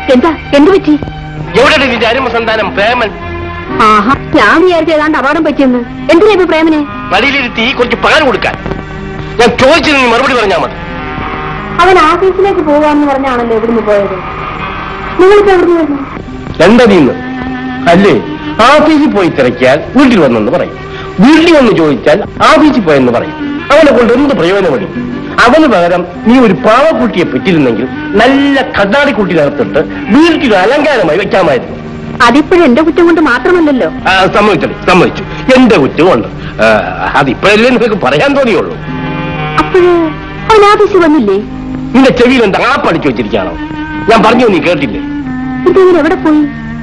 എന്താ എന്തു പറ്റി എവിടെ നിന്റെ അരുമസന്താനം പ്രേമൻ ആഹാ ഞാൻ വിചാരിച്ച ഏതാണ്ട് അപകടം പറ്റിയെന്ന് എന്തിനാ ഇപ്പൊ പ്രേമനെ വഴിയിലിരുത്തി കുറച്ച് പാൽ കൊടുക്കാൻ ഞാൻ ചോദിച്ചതിന് നീ മറുപടി പറഞ്ഞാൽ മതി അവൻ ആഫീസിലേക്ക് പോകാന്ന് പറഞ്ഞാണല്ലോ ഇവിടുന്ന് പോയത് നിങ്ങളിപ്പോ എവിടുന്ന് വരുന്നു എന്തതിന്ന് അല്ലേ ഓഫീസിൽ പോയി തിരക്കിയാൽ വീട്ടിൽ വന്നെന്ന് പറയും വീട്ടിൽ വന്ന് ചോദിച്ചാൽ ഓഫീസിൽ പോയെന്ന് പറയും അവനെ കൊണ്ട് എന്ത് പ്രയോജനമടി അവന് പകരം നീ ഒരു പാവക്കുട്ടിയെ പറ്റിയിരുന്നെങ്കിൽ നല്ല കണ്ണാടി കുട്ടിനകത്തിട്ട് വീട്ടിൽ അലങ്കാരമായി വെക്കാമായിരുന്നു അതിപ്പോഴും എന്റെ കുറ്റം കൊണ്ട് മാത്രമല്ലല്ലോ ആ, സമ്മതിച്ചത് സമ്മതിച്ചു എന്റെ കുറ്റമുണ്ട് ആ, അതിപ്പോഴല്ലേ നിനക്ക് പറയാൻ തോന്നിയുള്ളൂ അപ്പോഴ് അവൻ ആഫീസിൽ വന്നില്ലേ നിന്റെ ചെവിയിൽ എന്താ ആ പഠിച്ചു വെച്ചിരിക്കുകയാണോ ഞാൻ പറഞ്ഞു നീ കേട്ടില്ലേ ഇതെങ്ങനെ എവിടെ പോയി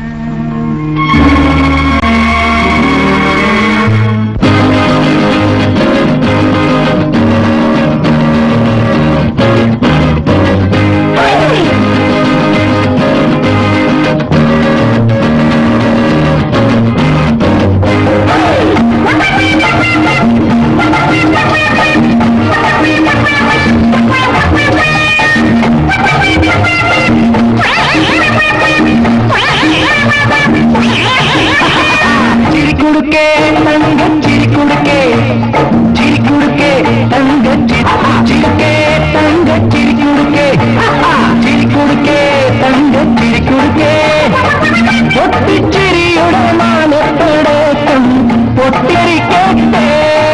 ചിരിക്കുടുക്കേ തങ്ക ചിരിക്കുടുക്കേ ചിരിക്കുടുക്കേ തങ്ക ചിരിക്കേ തങ്ക ചിരിക്കുടുക്കേ ചിരിക്കുടുക്കേ തങ്ക ചിരിക്കുടുക്കേ പൊട്ടിച്ചിരിയുടെ മാനത്തോടേക്കം പൊട്ടിരിക്കട്ടെ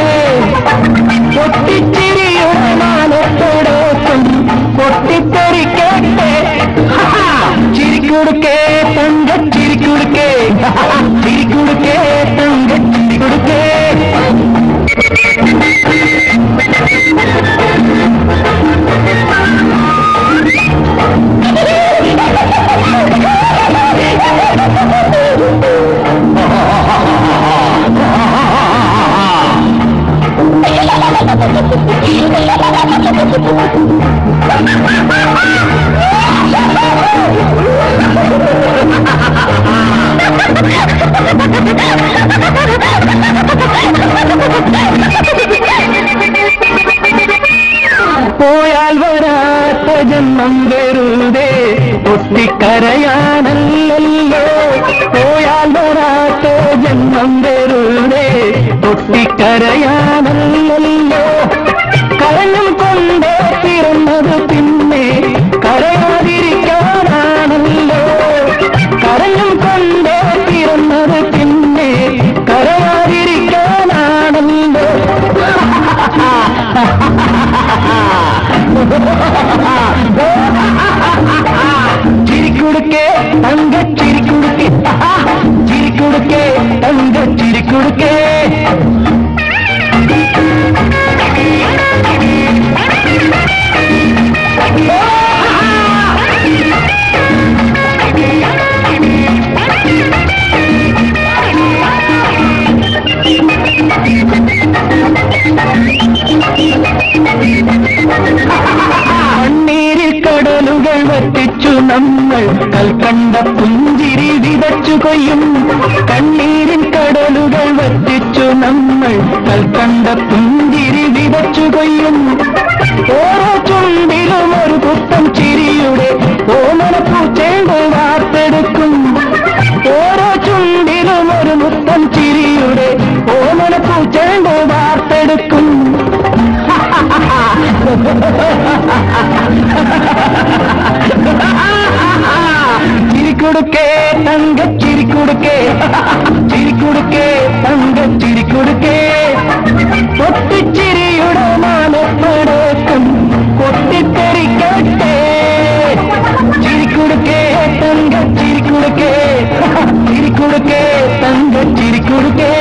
പൊട്ടിച്ചിരിയുടെ മാനത്തോടേക്കം പൊട്ടിത്തെറിക്കട്ടെ ചിരിക്കുടുക്കേ തങ്ക ചിരിക്കുടുക്കേ ചിരിക്കുടുക്കേ തങ്ക ചിരിക്കുടുക്കേ പോയാൽ വരാത്ത ജന്മം വെറുതെ പൊട്ടിക്കരയാണല്ലോ പോയാൽ വരാത്ത ജന്മം വെറുതെ പൊട്ടിക്കരയാണല്ലോ കരഞ്ഞും കൊണ്ടേ പിറന്നത് പിന്നെ കരയാതിരിക്കാനാണല്ലോ കരഞ്ഞും കൊണ്ടേ പിറന്നത് പിന്നെ കരയാതിരിക്കാനാണല്ലോ ചിരിക്കുടുക്കേ തങ്ക ചിരിക്കുടുക്കേ ചിരിക്കുടുക്കേ തങ്ക ചിരിക്കുടുക്കേ കണ്ണീരിൽ കടലുകൾ വറ്റിച്ചു നമ്മൾ കൽക്കണ്ട പുഞ്ചിരി വിതച്ചു കൊയ്യും കണ്ണീരിൽ കടലുകൾ വറ്റിച്ചു നമ്മൾ കൽക്കണ്ട പുഞ്ചിരി വിതച്ചു കൊയ്യും ഓരോ ചുണ്ടിലും ഒരു പുത്തൻ ചിരിയുടെ ഓമനപ്പൂ ചേർന്ന് വാർത്തെടുക്കും ഓരോ ചുണ്ടിലും ഒരു മുത്തൻ ചിരിയുടെ ഓമനപ്പൂ ചേർന്ന് വാർത്തെടുക്കും ചിരിക്കുടുക്കേ തങ്ക ചിരിക്കുടുക്കേ ചിരിക്കുടുക്കേ തങ്ക ചിരിക്കുടുക്കേ പൊട്ടിച്ചിരിയുടെ മാനപ്പടക്കം പൊട്ടിത്തെറിക്കട്ടെ ചിരിക്കുടുക്കേ തങ്ക ചിരിക്കുടുക്കേ ചിരിക്കുടുക്കേ തങ്ക ചിരിക്കുടുക്കേ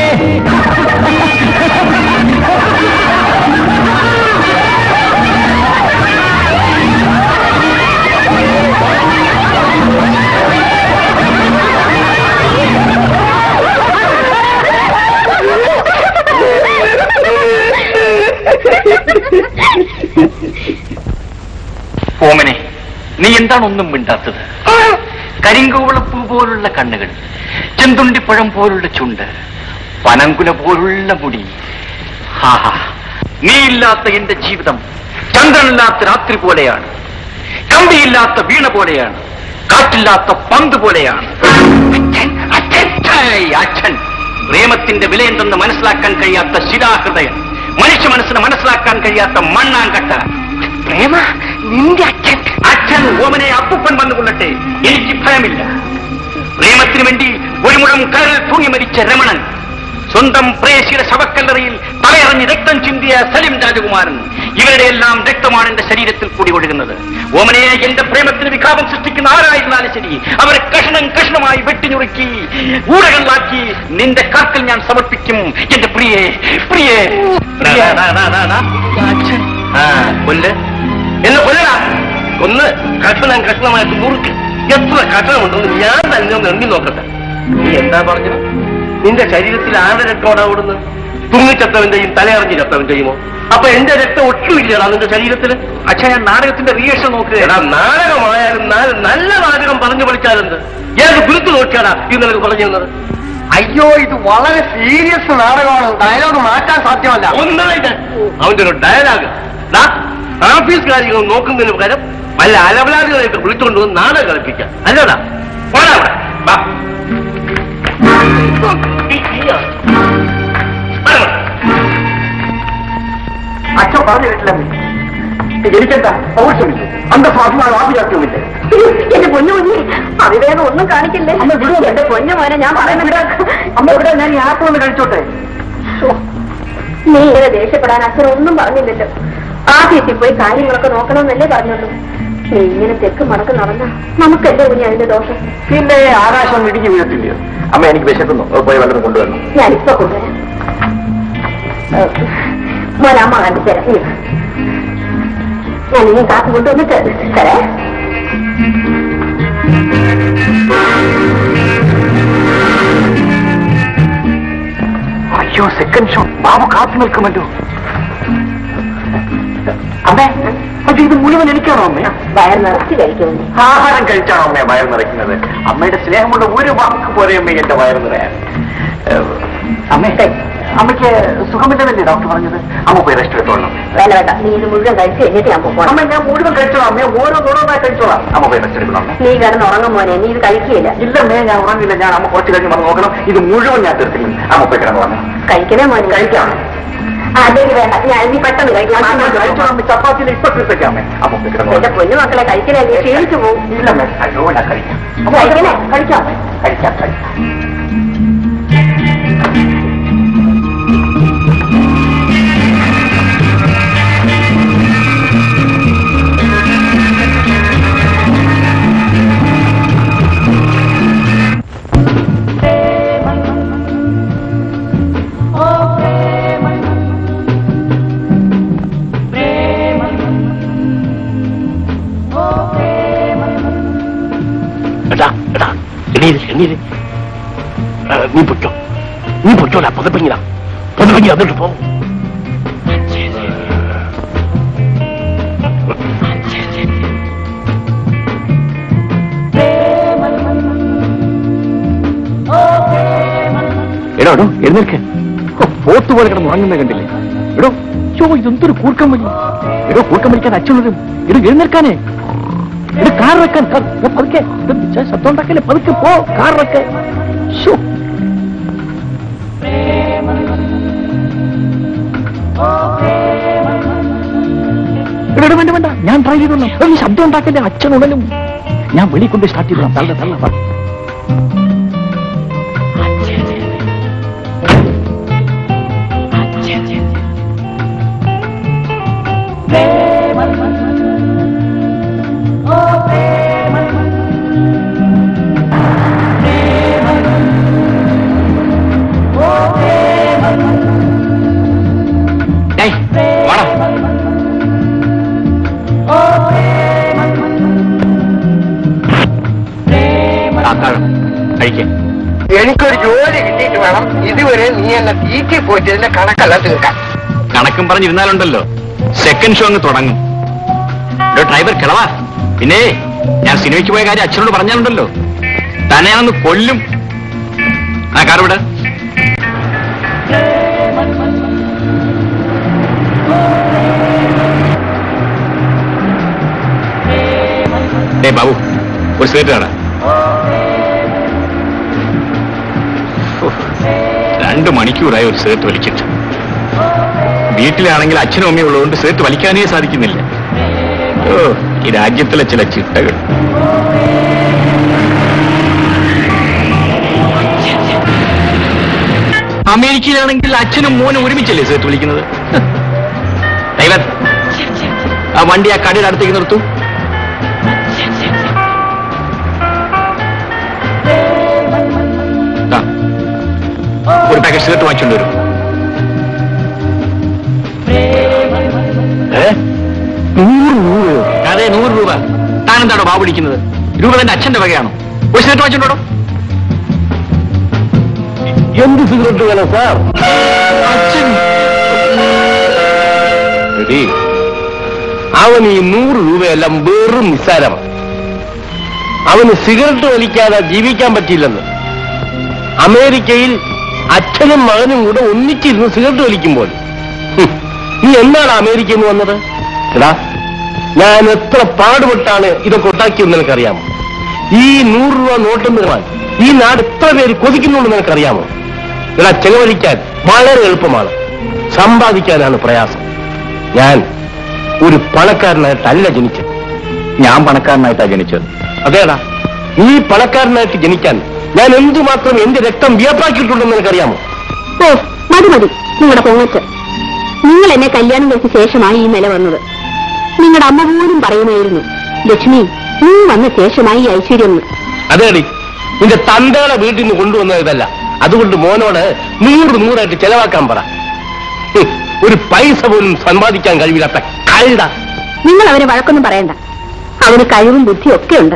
ഓമനെ നീ എന്താണ് ഒന്നും മിണ്ടാത്തത് കരിങ്കൂവളപ്പൂ പോലുള്ള കണ്ണുകൾ ചെന്തുണ്ടിപ്പഴം പോലുള്ള ചുണ്ട് പനങ്കുല പോലുള്ള മുടി ഹാഹാ നീ ഇല്ലാത്ത എന്റെ ജീവിതം ചന്ദ്രനില്ലാത്ത രാത്രി പോലെയാണ് കമ്പിയില്ലാത്ത വീണ പോലെയാണ് കാറ്റില്ലാത്ത പന്ത് പോലെയാണ് അച്ഛൻ, അച്ഛൻ, ഛേയ്, അച്ഛൻ പ്രേമത്തിന്റെ വില എന്തെന്ന് മനസ്സിലാക്കാൻ കഴിയാത്ത ശിലാഹൃദയം മനുഷ്യ മനസ്സിന് മനസ്സിലാക്കാൻ കഴിയാത്ത മണ്ണാങ്കട്ട പ്രേമ നിന്റെ അച്ഛൻ അച്ഛൻ ഓമനെ അപ്പൂപ്പൻ വന്നുകൊള്ളട്ടെ എനിക്ക് ഭയമില്ല പ്രേമത്തിന് വേണ്ടി ഒരു മുഴം കരൽ തൂങ്ങി മരിച്ച രമണൻ സ്വന്തം പ്രേസിയുടെ ശവക്കല്ലറയിൽ തലയറിഞ്ഞ് രക്തം ചിന്തിയ സലിം രാജകുമാരൻ ഇവരുടെ എല്ലാം രക്തമാണ് എന്റെ ശരീരത്തിൽ കൂടി ഒഴുകുന്നത് ഓമനയെ എന്റെ പ്രേമത്തിന് വിഘാപം സൃഷ്ടിക്കുന്ന ആരായിരുന്നാലും ശരി അവരെ കഷ്ണം കഷ്ണമായി വെട്ടിഞ്ഞുറുക്കി ഊടകളിലാക്കി നിന്റെ കാക്കൽ ഞാൻ സമർപ്പിക്കും എന്റെ പ്രിയേ പ്രിയേ പ്രിയേ ആ, കൊല്ല് എന്നെ കൊല്ലടാ ഒന്ന് കഷ്ണം കഷ്ണമായിട്ട് മുറുക്ക് എത്ര കഷ്ണമുണ്ടെന്ന് ഞാൻ തന്നെ ഒന്ന് എണ്ണി നോക്കട്ടെ നീ എന്താ പറഞ്ഞത് നിന്റെ ശരീരത്തിൽ ആരുടെ രക്തമാണ് ഓടുന്നത് തുങ്ങിച്ചത്തവന്റെയും തലയറിഞ്ഞ് ചത്തവന്റെയുമോ അപ്പൊ എന്റെ രക്തം ഒട്ടുമില്ലടാ നിന്റെ ശരീരത്തിൽ അച്ഛാ ഞാൻ നാടകത്തിന്റെ റിയേഷൻ നോക്കുക എടാ നാടകമായാലും നാ- നല്ല നാടകം പറഞ്ഞു പഠിച്ചാലെന്ത് ഏത് ഗുരുത്ത് നോക്കിയാടാ ഇത് നിനക്ക് പറഞ്ഞു തന്നത് അയ്യോ ഇത് വളരെ സീരിയസ് നാടകമാണ് ഡയലോഗ് മാറ്റാൻ സാധ്യമല്ല ഒന്നായിട്ട് അവന്റെ ഒരു ഡയലോഗ് ഓഫീസ് കാര്യങ്ങൾ നോക്കുന്നതിന് പകരം വല്ല അലവലാദികളെയൊക്കെ വിളിച്ചുകൊണ്ട് വന്ന് നാടകം കളിപ്പിക്കാം അല്ലടാ പോടാ അവിടെ. വാ. ഈ- ഈ ആള്. വാ ഇവിടെ. അച്ഛൻ പറഞ്ഞു കേട്ടില്ലെന്ന് എനിക്കെന്താ പൗരുഷമില്ലേ അന്ധസ്വാഭിമാനം ആഭിജാത്യമില്ലേ എന്റെ പൊന്നു കുഞ്ഞി അവിവേകം ഒന്നും കാണിക്കില്ലേ അമ്മ വിടുവോ? എന്റെ പൊന്നു മോനെ ഞാൻ പറയുന്നത് അമ്മ ഇവിടെ ഞാൻ ഈ ആപ്പ് ഒന്ന് കഴിച്ചോട്ടെ നീ ഇങ്ങനെ ദേഷ്യപ്പെടാൻ അച്ഛൻ ഒന്നും പറഞ്ഞില്ലല്ലോ ആദ്യത്തിൽ പോയി കാര്യങ്ങളൊക്കെ നോക്കണമെന്നല്ലേ പറഞ്ഞുള്ളൂ നീ ഇങ്ങനെ തെക്ക് മടക്ക് നടന്ന നമുക്കല്ലേ കുഞ്ഞി അതിന്റെ ദോഷം പിന്നെ ആകാശം ഇടിഞ്ഞു വീഴത്തില്ലയോ അമ്മ എനിക്ക് വിശക്കുന്നു പോയി വല്ലതും കൊണ്ടുവരണം ഞാനിപ്പോ കൊണ്ടുവരാം മോനെ അമ്മ കാണിച്ചു തരാം നീ വാ. ഞാൻ ഇനി കാത്തു കൊണ്ടുവന്നിട്ട് തരേ അയ്യോ സെക്കൻഡ് ഷോ ബാബു കാത്തു നിൽക്കുമല്ലോ അമ്മേ പക്ഷെ ഇത് മുഴുവൻ എനിക്കാണോ അമ്മേ വയർ നിറച്ച് കഴിക്കുന്നു ആഹാരം കഴിച്ചാണോ അമ്മേ വയർ നിറയ്ക്കുന്നത് അമ്മയുടെ സ്നേഹമുള്ള ഒരു വാക്ക് പോലെ അമ്മ എന്റെ വയർ നിറയാൻ ഏഹ്, അമ്മേ അമ്മയ്ക്ക് സുഖമില്ലെന്നല്ലേ ഡോക്ടർ പറഞ്ഞത് അമ്മ പോയി റെസ്റ്റ് എടുത്തോളണം വേണ്ട വേണ്ട നീ ഇത് മുഴുവൻ കഴിച്ച് കഴിഞ്ഞിട്ട് ഞാൻ പോകണം അമ്മ ഞാൻ മുഴുവൻ കഴിച്ചോളാം അമ്മേ ഓരോ ഓരോന്നായി കഴിച്ചോളാം അമ്മ പോയി റെസ്റ്റ് എടുക്കണം അമ്മേ നീ കിടന്ന് ഉറങ്ങും മോനെ നീ ഇത് കഴിക്കുകയില്ല ഇല്ലമ്മേ ഞാൻ ഉറങ്ങില്ല ഞാൻ അമ്മ കുറച്ച് കഴിഞ്ഞ് വന്ന് നോക്കണം ഇത് മുഴുവൻ ഞാൻ തീർത്തില്ല അമ്മ പോയി കിടന്നു വന്നു കഴിക്കണേ മോനെ കഴിക്കാം ആ, അല്ലെങ്കിൽ വേണ്ട ഞാൻ നീ പെട്ടെന്ന് കഴിക്കണം കഴിച്ചോളാം അമ്മ ചപ്പാത്തിയിൽ ഇപ്പൊ തീർത്തേക്കാം അമ്മേ അമ്മ പോയി കിടന്നു എന്റെ പൊന്നു മക്കളെ കഴിക്കണേ നീ ക്ഷീണിച്ചു പോകും ഇല്ലമ്മേ അയ്യോ ഞാൻ കഴിക്കാം കഴിക്കണേ കഴിക്കാം കഴിക്കാം കഴിക്കാം എടാ എടാ എണീര് എണീര് ആ, നീ പൊയ്ക്കോ നീ പൊയ്ക്കോല പുതപ്പിങ്ങില പുതപ്പിങ്ങി എന്നിട്ട് പോ എടോ എടോ എഴുന്നേൽക്ക് ഓ, പോത്ത് പോലെ കിടന്ന് ഉറങ്ങുന്നത് കണ്ടില്ലേ എടോ ചോ ഇതെന്തൊരു കൂർക്കം വലി എടോ കൂർക്കം വലിക്കാൻ അച്ഛനും എടോ എഴുന്നേൽക്കാനേ എടോ കാർ വെക്കാൻ കാർ- എടോ, പതുക്കെ ഇത് ചെ- ശബ്ദം ഉണ്ടാക്കല്ലേ പതുക്കെ പോ കാർ വെക്കെ ശോ. എടോ, എടോ, വേണ്ട വേണ്ട ഞാൻ ട്രൈ ചെയ്തോളാം എടോ, ഈ ശബ്ദം ഉണ്ടാക്കല്ലേ അച്ഛൻ ഉടലും ഞാൻ വെളി കൊണ്ട് സ്റ്റാർട്ട് ചെയ്തോളാം തള്ള തള്ള വാ. ഡേയ്, വാടാ. ആഹാരം കഴിക്കേ എനിക്കൊരു ജോലി കിട്ടിയിട്ട് വേണം ഇതുവരെ നീ എന്നെ തീറ്റി പോയിട്ടതിന്റെ കണക്കല്ല തീർക്കാൻ കണക്കും പറഞ്ഞിരുന്നാലുണ്ടല്ലോ സെക്കൻഡ് ഷോ അങ്ങ് തുടങ്ങും ഒരു ഡ്രൈവർ കിളവാ പിന്നെ ഞാൻ സിനിമയ്ക്ക് പോയ കാര്യം അച്ഛനോട് പറഞ്ഞാലുണ്ടല്ലോ തന്നെ ഞാനൊന്ന് കൊല്ലും ആ കാർ ഇവിടെ ഏ ബാബു ഒരു സിഗരറ്റ് കാണാം രണ്ട് മണിക്കൂറായി ഒരു സിഗരറ്റ് വലിച്ചിട്ട് വീട്ടിലാണെങ്കിൽ അച്ഛനും അമ്മയും ഉള്ളതുകൊണ്ട് സിഗരറ്റ് വലിക്കാനേ സാധിക്കുന്നില്ല ഓ ഈ രാജ്യത്തിലെ ചില ചിട്ടകൾ അമേരിക്കയിലാണെങ്കിൽ അച്ഛനും മോനും ഒരുമിച്ചല്ലേ സിഗരറ്റ് വലിക്കുന്നത് ഡ്രൈവർ ആ വണ്ടി ആ കടയുടെ അടുത്തേക്ക് നിർത്തൂ ദാ, ഒരു പാക്കറ്റ് സിഗരറ്റ് വാങ്ങിച്ചോണ്ട് വരും നൂറ് രൂപയോ അതെ നൂറ് രൂപ താനെന്താണോ ബാബു വിളിക്കുന്നത് രൂപ തന്റെ അച്ഛന്റെ വകയാണോ ഒരു സിഗരറ്റ് വാങ്ങിച്ചോണ്ടോ എന്ത് സിഗരറ്റ് വേണം സാർ അച്ഛൻ എടീ, അവൻ ഈ നൂറ് രൂപയെല്ലാം വെറും നിസ്സാരമാണ് അവന് സിഗരറ്റ് വലിക്കാതെ ജീവിക്കാൻ പറ്റില്ലെന്ന് അമേരിക്കയിൽ അച്ഛനും മകനും കൂടെ ഒന്നിച്ചിരുന്ന് സിഗരറ്റ് വലിക്കുമ്പോൾ ഹും, നീ എന്നാണ് അമേരിക്കയിൽ നിന്ന് വന്നത് എടാ ഞാൻ എത്ര പാടുപെട്ടാണ് ഇതൊക്കെ ഉണ്ടാക്കിയെന്ന് നിനക്കറിയാമോ ഈ നൂറ് രൂപ നോട്ടെന്ന് കാണാൻ ഈ നാട് എത്ര പേര് കൊതിക്കുന്നുണ്ടെന്ന് നിനക്കറിയാമോ എടാ ചെലവഴിക്കാൻ വളരെ എളുപ്പമാണ് സമ്പാദിക്കാനാണ് പ്രയാസം ഞാൻ ഒരു പണക്കാരനായിട്ടല്ല ജനിച്ചത് ഞാൻ പണക്കാരനായിട്ടാ ജനിച്ചത് അതേടാ നീ പണക്കാരനായിട്ട് ജനിക്കാൻ ഞാൻ എന്തുമാത്രം എന്റെ രക്തം വിയപ്പാക്കിയിട്ടുണ്ടെന്ന് നിനക്കറിയാമോ ഓ മതി മതി നിങ്ങളുടെ പൊങ്ങച്ച് നിങ്ങൾ എന്നെ കല്യാണം കഴിച്ച ശേഷമായി ഈ നില വന്നത് നിങ്ങളുടെ അമ്മ പോലും പറയുമായിരുന്നു ലക്ഷ്മി നീ വന്ന ശേഷമായി ഈ ഐശ്വര്യം എന്ന്." അതേടി നിന്റെ തന്തയുടെ വീട്ടിൽ നിന്ന് കൊണ്ടുവന്ന ഇതല്ല അതുകൊണ്ട് മോനോട് നൂറ് നൂറായിട്ട് ചെലവാക്കാൻ പറ ഹും, ഒരു പൈസ പോലും സമ്പാദിക്കാൻ കഴിവില്ലാത്ത കഴുത നിങ്ങൾ അവനെ വഴക്കൊന്നും പറയണ്ട അവന് കഴിവും ബുദ്ധിയും ഒക്കെ ഉണ്ട്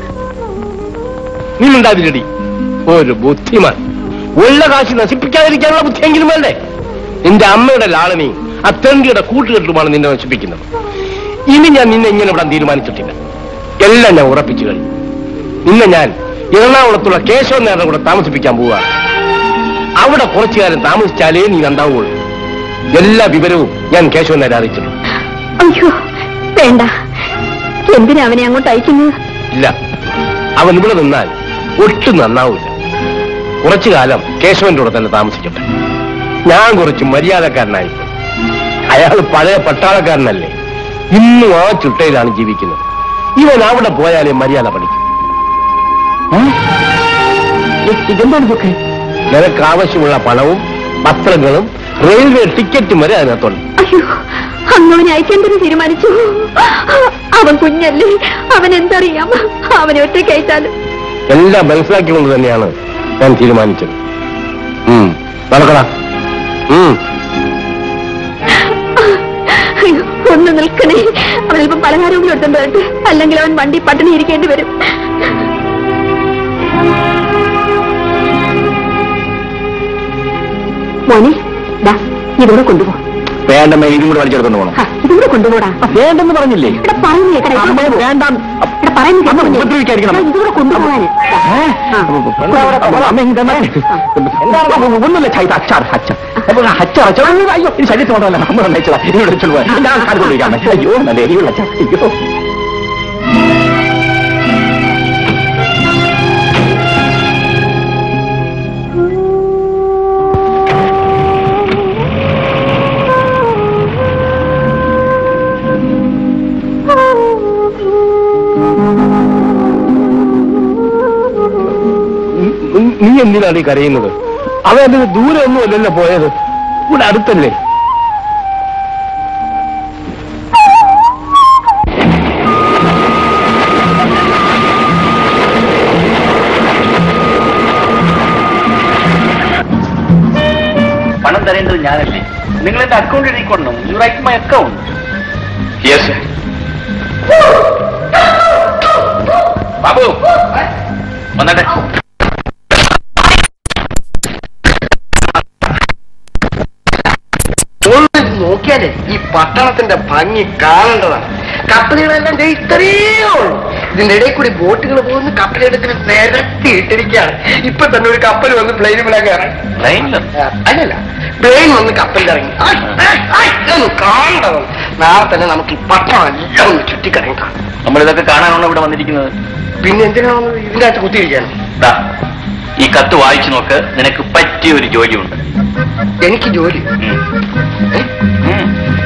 നീ ഉണ്ടാതിരടി ഒരു ബുദ്ധിമാൻ ഉള്ള കാശ് നശിപ്പിക്കാതിരിക്കാനുള്ള ബുദ്ധിയെങ്കിലും വേണ്ടേ നിന്റെ അമ്മയുടെ ലാളനെയും ആ തെണ്ടിയുടെ കൂട്ടുകെട്ടുമാണ് നിന്നെ നശിപ്പിക്കുന്നത് ഇനി ഞാൻ നിന്നെ ഇങ്ങനെ വിടാൻ തീരുമാനിച്ചിട്ടില്ല എല്ലാം ഞാൻ ഉറപ്പിച്ചു കഴിഞ്ഞു നിന്നെ ഞാൻ എറണാകുളത്തുള്ള കേശവൻ നേരുടെ കൂടെ താമസിപ്പിക്കാൻ പോവുകയാണ് അവിടെ കുറച്ചു കാലം താമസിച്ചാലേ നീ നന്നാവുള്ളൂ എല്ലാ വിവരവും ഞാൻ കേശവൻ നേരെ അറിയിച്ചിട്ടുണ്ട് അയ്യോ വേണ്ട എന്തിനാ അവനെ അങ്ങോട്ട് അയക്കുന്നത് ഇല്ല അവൻ ഇവിടെ നിന്നാൽ ഒട്ടും നന്നാവില്ല കുറച്ചു കാലം കേശവന്റെ കൂടെ തന്നെ താമസിക്കട്ടെ ഞാൻ കുറച്ച് മര്യാദക്കാരനായി അയാൾ പഴയ പട്ടാളക്കാരനല്ലേ ഇന്നും ആ ചുട്ടയിലാണ് ജീവിക്കുന്നത് ഇവൻ അവിടെ പോയാലേ മര്യാദ പഠിക്കും ഇതെന്താണ് ഇതൊക്കെ നിനക്ക് ആവശ്യമുള്ള പണവും വസ്ത്രങ്ങളും റെയിൽവേ ടിക്കറ്റും വരെ അതിനകത്തുണ്ട് അയ്യോ അങ്ങ് അവനെ അയക്കേണ്ടത് തീരുമാനിച്ചു അവൻ കുഞ്ഞല്ലേ അവൻ എന്തറിയാം അവനെ ഒറ്റയ്ക്ക് അയച്ചാലും എല്ലാം മനസ്സിലാക്കിക്കൊണ്ട് തന്നെയാണ് ഞാൻ തീരുമാനിച്ചത് ഉം, നടക്കടാ ഉം അയ്യോ, ഒന്ന് നിൽക്കണേ അവനിപ്പം പലഹാരവും എടുത്തോണ്ട് വരട്ടെ അല്ലെങ്കിൽ അവൻ വണ്ടി പട്ടിണി ഇരിക്കേണ്ടി വരും മോനെ ദാ ഇതൂടെ കൊണ്ടുപോ വേണ്ടമ്മ ഇതും കൂടെ വലിച്ചെടുത്തോണ്ട് പോകണം ആ, ഇതൂടെ കൊണ്ടുപോടാ വേണ്ടെന്ന് പറഞ്ഞില്ലേ ഇവിടെ പറയുന്നു കേക്കടാ, ഇതൂടെ അമ്മേ, കൊണ്ടുപോ. വേണ്ട. ഇവിടെ പറയുന്നു കേട്ടോ, അമ്മ കുഞ്ഞെ. ഉപദ്രവിക്കാതിരിക്കണം. ദാ, ഇതൂടെ കൊണ്ടുപോകാന് ഏ? ആ. അമ്മ ഇങ്ങ് തന്നെ. എന്താണ് ഒന്നുമില്ല ചൈത അച്ചാർ അച്ചാർ അപ്പൊ അച്ചാർ അച്ചാർ അയ്യോ ഇത് ശരീരത്തിൽ കൊണ്ടല്ല അമ്മ നയിച്ചതാ ഇനി വിളിച്ചോണ്ട് പോയാ ഞാൻ ആൾക്കാർ കൊണ്ടിരിക്കാം അയ്യോ നല്ല എരിവുള്ള അച്ചാർ അയ്യോ നീ- നീ എന്തിനാണ് ഈ കരയുന്നത് അവൻ അതിന് ദൂരെ ഒന്നും അല്ലല്ലോ പോയത് ഇവിടെ അടുത്തല്ലേ പണം തരേണ്ടത് ഞാനല്ലേ നിങ്ങൾ എന്റെ അക്കൗണ്ട് എഴുതിക്കൊള്ളണം you write my account yes Babu വന്നട്ടെ ഒന്ന് നോക്കിയാലേ ഈ പട്ടണത്തിന്റെ ഭംഗി കാണേണ്ടതാണ് കപ്പലുകളെല്ലാം ദേ ഇത്രയേ ഉള്ളൂ ഇതിന്റെ ഇടയിൽ കൂടി ബോട്ടുകൾ പോകുന്ന കപ്പലെടുക്കുന്ന നിരത്തി ഇട്ടിരിക്കുകയാണ് ഇപ്പൊ തന്നെ ഒരു കപ്പൽ വന്ന് പ്ലെയിനിൽ കയറാൻ ട്രെയിനിലോ അല്ലല്ല പ്ലെയിൻ വന്ന് കപ്പലിൽ ഇറങ്ങി ആയ്, ആയ്, ആയ്, ഇതൊന്ന് കാണണം നാളെ തന്നെ നമുക്ക് ഈ പട്ടണം എല്ലാം ഒന്ന് ചുറ്റിക്കറങ്ങാം നമ്മളിതൊക്കെ കാണാനാണോ ഇവിടെ വന്നിരിക്കുന്നത് പിന്നെ എന്തിനാണ് ഇതിന്റെ അകത്ത് കുത്തിയിരിക്കാനും ദാ, ഈ കത്ത് വായിച്ചു നോക്ക് നിനക്ക് പറ്റിയ ഒരു ജോലിയുണ്ട് എനിക്ക് ജോലി ഉം. ഏ? ഉം.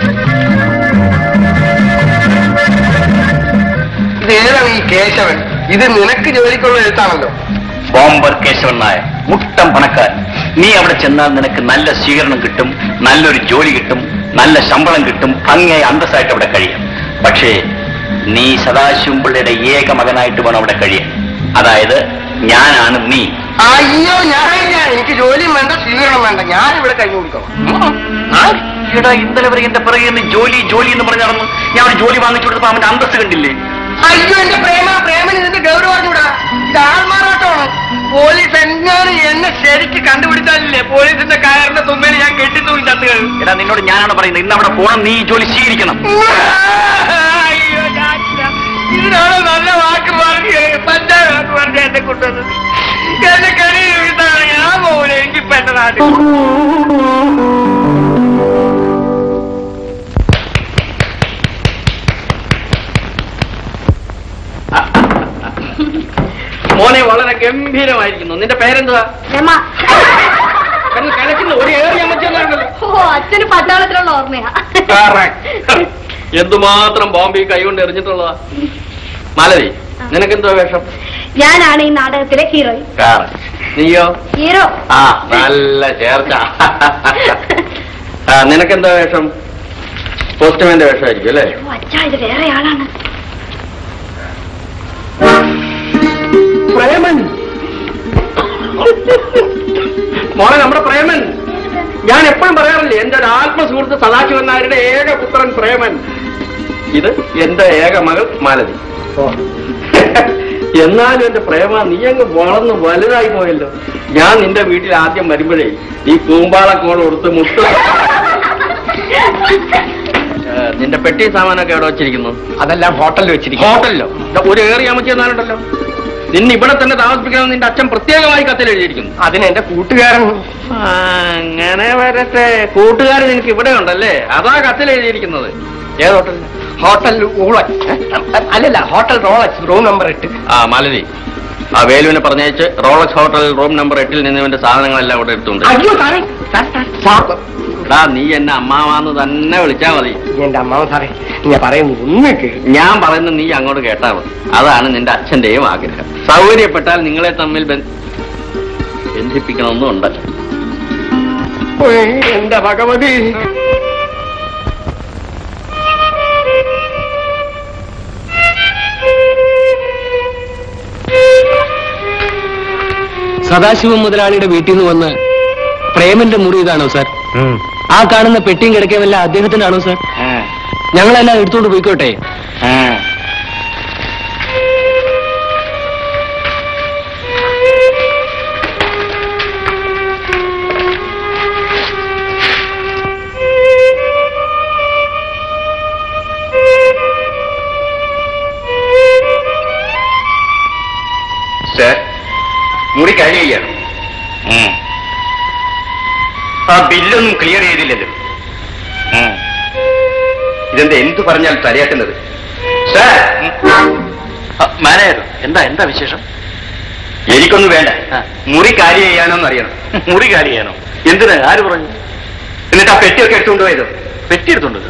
ഇത് ഏതാണ് ഈ കേശവൻ ഇത് നിനക്ക് ജോലിക്കുള്ള എഴുത്താണല്ലോ ബോംബർ കേശവൻ നായർ മുട്ടം പണക്കാരൻ നീ അവിടെ ചെന്നാൽ നിനക്ക് നല്ല സ്വീകരണം കിട്ടും നല്ലൊരു ജോലി കിട്ടും നല്ല ശമ്പളം കിട്ടും ഭംഗിയായി അന്തസ്സായിട്ട് അവിടെ കഴിയാം പക്ഷേ നീ സദാശിവം പിള്ളയുടെ ഏക മകനായിട്ട് വേണം അവിടെ കഴിയാൻ അതായത് ഞാനാണ് നീ അയ്യോ ഞാനില്ല എനിക്ക് ജോലിയും വേണ്ട സ്വീകരണം വേണ്ട ഞാൻ ഇവിടെ കഴിഞ്ഞു കൊടുക്കണം ഈടാ ഇന്നലെ വരെ എന്റെ പിറകെ നിന്ന് ജോലി ജോലി എന്ന് പറഞ്ഞു നടന്നു ഞാൻ ഒരു ജോലി വാങ്ങിച്ചു കൊടുത്തപ്പോ അവന്റെ അന്തസ് കണ്ടില്ലേ അയ്യോ എന്റെ പ്രേമ പ്രേമന് ഇതിന്റെ ഗൗരവം അറിഞ്ഞൂടാ ഇത് ആൾമാറാട്ടമാണ് പോലീസ് എങ്ങാനും എന്നെ ശരിക്ക് കണ്ടുപിടിച്ചാലില്ലേ പോലീസിന്റെ കയറിന്റെ തുമ്മേൽ ഞാൻ കെട്ടിത്തൂങ്ങി ചത്തുകൾ എടാ നിന്നോട് ഞാനാണ് പറയുന്നത് ഇന്ന് അവിടെ പോണം നീ ഈ ജോലി സ്വീകരിക്കണം അയ്യോ ഞാനില്ല ഇതിനാണ് നല്ല വാക്ക് പറഞ്ഞു പഞ്ചായ വാക്ക് പറഞ്ഞ എന്നെ കൊണ്ടുവന്നത് എന്നെ കണിയിൽ വീഴ്ത്താണ് ഞാൻ പോകില്ല എനിക്കിപ്പോ എന്റെ നാട്ടിൽ മോനെ വളരെ ഗംഭീരമായിരിക്കുന്നു നിന്റെ പേരെന്തുവാ രമ കാരണം കലക്കുന്ന ഒരു ഏറി അമ്മച്ചെന്നാണല്ലോ ഓ അച്ഛന് പട്ടാളത്തിലുള്ള ഓർമ്മയാ എന്തുമാത്രം ബോംബെ കൈകൊണ്ട് എറിഞ്ഞിട്ടുള്ളതാ മാലതി നിനക്കെന്തോ വേഷം ഞാനാണ് ഈ നാടകത്തിലെ ഹീറോയിൻ കാറ് നീയോ ഹീറോ ആ നല്ല ചേർച്ച ആ നിനക്കെന്തോ വേഷം പോസ്റ്റ്മാന്റെ വേഷമായിരിക്കും അല്ലേ ഓ അച്ഛാ ഇത് വേറെ ആളാണ് പ്രേമൻ മോളെ നമ്മുടെ പ്രേമൻ ഞാൻ എപ്പോഴും പറയാറില്ലേ എന്റെ ഒരു ആത്മസുഹൃത്ത് സദാശിവൻ നായരുടെ ഏക പുത്രൻ പ്രേമൻ ഇത് എന്റെ ഏക മകൾ മാലതി എന്നാലും എന്റെ പ്രേമ നീ അങ്ങ് വളർന്ന് വലുതായി പോയല്ലോ ഞാൻ നിന്റെ വീട്ടിൽ ആദ്യം വരുമ്പോഴേ ഈ കൂമ്പാളക്കോട് കൊടുത്ത് മുട്ട ഏ, നിന്റെ പെട്ടി സാമാനൊക്കെ എവിടെ വെച്ചിരിക്കുന്നു അതെല്ലാം ഹോട്ടലിൽ വെച്ചിരിക്കും ഹോട്ടലിലോ ദാ ഒരു ഏറി അമ്മച്ചെന്നാലുണ്ടല്ലോ നിന്നെ ഇവിടെ തന്നെ താമസിപ്പിക്കണമെന്ന് നിന്റെ അച്ഛൻ പ്രത്യേകമായി കത്തിൽ എഴുതിയിരിക്കുന്നു അതിന് എന്റെ കൂട്ടുകാരൻ ആ, അങ്ങനെ വരട്ടെ കൂട്ടുകാരൻ നിനക്ക് ഇവിടെ ഉണ്ടല്ലേ അതാ കത്തിൽ എഴുതിയിരിക്കുന്നത് ഏത് ഹോട്ടലിൽ ഹോട്ടൽ ഊളൻ അല്ലല്ല ഹോട്ടൽ റോളക്സ് റൂം നമ്പർ എട്ട് ആ മാലതി ആ വേലുവിനെ പറഞ്ഞയച്ച് റോളക്സ് ഹോട്ടൽ റൂം നമ്പർ എട്ടിൽ നിന്ന് ഇവന്റെ സാധനങ്ങളെല്ലാം ഇവിടെ എടുത്തുണ്ട് അയ്യോ സാറേ സാർ, സാർ, സാർ. എടാ നീ എന്നെ അമ്മാവാന്ന് തന്നെ വിളിച്ചാ മതി എന്റെ അമ്മാവൻ സാറേ ഞാൻ പറയുന്നു ഒന്ന് കേൾക്ക് ഞാൻ പറയുന്നത് നീ അങ്ങോട്ട് കേട്ടാ മതി അതാണ് നിന്റെ അച്ഛന്റെയും ആഗ്രഹം സൗകര്യപ്പെട്ടാൽ നിങ്ങളെ തമ്മിൽ ബന്ധ- ബന്ധിപ്പിക്കണമെന്നും ഉണ്ടല്ലോ ഓയ്, എന്റെ ഭഗവതി സദാശിവം മുതലാളിയുടെ വീട്ടിൽ നിന്ന് വന്ന് പ്രേമന്റെ മുറി ഇതാണോ സാർ ആ കാണുന്ന പെട്ടിയും കിടക്കുകയല്ല അദ്ദേഹത്തിന്റെ ആണോ സാർ ഞങ്ങളെല്ലാം എടുത്തുകൊണ്ട് പോയിക്കോട്ടെ സർ മുറി കാര്യം ചെയ്യണം ആ ബില്ലൊന്നും ക്ലിയർ ചെയ്തില്ലല്ലോ ഉം. ഇതെന്താ എന്തു പറഞ്ഞാൽ തലയാട്ടുന്നത് സാർ മാനേജർ എന്താ എന്താ വിശേഷം എനിക്കൊന്നും വേണ്ട മുറി കാര്യം ചെയ്യാനോന്ന് അറിയണം മുറി കാര്യം ചെയ്യാനോ എന്തിന് ആര് പറഞ്ഞു എന്നിട്ട് ആ പെട്ടിയൊക്കെ എടുത്തുകൊണ്ട് പോയതോ പെട്ടി എടുത്തുണ്ടോ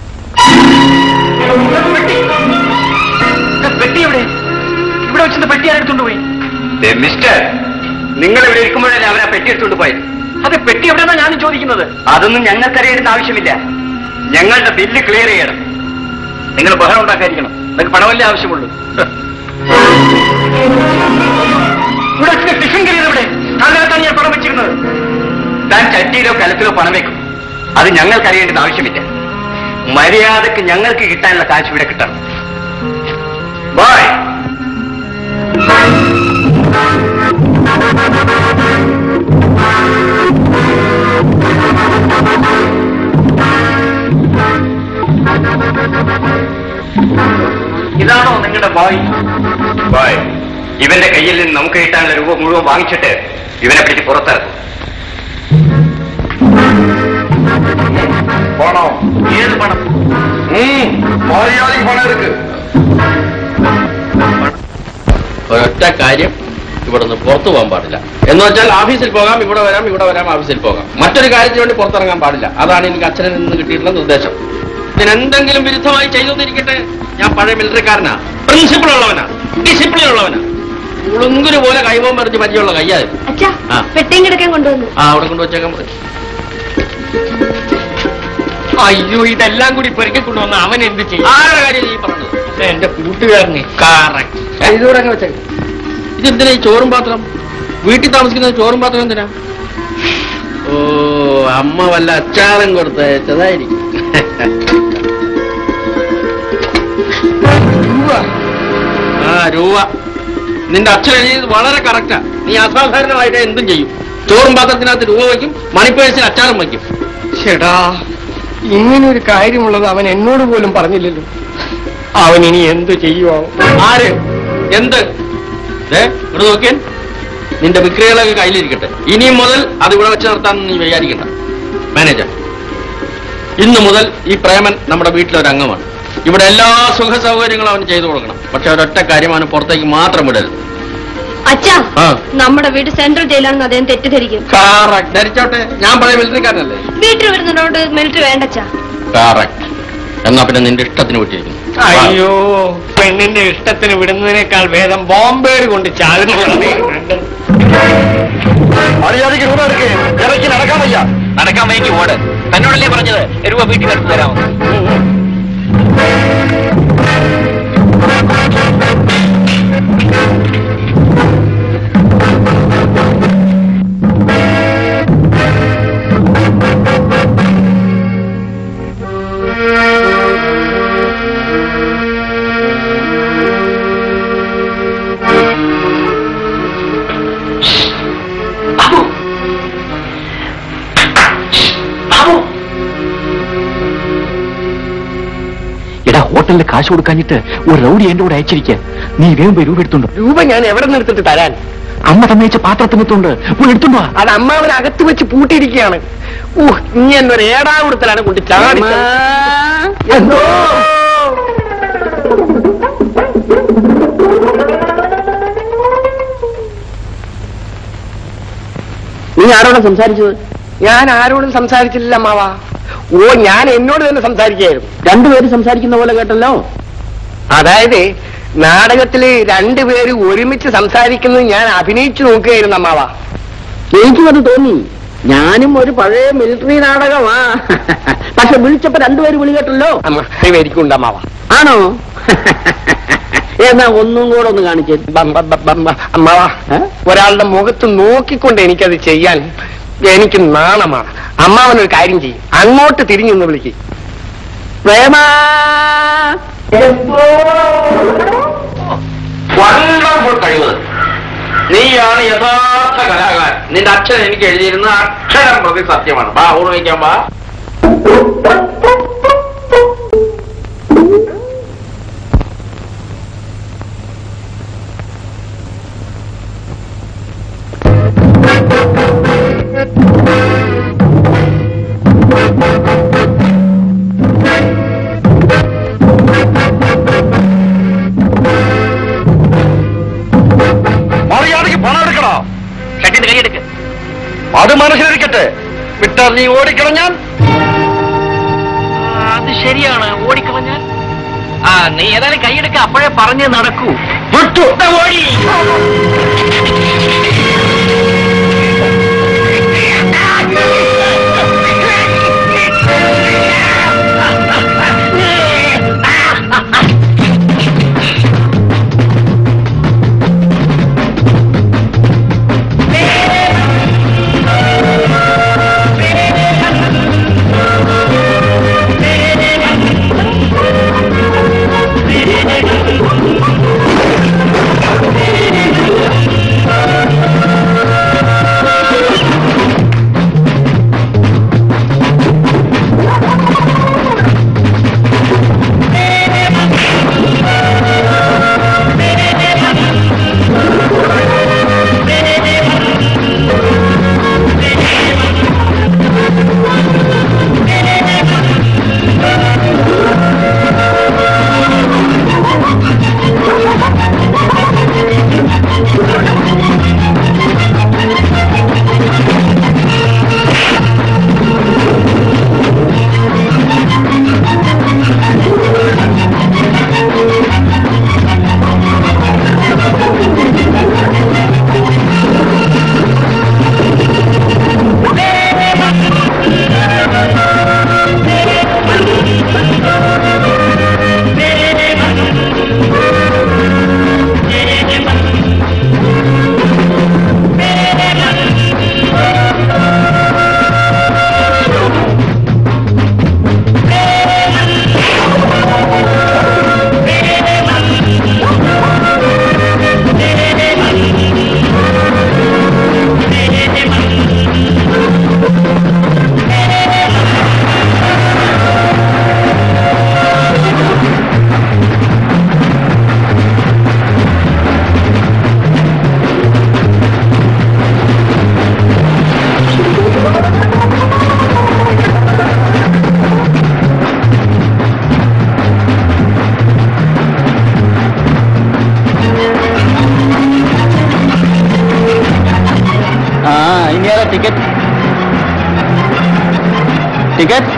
പെട്ടി എവിടെ ഇവിടെ വെച്ചിട്ട് പെട്ടി ആരെടുത്തോണ്ട് പോയി മിസ്റ്റർ നിങ്ങൾ ഇവിടെ ഇരിക്കുമ്പോഴല്ലേ അവരാ പെട്ടി എടുത്തോണ്ട് പോയത് അത് പെട്ടി എവിടെയാ ഞാൻ ചോദിക്കുന്നത് അതൊന്നും ഞങ്ങൾക്കറിയേണ്ട ആവശ്യമില്ല ഞങ്ങളുടെ ബില്ല് ക്ലിയർ ചെയ്യണം നിങ്ങൾ ബഹളം ഉണ്ടാക്കാതിരിക്കണം നിങ്ങൾക്ക് പണമല്ലേ ആവശ്യമുള്ളൂ ഇവിടെ വെച്ചിട്ട് ടിഫിൻ കയറിയത് ഇവിടെ അതിനകത്താണ് ഞാൻ പണം വെച്ചിരുന്നത് താൻ ചട്ടിയിലോ കലത്തിലോ പണം വെക്കും അത് ഞങ്ങൾക്ക് അറിയേണ്ടത് ആവശ്യമില്ല മര്യാദക്ക് ഞങ്ങൾക്ക് കിട്ടാനുള്ള കാശ് ഇവിടെ കിട്ടണം ബായ് ഇതാണോ നിങ്ങളുടെ ബായ് ഇവന്റെ കയ്യിൽ നിന്ന് നമുക്ക് കിട്ടാനുള്ള രൂപ മുഴുവൻ വാങ്ങിച്ചിട്ട് ഇവനെ പിടിച്ച് പുറത്തിറക്കും പണം ഏത് പണം മലയാളി പണം എടുക്ക് ഒരൊറ്റ കാര്യം ഇവിടെ നിന്ന് പുറത്തു പോകാൻ പാടില്ല എന്ന് വെച്ചാൽ ഓഫീസിൽ പോകാം ഇവിടെ വരാം ഇവിടെ വരാം ഓഫീസിൽ പോകാം മറ്റൊരു കാര്യത്തിന് വേണ്ടി പുറത്തിറങ്ങാൻ പാടില്ല അതാണ് എനിക്ക് അച്ഛനിൽ നിന്ന് കിട്ടിയിട്ടുള്ള നിർദ്ദേശം ഇതിനെന്തെങ്കിലും വിരുദ്ധമായി ചെയ്തോന്നിരിക്കട്ടെ ഞാൻ പഴയ മിലിറ്ററിക്കാരനാ പ്രിൻസിപ്പിൾ ഉള്ളവനാ ഡിസിപ്ലിൻ ഉള്ളവനാ ഉളുങ്കുരു പോലെ കൈമോൻ മറിച്ച് പരിചയമുള്ള കയ്യായത് അച്ഛാ ആ. പെട്ടിയും കിടക്കാൻ കൊണ്ടുവന്നു ആ അവിടെ കൊണ്ടുവച്ചേക്കാൻ പറയും അയ്യോ ഇതെല്ലാം കൂടി പെരുക്കി കൊണ്ടുവന്ന അവൻ എന്ത് ചെയ്യും ആരുടെ കാര്യം നീ പറഞ്ഞത് എന്റെ കൂട്ടുകാരന് ഏ, ഇതുകൂടെ അങ്ങ് വെച്ചേക്ക് ഇതെന്തിനാ ഈ ചോറും പാത്രം വീട്ടിൽ താമസിക്കുന്ന ചോറും പാത്രം എന്തിനാ ഓ അമ്മ വല്ല അച്ചാറും കൊടുത്തയച്ചതായിരിക്കും രൂപ ആ രൂപ നിന്റെ അച്ഛൻ എഴുതിയത് വളരെ കറക്റ്റാ നീ അസാധാരണമായിട്ട് എന്തും ചെയ്യും ചോറും പാത്രത്തിനകത്ത് രൂപ വയ്ക്കും മണിപ്പേഴ്സിന് അച്ചാറും വയ്ക്കും ചേടാ ഇങ്ങനെ ഒരു കാര്യമുള്ളത് അവൻ എന്നോട് പോലും പറഞ്ഞില്ലല്ലോ അവൻ ഇനി എന്ത് ചെയ്യുമോ ആര് എന്ത് ദേ, ഇവിടെ നോക്കിയാൽ നിന്റെ വിക്രികളൊക്കെ കയ്യിലിരിക്കട്ടെ ഇനി മുതൽ അത് ഇവിടെ വെച്ച് നിർത്താൻ നീ വിചാരിക്കണ്ട മാനേജർ ഇന്നു മുതൽ ഈ പ്രേമൻ നമ്മുടെ വീട്ടിലൊരു അംഗമാണ് ഇവിടെ എല്ലാ സുഖ സൗകര്യങ്ങളും അവന് ചെയ്തു കൊടുക്കണം പക്ഷെ ഒരൊറ്റ കാര്യം അവന് പുറത്തേക്ക് മാത്രം വിടരുത് അച്ഛാ ആ. നമ്മുടെ വീട് സെൻട്രൽ ജയിലാണെന്ന് അദ്ദേഹം തെറ്റിദ്ധരിക്കും കാറക്ട് ധരിച്ചോട്ടെ ഞാൻ പഴയ മിലിറ്ററിക്കാരനല്ലേ വീട്ടിൽ വരുന്നതിനോട് മിലിറ്ററി വേണ്ടച്ചാ കാറക്ട് എന്നാ പിന്നെ നിന്റെ ഇഷ്ടത്തിന് വിട്ടിരിക്കുന്നു അയ്യോ പെണ്ണിന്റെ ഇഷ്ടത്തിന് വിടുന്നതിനേക്കാൾ ഭേദം ബോംബേർ കൊണ്ട് ചാകുന്നതാണ് നല്ലത്. മലയാളിക്ക് രൂപ എടുക്ക് ഇറക്കി നടക്കാൻ വയ്യ നടക്കാൻ വൈകി ഓട് തന്നോടല്ലേ പറഞ്ഞത് രൂപ വീട്ടിൽ വരുത്തി തരാമെന്ന് എടാ ഹോട്ടലിൽ കാശ് കൊടുക്കാഞ്ഞിട്ട് ഒരു റൗഡി എന്റെ കൂടെ അയച്ചിരിക്കുക നീ വേഗം പോയി രൂപ എടുത്തുണ്ടോ രൂപ ഞാൻ എവിടെ നിർത്തിട്ട് തരാൻ അമ്മ തന്നയിച്ച പാത്രത്തിനെത്തുണ്ട് പോയി എടുത്തുണ്ടോ അത് അമ്മാവൻ അകത്ത് വെച്ച് പൂട്ടിയിരിക്കുകയാണ് ഊ ഇനി എന്നൊരു ഏടാകുടത്തിലാണ് കൊണ്ട് ചാടി എന്തോ നീ ആരോടാ സംസാരിച്ചത് ഞാൻ ആരോടും സംസാരിച്ചില്ല അമ്മാവ ഓ ഞാൻ എന്നോട് തന്നെ സംസാരിക്കുകയായിരുന്നു രണ്ടുപേരും സംസാരിക്കുന്ന പോലെ കേട്ടല്ലോ അതായത് നാടകത്തില് രണ്ടുപേര് ഒരുമിച്ച് സംസാരിക്കുന്നത് ഞാൻ അഭിനയിച്ചു നോക്കുകയായിരുന്നു അമ്മാവ എനിക്കും അത് തോന്നി ഞാനും ഒരു പഴയ മിലിറ്ററി നാടകമാ പക്ഷെ വിളിച്ചപ്പോ രണ്ടുപേരും വിളി കേട്ടല്ലോ അമ്മ എനിക്കുണ്ട് അമ്മാവ ആണോ എന്നാ ഒന്നും കൂടെ ഒന്ന് കാണിച്ചേ ബം, ബം, ബം, ബം, ബം. അമ്മാവ ഏ? ഒരാളുടെ മുഖത്ത് നോക്കിക്കൊണ്ട് എനിക്കത് ചെയ്യാൻ എനിക്ക് നാണമാണ് അമ്മാവൻ ഒരു കാര്യം ചെയ്യും അങ്ങോട്ട് തിരിഞ്ഞു നിന്ന് വിളിക്കും പ്രേമ വണ്ടർഫുൾ കഴിവ് നീയാണ് യഥാർത്ഥ കലാകാരൻ നിന്റെ അച്ഛൻ എനിക്ക് എഴുതിയിരുന്ന അക്ഷരം പ്രതി സത്യമാണ് വാ ഊണ് വയ്ക്കാൻ വാ മലയാളിക്ക് പണം എടുക്കണോ ഷട്ടിന്റെ കൈയെടുക്ക് അത് മനസ്സിലിരിക്കട്ടെ വിട്ടാൽ നീ ഓടിക്കളഞ്ഞാൽ അത് ശരിയാണ് ഓടിക്കളഞ്ഞാൽ ആ നീ ഏതായാലും കൈയെടുക്ക അപ്പോഴേ പറഞ്ഞ് നടക്കൂ വിട്ടു ഓടി ആ ടിക്കറ്റ്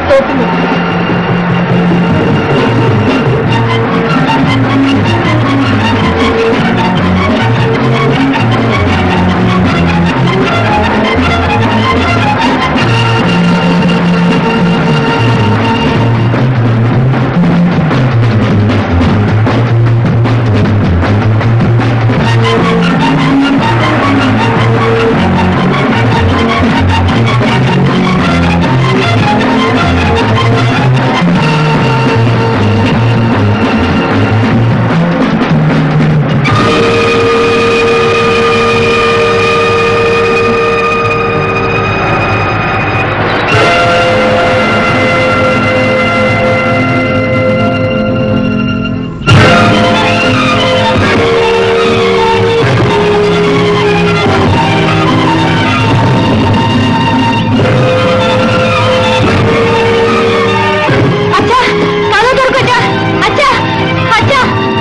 അച്ഛാ കഥ തുറക്കച്ച അച്ഛാ അച്ഛാ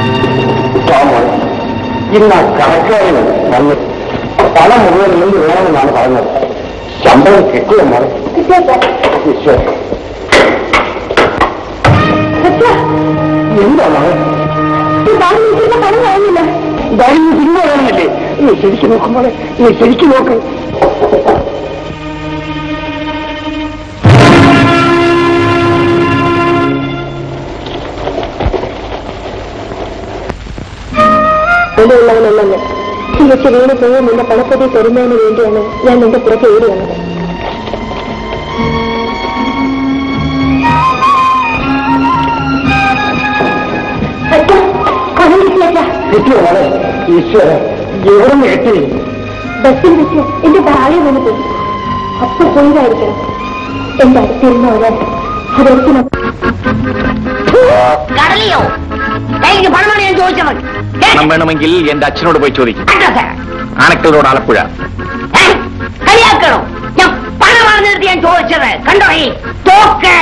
ഇന്ന് കണക്കാരന് വന്ന് പണം മുഴുവൻ എന്ത് വേണമെന്നാണ് പറഞ്ഞത് ശമ്പളം കിട്ടിയ മോളെ ഈശ്വര എന്താ മോളെ പണം കഴിഞ്ഞില്ല ഇതായിരുന്നു സിനിമ കാണുന്നില്ലേ നീ ശരിക്കും നോക്കുമ്പോളെ നീ ശരിക്കും നോക്ക് വിലയുള്ളവനല്ലെന്ന് തിരിച്ചു വീണ് പോയി നിന്റെ പണപ്പതി തരുന്നതിന് വേണ്ടിയാണ് ഞാൻ നിന്റെ പുറത്ത് ഓടി വന്നത് അച്ഛാ, പണം കിട്ടിയച്ഛാ. കിട്ടിയോ മോളെ ഈശ്വര എവിടെ നിന്ന് കിട്ടി ബസ്സിൽ വെച്ച് എന്റെ ഭാര്യ വീണ് പോയി അപ്പൊ പോയതായിരിക്കണം എന്റെ അടുത്തിരുന്ന ഒരാൾ അതെനിക്ക് ന- കടലിയോ എനിക്ക് പണമാണ് ഞാൻ ചോദിച്ചത് ഏ? പണം വേണമെങ്കിൽ എന്റെ അച്ഛനോട് പോയി ചോദിക്കും അഡ്രസ് ആനക്ടലോട് ആലപ്പുഴ ഏ? കളിയാക്കണോ ഞാൻ പണമാണ് നിർത്തി ഞാൻ ചോദിച്ചത് കണ്ടോ ഈ തോക്ക്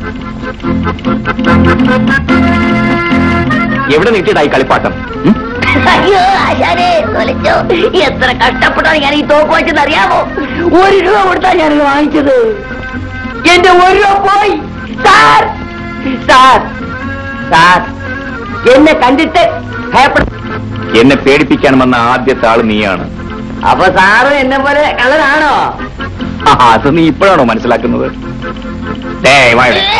എവിടെ നീട്ടിയതായി കളിപ്പാട്ടം ഉം? അയ്യോ ആശാനെ തൊലച്ചോ എത്ര കഷ്ടപ്പെട്ടാണ് ഞാൻ ഈ തോക്ക് വെച്ചത് അറിയാമോ ഒരു രൂപ കൊടുത്താ ഞാൻ വാങ്ങിച്ചത് എന്റെ ഒരു രൂപ പോയി സാർ സാർ സാർ എന്നെ കണ്ടിട്ട് ഭയപ്പെട്ട എന്നെ പേടിപ്പിക്കാൻ വന്ന ആദ്യത്തെ ആള് നീയാണ് അപ്പൊ സാറ് എന്നെ പോലെ കള്ളനാണോ ആ, അത് നീ ഇപ്പോഴാണോ മനസ്സിലാക്കുന്നത് ദേ, വാ ഇവിടെ.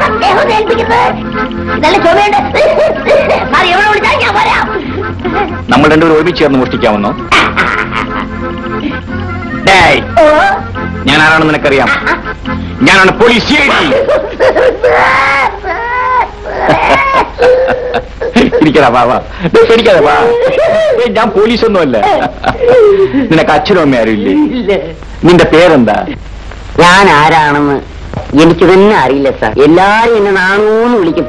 നല്ല ചുമയുണ്ട് സാർ എവിടെ വിളിച്ചാൽ ഞാൻ വരാം നമ്മൾ രണ്ടുപേരും ഒരുമിച്ച് ചേർന്ന് മോഷ്ടിക്കാമെന്നോ ഡേയ്, ഓ ഞാൻ ആരാണെന്ന് നിനക്കറിയാം ഞാനാണ് പോലീസ് ഇരിക്കടാ വാ വാ ദേ, പേടിക്കാതെ വാ ഏയ്, ഞാൻ പോലീസൊന്നുമല്ല നിനക്ക് അച്ഛനും അമ്മ ആരും ഇല്ലേ നിന്റെ പേരെന്താ ഞാൻ ആരാണെന്ന് എനിക്ക് തന്നെ അറിയില്ല സാർ എല്ലാരും എന്നെ നാണൂന്ന് വിളിക്കും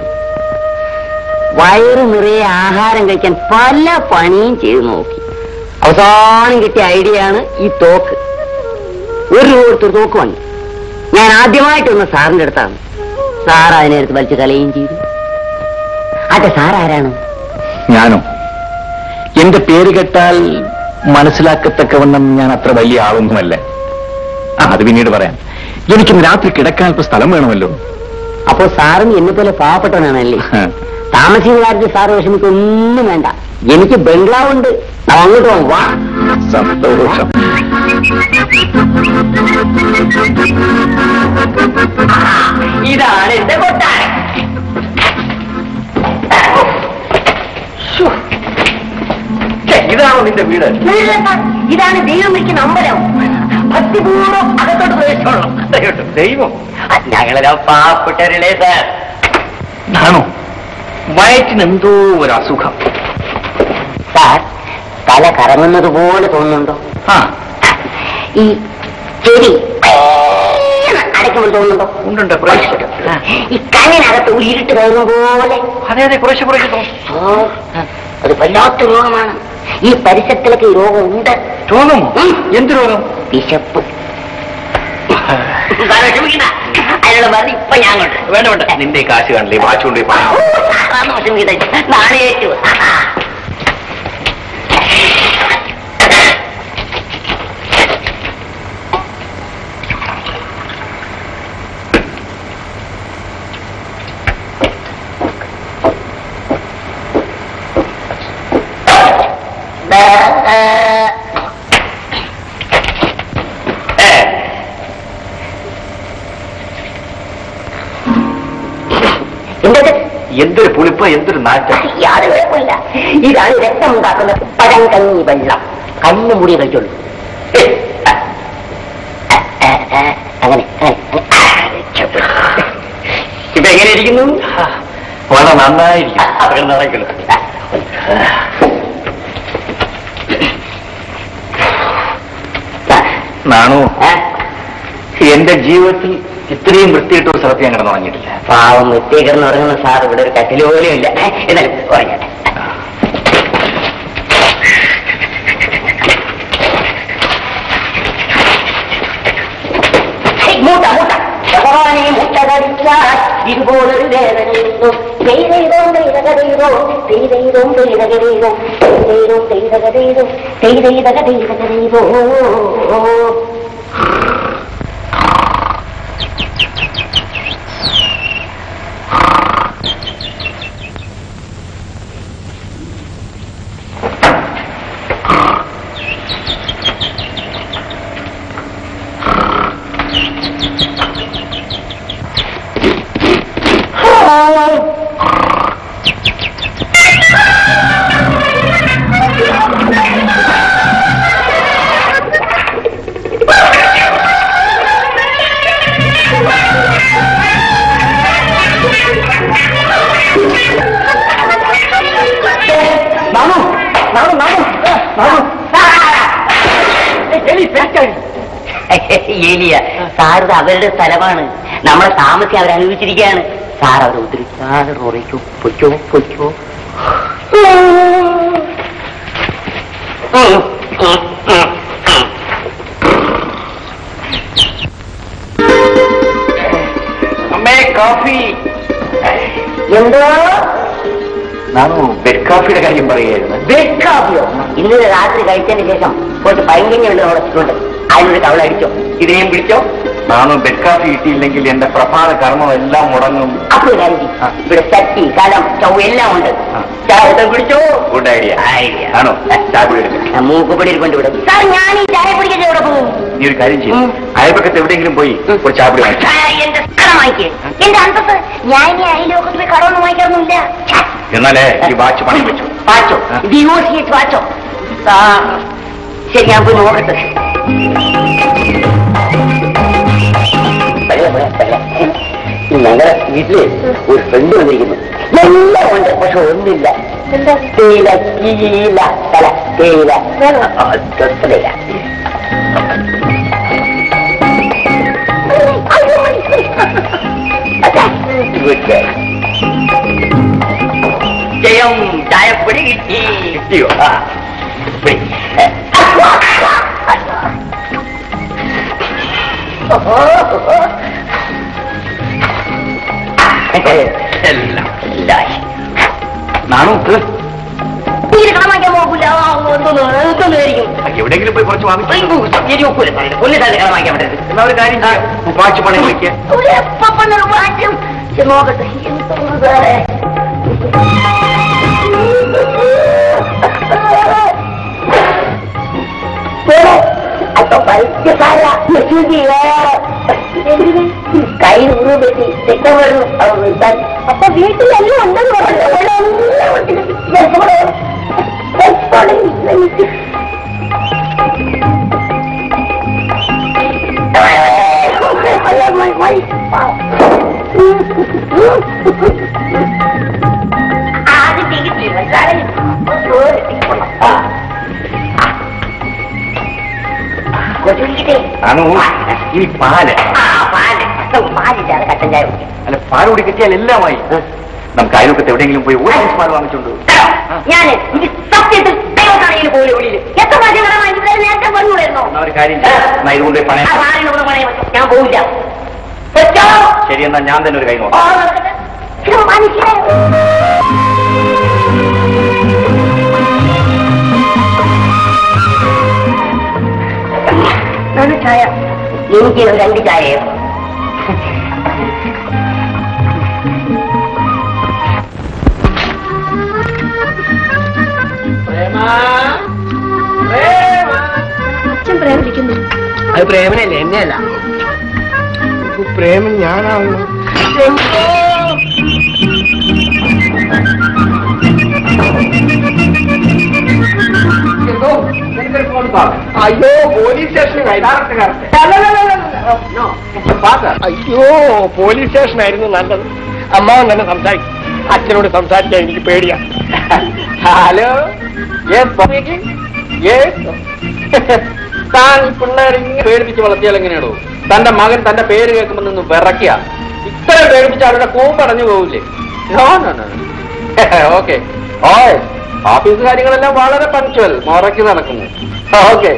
വയറ് നിറയെ ആഹാരം കഴിക്കാൻ പല പണിയും ചെയ്തു നോക്കി അവസാനം കിട്ടിയ ഐഡിയ ആണ് ഈ തോക്ക് ഒരു രൂപ കൊടുത്തൊരു തോക്ക് വാങ്ങി ഞാൻ ആദ്യമായിട്ട് വന്ന സാറിന്റെ അടുത്താണ് സാർ അതിനടുത്ത് വലിച്ചു കളയുകയും ചെയ്തു അതെ സാർ ആരാണ് ഞാനോ എന്റെ പേര് കേട്ടാൽ മനസ്സിലാക്കത്തക്കവണ്ണം ഞാൻ അത്ര വലിയ ആളൊന്നുമല്ല ആ അത് പിന്നീട് പറയാം എനിക്കിന്ന് രാത്രി കിടക്കാൻ അല്പം സ്ഥലം വേണമല്ലോ അപ്പോ സാറിന് എന്നെ പോലെ പാവപ്പെട്ടവനാണല്ലേ താമസിക്കുന്ന കാര്യത്തിൽ സാറ് വിഷമിക്കൊന്നും വേണ്ട എനിക്ക് ബംഗ്ലാവുണ്ട് നാം അങ്ങോട്ട് പോകാം വാ സന്തോഷം ഇതാണ് എന്റെ കൊട്ടാരം ഇതാണോ നിന്റെ വീട് ഇതാണ് ദൈവം ഇരിക്കുന്ന അമ്പലം ഭക്തിപൂർവ്വം അകത്തോട്ട് പ്രവേശിച്ചോളാം ദൈവം ഞങ്ങളെ പാവപ്പെട്ടവരല്ലേ സാർ ആണോ വയറ്റിന് എന്തോ ഒരു അസുഖം സാർ തല കറങ്ങുന്നത് പോലെ തോന്നുന്നുണ്ടോ ആ ഈ ചെടി അടയ്ക്കുമ്പോൾ തോന്നുന്നുണ്ടോ ഉണ്ടുണ്ട് കുറേശ്ശെ. ഈ കണ്ണിനകത്ത് ഒരു ഇരുട്ട് കയറും പോലെ അതെ അതെ കുറേശ്ശെ കുറേശ്ശെ തോന്നും ഓ, അത് വല്ലാത്ത രോഗമാണ് ഈ പരിസരത്തിലൊക്കെ ഈ രോഗം ഉണ്ട് രോഗം ഉം. എന്ത് രോഗം വിശപ്പ് അതിനുള്ള മരുന്ന് ഇപ്പൊ ഞാൻ കൊണ്ട് വേണ്ട വേണ്ട നിന്റെ ഈ കാശ് കാണില്ലേ വാച്ച് കൊണ്ട് പോയി പണം നാണയേറ്റു എന്തൊരു പുളിപ്പ് എന്തൊരു നാറ്റം യാതൊരു കുഴപ്പമില്ല ഇതാണ് രക്തം ഉണ്ടാക്കുന്ന പഴം കഞ്ഞി വെള്ളം കണ്ണു മൂടി കഴിച്ചോളൂ അങ്ങനെ ഇപ്പൊ എങ്ങനെ ഇരിക്കുന്നു വളരെ നന്നായിരിക്കും അവിടെ നടക്കുന്നു നാണു എന്റെ ജീവിതത്തിൽ ഇത്രയും വൃത്തിയിട്ട ഒരു സ്ഥലത്ത് ഞാൻ കിടന്നു വാങ്ങിയിട്ടില്ല പാവം വ്യക്തീകരണം ഉറങ്ങുന്ന സാർ ഇവിടെ ഒരു കട്ടില് പോലും ഇല്ല എന്നാലും ഉറങ്ങട്ടെ ഹേയ്, മൂട്ട മൂട്ട ഭഗവാനെ മുട്ടകടിച്ചാൽ ഇതുപോലൊരു വേദനയുണ്ടോ തെയ്തോ തെയ്തകതീരോ തെയ്തോ തെയ്തകതീരോ തെയ്തോ തെയ്തകതീരോ തെയ്തക തെയ്തകതീരോ മാമു മാമു മാമു മാമു ഏലിയ സാറിത് അവരുടെ സ്ഥലമാണ് നമ്മളെ താമസിക്കാൻ അവർ അനുഭവിച്ചിരിക്കുകയാണ് സാർ അവരെ ഉദ്ധരിക്കാതെ ഉറയ്ക്കോ പൊയ്ക്കോ പൊയ്ക്കോ അമ്മേ കോഫി എന്തോ നാണു ബെഡ് കാഫിയുടെ കാര്യം പറയുകയായിരുന്നു ബെഡ് കാപ്പിയോ ഇന്നലെ രാത്രി കഴിച്ചതിന് ശേഷം കുറച്ച് പൈങ്കഞ്ഞ വെള്ളം ഉടച്ചിട്ടുണ്ട് അതിനൊരു കവള അടിച്ചോ ഇതിനെയും പിടിച്ചോ നാണു ബെഡ് കാഫി കിട്ടിയില്ലെങ്കിൽ എന്റെ പ്രഭാത കർമ്മം എല്ലാം മുടങ്ങും അപ്പൊ ഒരു കാര്യം ചെയ്യ്. ഇവിടെ ചട്ടി കലം ചൗ എല്ലാം ഉണ്ട് ആ. ചായ എടുത്ത് പിടിച്ചോ ഗുഡ് ഐഡിയ Idea. ആണോ ചായ കുടി എടുക്കാം ആ, മൂക്കുപൊടി കൊണ്ട് വിടും സാർ ഞാൻ ഈ ചായ കുടിക്കട്ടെ ഇവിടെ പോകും നീ ഒരു കാര്യം ചെയ്യും ഉം. അയൽപക്കത്ത് എവിടെയെങ്കിലും പോയി ഒരു ചായ കുടി വാങ്ങിച്ചു എന്റെ കടം വാങ്ങിക്കേ എന്റെ അന്തത്ത് ഞാൻ ഇനി അയലോകത്ത് പോയി കടമൊന്നും വാങ്ങിക്കാറൊന്നുമില്ല ഛെ, എന്നാലേ ഈ വാച്ച് പണയം വെച്ചു വാച്ചോ ആ. ഡിവോഴ്സിയേറ്റ് വാച്ചോ ആ, ശരി ഞാൻ പോയി നോക്കട്ടെ പഴയ, പഴയ, പഴയ. ഞങ്ങളുടെ വീട്ടില് ഒരു ഫ്രണ്ട് വന്നിരിക്കുന്നു എല്ലാം ഉണ്ട് പക്ഷെ ഒന്നില്ല എന്താ തേയില കീല തല തേയില ആ, തൊട്ടതേയില. അച്ഛാ, ഇവിടെ. ജയം ചായപ്പൊടി കിട്ടി കിട്ടിയോ ആ പിടി. എല്ലാം എല്ലാം നാണു തീരെ കടം വാങ്ങിക്കാൻ പോകില്ല എന്തോന്ന് എന്തോന്നായിരിക്കും എവിടെയെങ്കിലും പോയി കുറച്ച് വാങ്ങിച്ചു ശരി ഒക്കൂല ഒന്ന് തന്നെ കടം വാങ്ങിക്കാൻ പറ്റരുത് എന്നാ ഒരു കാര്യം ചെയ്യാം. വാച്ച് പണയം വെക്കുക ഒരു എപ്പന്നൊരു മാറ്റം ശരി, നോക്കട്ടെ എന്തോന്ന് സാറേ അപ്പൊ പൈസക്കാര കൈ നൂറ് പറ്റി രക്തം വരുന്നു അപ്പൊ വീട്ടിലെല്ലാം ഉണ്ടെന്ന് പറഞ്ഞു അവിടെ എല്ലാം ഉണ്ട്. രക്ഷപ്പെടൂ. രക്ഷപ്പെടൂ. ആദ്യം തിരിച്ചു സാറേ കൊച്ചുകിട്ടേ നാണു ഈ പാല് ആ പാല് പാലില്ലാതെ കട്ടൻ ചായ കുടിക്കാം അല്ല പാല് കൂടി കിട്ടിയാൽ എല്ലാമായി നമുക്ക് അയൽപക്കത്ത് എവിടെയെങ്കിലും പോയി ഒരു ഗ്ലാസ് പാല് വാങ്ങിച്ചോണ്ട് ഞാൻ ഇത് സത്യത്തിൽ ദൈവത്താണെങ്കിൽ പോലെ ഒളിയിൽ എത്ര പ്രാവശ്യം കടം വാങ്ങിച്ചത് നേരത്തെ പറഞ്ഞുകൂടായിരുന്നോ എന്നാ ഒരു കാര്യം ചെയ്യാം. എന്നാ ഇതുകൊണ്ട് പോയി ആ പണയം പാലിനോട് പണയം വെച്ചോ. ഞാൻ പോവില്ല വെച്ചോ. ശരി എന്നാ ഞാൻ തന്നെ ഒരു കൈ ഓ, നോക്കാം നടക്കട്ടെ. ഇത് മനുഷ്യനെ ഒരു ചായ എനിക്ക് ഒരു രണ്ട് ചായയോ അച്ഛൻ പ്രേമിക്കുന്നു അത് പ്രേമനല്ലേ എന്നെയല്ല പ്രേമൻ ഞാനാണല്ലോ എന്തോ അയ്യോ പോലീസ് സ്റ്റേഷനായി അയ്യോ പോലീസ് സ്റ്റേഷനായിരുന്നു നല്ലത് അമ്മാവൻ തന്നെ സംസാരിക്കും അച്ഛനോട് സംസാരിക്കാൻ എനിക്ക് പേടിയാ ഹലോ താൻ പിള്ളേരെ ഇങ്ങനെ പേടിപ്പിച്ച് വളർത്തിയാൽ എങ്ങനെയാണോ തന്റെ മകൻ തന്റെ പേര് കേൾക്കുമ്പോൾ നിന്ന് വിറക്കിയ ഇത്ര പേടിപ്പിച്ച് അവരുടെ കൂമ്പടഞ്ഞു പോവില്ലേ ഓക്കെ ഓയ് ഓഫീസ് കാര്യങ്ങളെല്ലാം വളരെ പങ്ക്ച്വൽ മുറയ്ക്ക് നടക്കുന്നു ഓക്കെ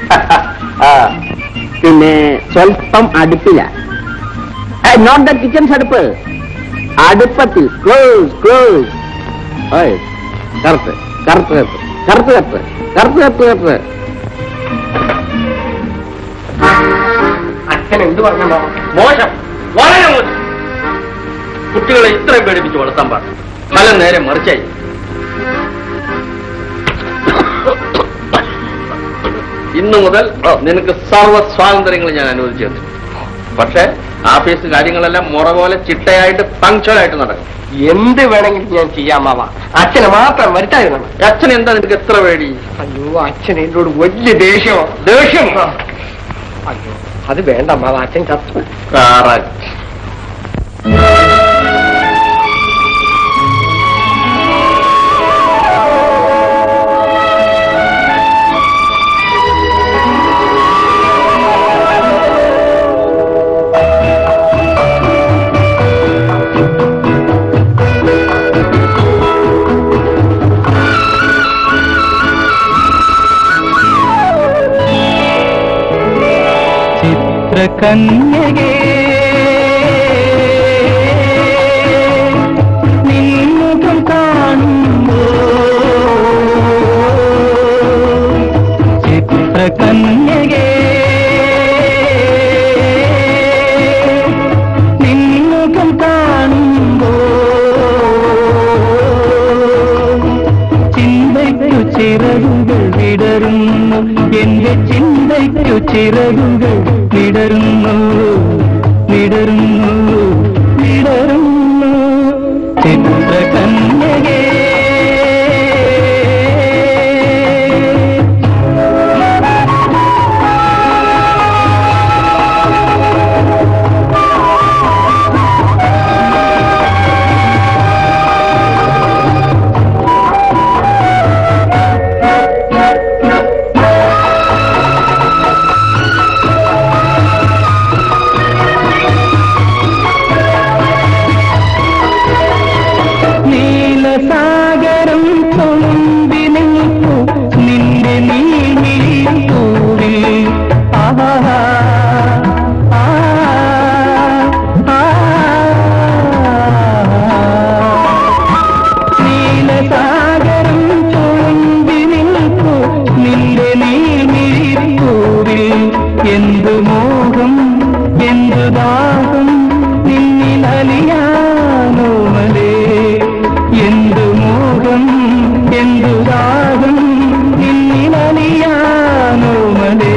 പിന്നെ സ്വല്പം അടുപ്പില നോട്ട് ദ കിച്ചൺസ് അടുപ്പ് അടുപ്പത്തിൽ ക്ലോസ് ക്ലോസ് കറുത്ത് കറുത്ത് കറുത്ത് കറുത്ത് കറുത്ത് കറുത്ത് കറുത്ത് കറുത്ത് അച്ഛൻ എന്ത് പറഞ്ഞോ മോശം വളരെ മോശം കുട്ടികളെ ഇത്രയും പേടിപ്പിച്ച് വളർത്താൻ പാടില്ല ഫലം നേരെ മറിച്ചായി ഇന്നു മുതൽ നിനക്ക് സർവ്വ സ്വാതന്ത്ര്യങ്ങൾ ഞാൻ അനുവദിച്ചു തന്നു പക്ഷേ ആഫീസ് കാര്യങ്ങളെല്ലാം മുറ പോലെ ചിട്ടയായിട്ട് പങ്ക്ച്വലായിട്ട് നടക്കും എന്ത് വേണമെങ്കിലും ഞാൻ ചെയ്യാം മാവ അച്ഛനെ മാത്രം വരുത്തായിരുന്നു അച്ഛൻ എന്താ നിനക്ക് എത്ര പേടി അയ്യോ അച്ഛൻ എന്നോട് വലിയ ദേഷ്യമോ ദേഷ്യം അയ്യോ അത് വേണ്ട മാവ അച്ഛൻ ചത്തു കാറാൻ ചിത്രകന്യകേ നിൻമുഖം കാണുമ്പോ ചിത്രകന്യകേ നിൻമുഖം കാണുമ്പോ ചിന്തയ്ക്കു ചിറകുകൾ വിടരുന്നു എന്റെ ചിന്തയ്ക്കു ചിറകുകൾ വിടരുന്നു വിടരുന്നു വിടരുന്നു ചിത്രകന്യകേ നീലസാഗരം തുളുമ്പി നിൽക്കൂ നിന്റെ നീമിഴിപ്പൂവിൽ ആഹാ ആ, ആ, നീലസാഗരം തുളുമ്പി നിൽക്കൂ നിന്റെ നീമിഴിപ്പൂവിൽ എന്തു മോഹം എന്തു ദാഹം നിന്നിലലിയാനോ മലേ എന്തു മോഹം എന്തു ദാഹം നിന്നിലലിയാനോ മലേ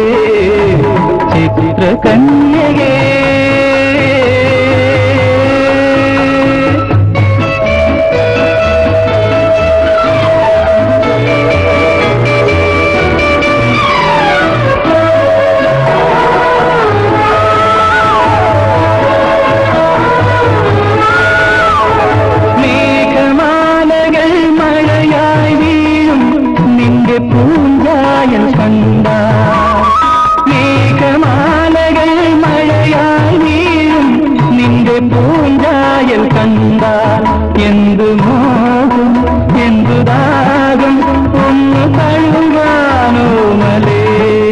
ചിത്രകന്യകേ മേഘമാലകൾ മഴയായി വീഴും നിന്റെ പൂഞ്ചായൽ കണ്ട മേഘമാലകൾ മഴയായി വീഴും നിന്റെ പൂഞ്ചായൽ കണ്ട എന്തു മോഹം എന്തു ദാഹം ഒന്ന് കഴുകാനോ മലേ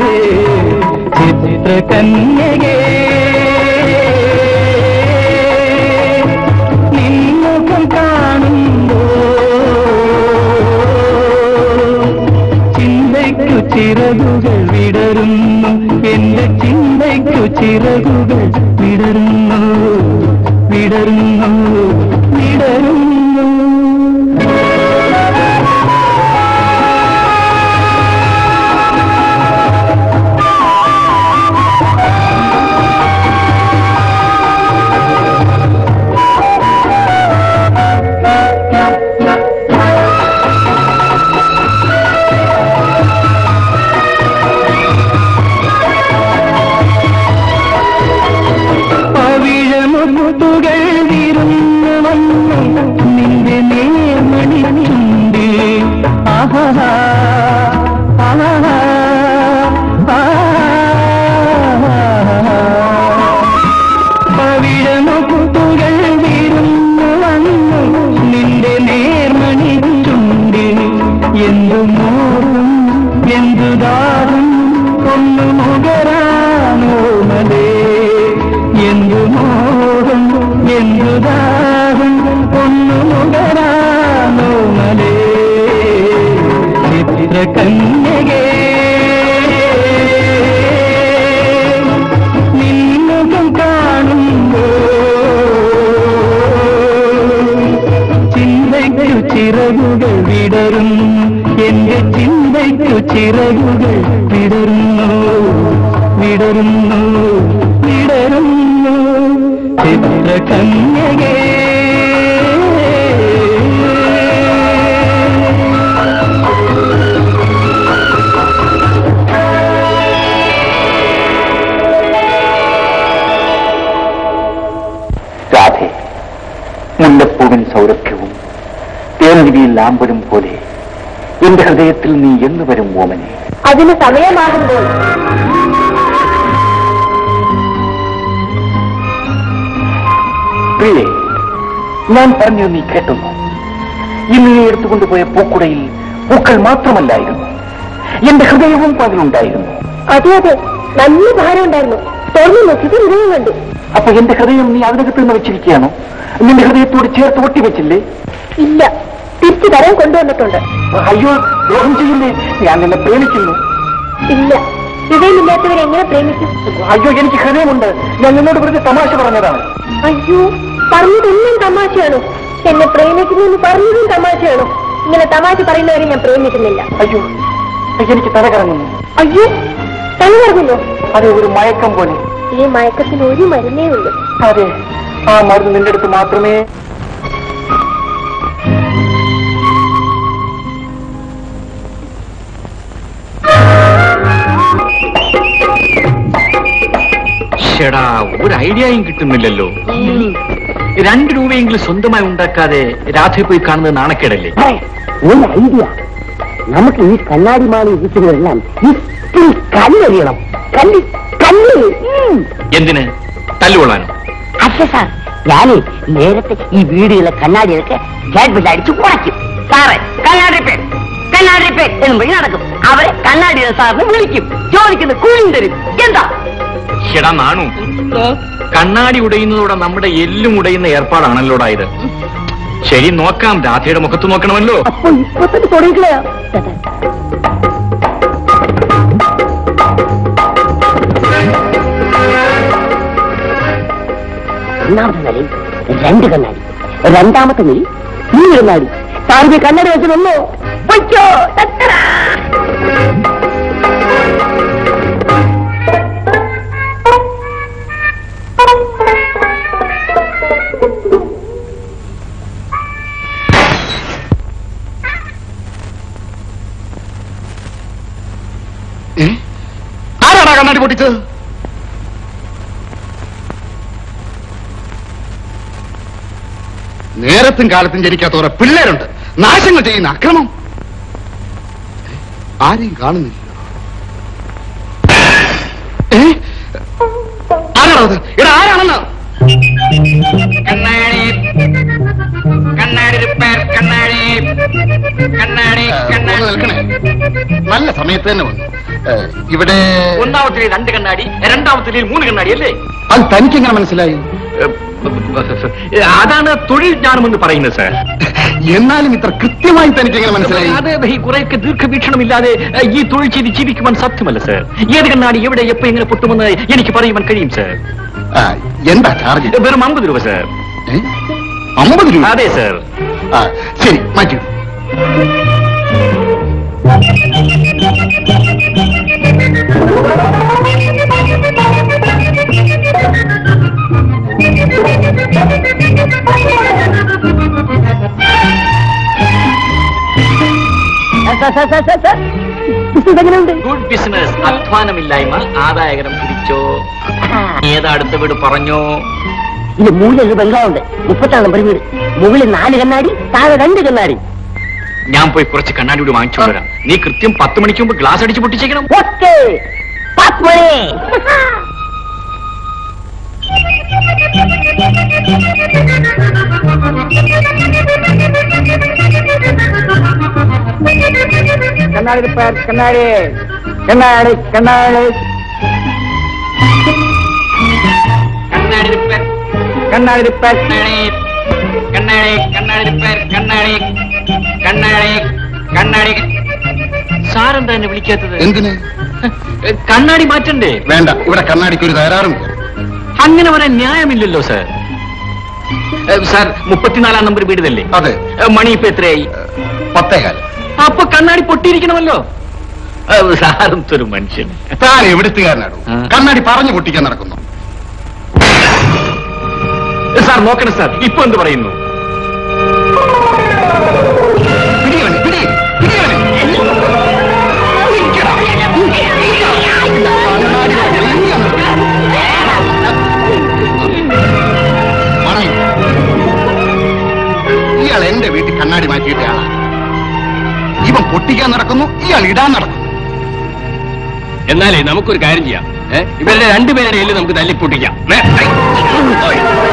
ചിത്രകന്യകേ നിൻമുഖം കാണുമ്പോ ചിന്തയ്ക്കു ചിറകുകൾ വിടരുന്നു എന്റെ ചിന്തയ്ക്കു ചിറകുകൾ വിടരുന്നു വിടരുന്നു വിടരുന്നു ദാഹം ഒന്നു മുടരാനോ മലേ ചിത്ര കന്യകേ നിന്നുകം കാണുമ്പോ ചിന്തയ്ക്കു ചിറകുകൾ വിടരും എന്റെ ചിന്തയ്ക്കു ചിറകുകൾ വിടരുന്നു വിടരുന്നു വിടരുന്നു ചിത്ര കന്യകേ രാധെ മുല്ലപ്പൂവിൻ സൗരഭ്യവും തേൻവിരിയിൽ ലാമ്പലും പോലെ എന്റെ ഹൃദയത്തിൽ നീ എന്ന് വരും ഓമനെ അതിന് സമയമാകുമ്പോൾ പ്രിയേ ഞാൻ പറഞ്ഞത് നീ കേട്ടുന്നു ഇന്ന് നീ എടുത്തുകൊണ്ടുപോയ പൂക്കുടയിൽ പൂക്കൾ മാത്രമല്ലായിരുന്നു എന്റെ ഹൃദയവും അതിലുണ്ടായിരുന്നു അതെ അതെ നല്ല ഭാരം ഉണ്ടായിരുന്നു തുറന്നു നോക്കിയത് ഹൃദയം കണ്ടു അപ്പൊ എന്റെ ഹൃദയം നീ അതിനകത്ത് നിന്ന് വെച്ചിരിക്കുകയാണോ നിന്റെ ഹൃദയത്തോട് ചേർത്ത് ഒട്ടി വെച്ചില്ലേ ഇല്ല തിരിച്ചു തരാൻ കൊണ്ടുവന്നിട്ടുണ്ട് അയ്യോ ദ്രോഹം ചെയ്യില്ലേ ഞാൻ നിന്നെ പ്രേമിക്കുന്നു ഇല്ല ഹൃദയമില്ലാത്തവരെ എങ്ങനെ പ്രേമിക്കും അയ്യോ എനിക്ക് ഹൃദയമുണ്ട് ഞാൻ നിന്നോട് വെറുതെ തമാശ പറഞ്ഞതാണ് അയ്യോ പറഞ്ഞതൊന്നും തമാശയാണോ എന്നെ പ്രേമിക്കുന്നെന്ന് പറഞ്ഞതും തമാശയാണോ ഇങ്ങനെ തമാശ പറയുന്നവരെ ഞാൻ പ്രേമിക്കുന്നില്ല അയ്യോ എനിക്ക് തല കറങ്ങുന്നു അയ്യോ തല പറഞ്ഞല്ലോ അത് ഒരു മയക്കം പോലെ ഈ മയക്കത്തിന് ഒരു മരുന്നേ ഉള്ളൂ അതെ ആ മരുന്ന് നിന്റെ അടുത്ത് മാത്രമേ ഷെടാ ഒരു ഐഡിയയും കിട്ടുന്നില്ലല്ലോ രണ്ട് രൂപയെങ്കിലും സ്വന്തമായി ഉണ്ടാക്കാതെ രാധയെ പോയി കാണുന്നത് നാണക്കേടല്ലേ ഒരു ഐഡിയ നമുക്ക് ഈ കണ്ണാടിമാണി ഇരിക്കുന്നതെല്ലാം ഇത്തിരി കല്ലെറിയണം കല്ല് കല്ല് ഉം. എന്തിന് തല്ലുകൊള്ളാനോ അല്ല സാർ ഞാനേ നേരത്തെ ഈ വീടുകളിലെ കണ്ണാടികളൊക്കെ ഗവൺമെന്റ് അടിച്ചു കുറയ്ക്കും സാറേ കണ്ണാടി പേൻ കണ്ണാടി പേൻ എന്നും വഴി നടക്കും അവരെ കണ്ണാടിയുടെ സാറിന് വിളിക്കും ചോദിക്കുന്ന കൂലിയും തരും എന്താ ഷെടാ നാണു കണ്ണാടി ഉടയുന്നതോടെ നമ്മുടെ എല്ലും ഉടയുന്ന ഏർപ്പാടാണല്ലോടാ ഇത് ശരി നോക്കാം രാധയുടെ മുഖത്ത് നോക്കണമല്ലോ അപ്പൊ ഇപ്പൊ തന്നെ തുടങ്ങിക്കളയാ ഒന്നാമത്തെ നിലയിൽ രണ്ട് കണ്ണാടി രണ്ടാമത്തെ നിലയിൽ മൂന്ന് കണ്ണാടി സാറിന് കണ്ണാടി വെച്ച് നിന്നോ പൊയ്ക്കോ ടക്കരാ. ആരാടാ കണ്ണാടി പൊട്ടിച്ചത് നേരത്തും കാലത്തും ജനിക്കാത്ത കുറെ പിള്ളേരുണ്ട് നാശങ്ങൾ ചെയ്യുന്ന അക്രമം ആരെയും കാണുന്നില്ല ഏ? ആരാടാ അത് എടാ ആരാണെന്ന് കണ്ണാടി കണ്ണാടി റിപ്പയർ കണ്ണാടി കണ്ണാടി ഒന്ന് നിൽക്കണേ നല്ല സമയത്ത് തന്നെ വന്നു ഏ, ഇവിടെ ഒന്നാമത്തെ രണ്ട് കണ്ണാടി രണ്ടാമത്തെ മൂന്ന് കണ്ണാടി അല്ലേ അത് തനിക്കെങ്ങനെ മനസ്സിലായി അതാണ് തൊഴിൽ ജ്ഞാനമെന്ന് പറയുന്നത് സാർ എന്നാലും ഇത്ര കൃത്യമായി തനിക്കെങ്ങനെ മനസ്സിലായി അത് ഈ കുറെയൊക്കെ ദീർഘവീക്ഷണമില്ലാതെ ഏ, ഈ തൊഴിൽ ചെയ്ത് ജീവിക്കുവാൻ സാധ്യമല്ല സാർ ഏത് കണ്ണാടി എവിടെ എപ്പോ എങ്ങനെ പൊട്ടുമെന്ന് എനിക്ക് പറയുവാൻ കഴിയും സാർ ആ, എന്താ ചാർജ് വെറും അമ്പത് രൂപ സാർ ഏ? അമ്പത് രൂപ അതെ സാർ ആ, ശരി മാറ്റി sir, sir, sir, sir, sir. Business എങ്ങനെയുണ്ട് ഗുഡ് ബിസിനസ് അധ്വാനമില്ലായ്മ ആദായകരം പിടിച്ചോ ഏതാ അടുത്ത വീട് പറഞ്ഞോ ഇത് മൂലൊരു ബംഗ്ലാവുണ്ട് മുപ്പത്താറ് നമ്പർ വീട് മുകളിൽ നാല് കണ്ണാടി താഴെ രണ്ട് കണ്ണാടി ഞാൻ പോയി കുറച്ച് കണ്ണാടി കൂടി വാങ്ങിച്ചു വരാം നീ കൃത്യം പത്ത് മണിക്ക് മുമ്പ് ഗ്ലാസ് അടിച്ച് പൊട്ടിച്ചേക്കണം ഓക്കെ പത്ത് മണി കണ്ണാടി റിപ്പയർ കണ്ണാടി കണ്ണാടി കണ്ണാടി കണ്ണാടി റിപ്പയർ കണ്ണാടി റിപ്പയർ കണ്ണാടി കണ്ണാടി റിപ്പയർ കണ്ണാടി കണ്ണാടി കണ്ണാടി സാറെന്താ എന്നെ വിളിക്കാത്തത് എന്തിന് കണ്ണാടി മാറ്റണ്ടേ വേണ്ട ഇവിടെ കണ്ണാടിക്ക് ഒരു തകരാറുമില്ല അങ്ങനെ പറയാൻ ന്യായമില്ലല്ലോ സാർ ഏ, സാർ മുപ്പത്തിനാലാം നമ്പർ വീടുതല്ലേ അതെ ഏ, മണി ഇപ്പൊ എത്രയായി പത്തേകാലം അപ്പൊ കണ്ണാടി പൊട്ടിയിരിക്കണമല്ലോ ഏ, സാറും ഒരു മനുഷ്യൻ താൻ എവിടുത്തുകാരനാടോ ആ. കണ്ണാടി പറഞ്ഞു പൊട്ടിക്കാൻ നടക്കുന്നു സാർ നോക്കണം സാർ ഇപ്പൊ എന്ത് പറയുന്നു പിടിയവനെ, പിടി, പിടിയവനെ. പിടിക്കടാ. കണ്ണാടി എല്ലാം മണയും. ഇയാൾ എന്റെ വീട്ടിൽ കണ്ണാടി മാറ്റിയിട്ട ആളാ ഇവൻ പൊട്ടിക്കാൻ നടക്കുന്നു ഇയാൾ ഇടാൻ നടക്കുന്നു എന്നാലേ നമുക്കൊരു കാര്യം ചെയ്യാം ഏ? ഇവരുടെ രണ്ടുപേരുടെ എല്ല് നമുക്ക് തല്ലിപ്പൊട്ടിക്കാം ഏ? ഐ.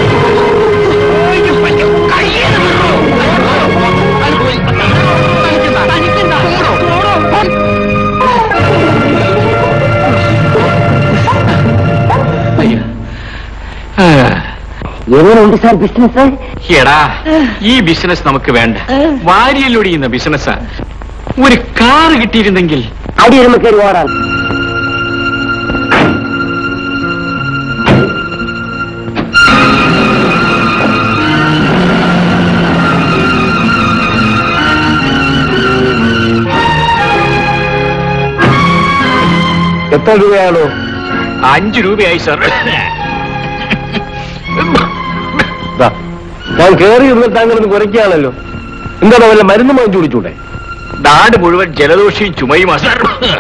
അയ്യോ. ആ. എങ്ങനെയുണ്ട് സാർ ബിസിനസ് എടാ ഈ ബിസിനസ് നമുക്ക് വേണ്ട വാരിയല്ലൊടിയുന്ന ബിസിനസ്സാ ഒരു കാറ് കിട്ടിയിരുന്നെങ്കിൽ അടി വരുമ്പോ കയറി ഓടാൻ എത്ര രൂപയാണോ അഞ്ചു രൂപയായി സാർ ദാ, ഞാൻ കേറി ഇരുന്നിട്ട് അങ്ങനെ കുറയ്ക്കുകയാണല്ലോ എന്താണ് വല്ല മരുന്ന് വാങ്ങിച്ചു കുടിച്ചൂടെ നാട് മുഴുവൻ ജലദോഷവും ചുമയുമാ സാർ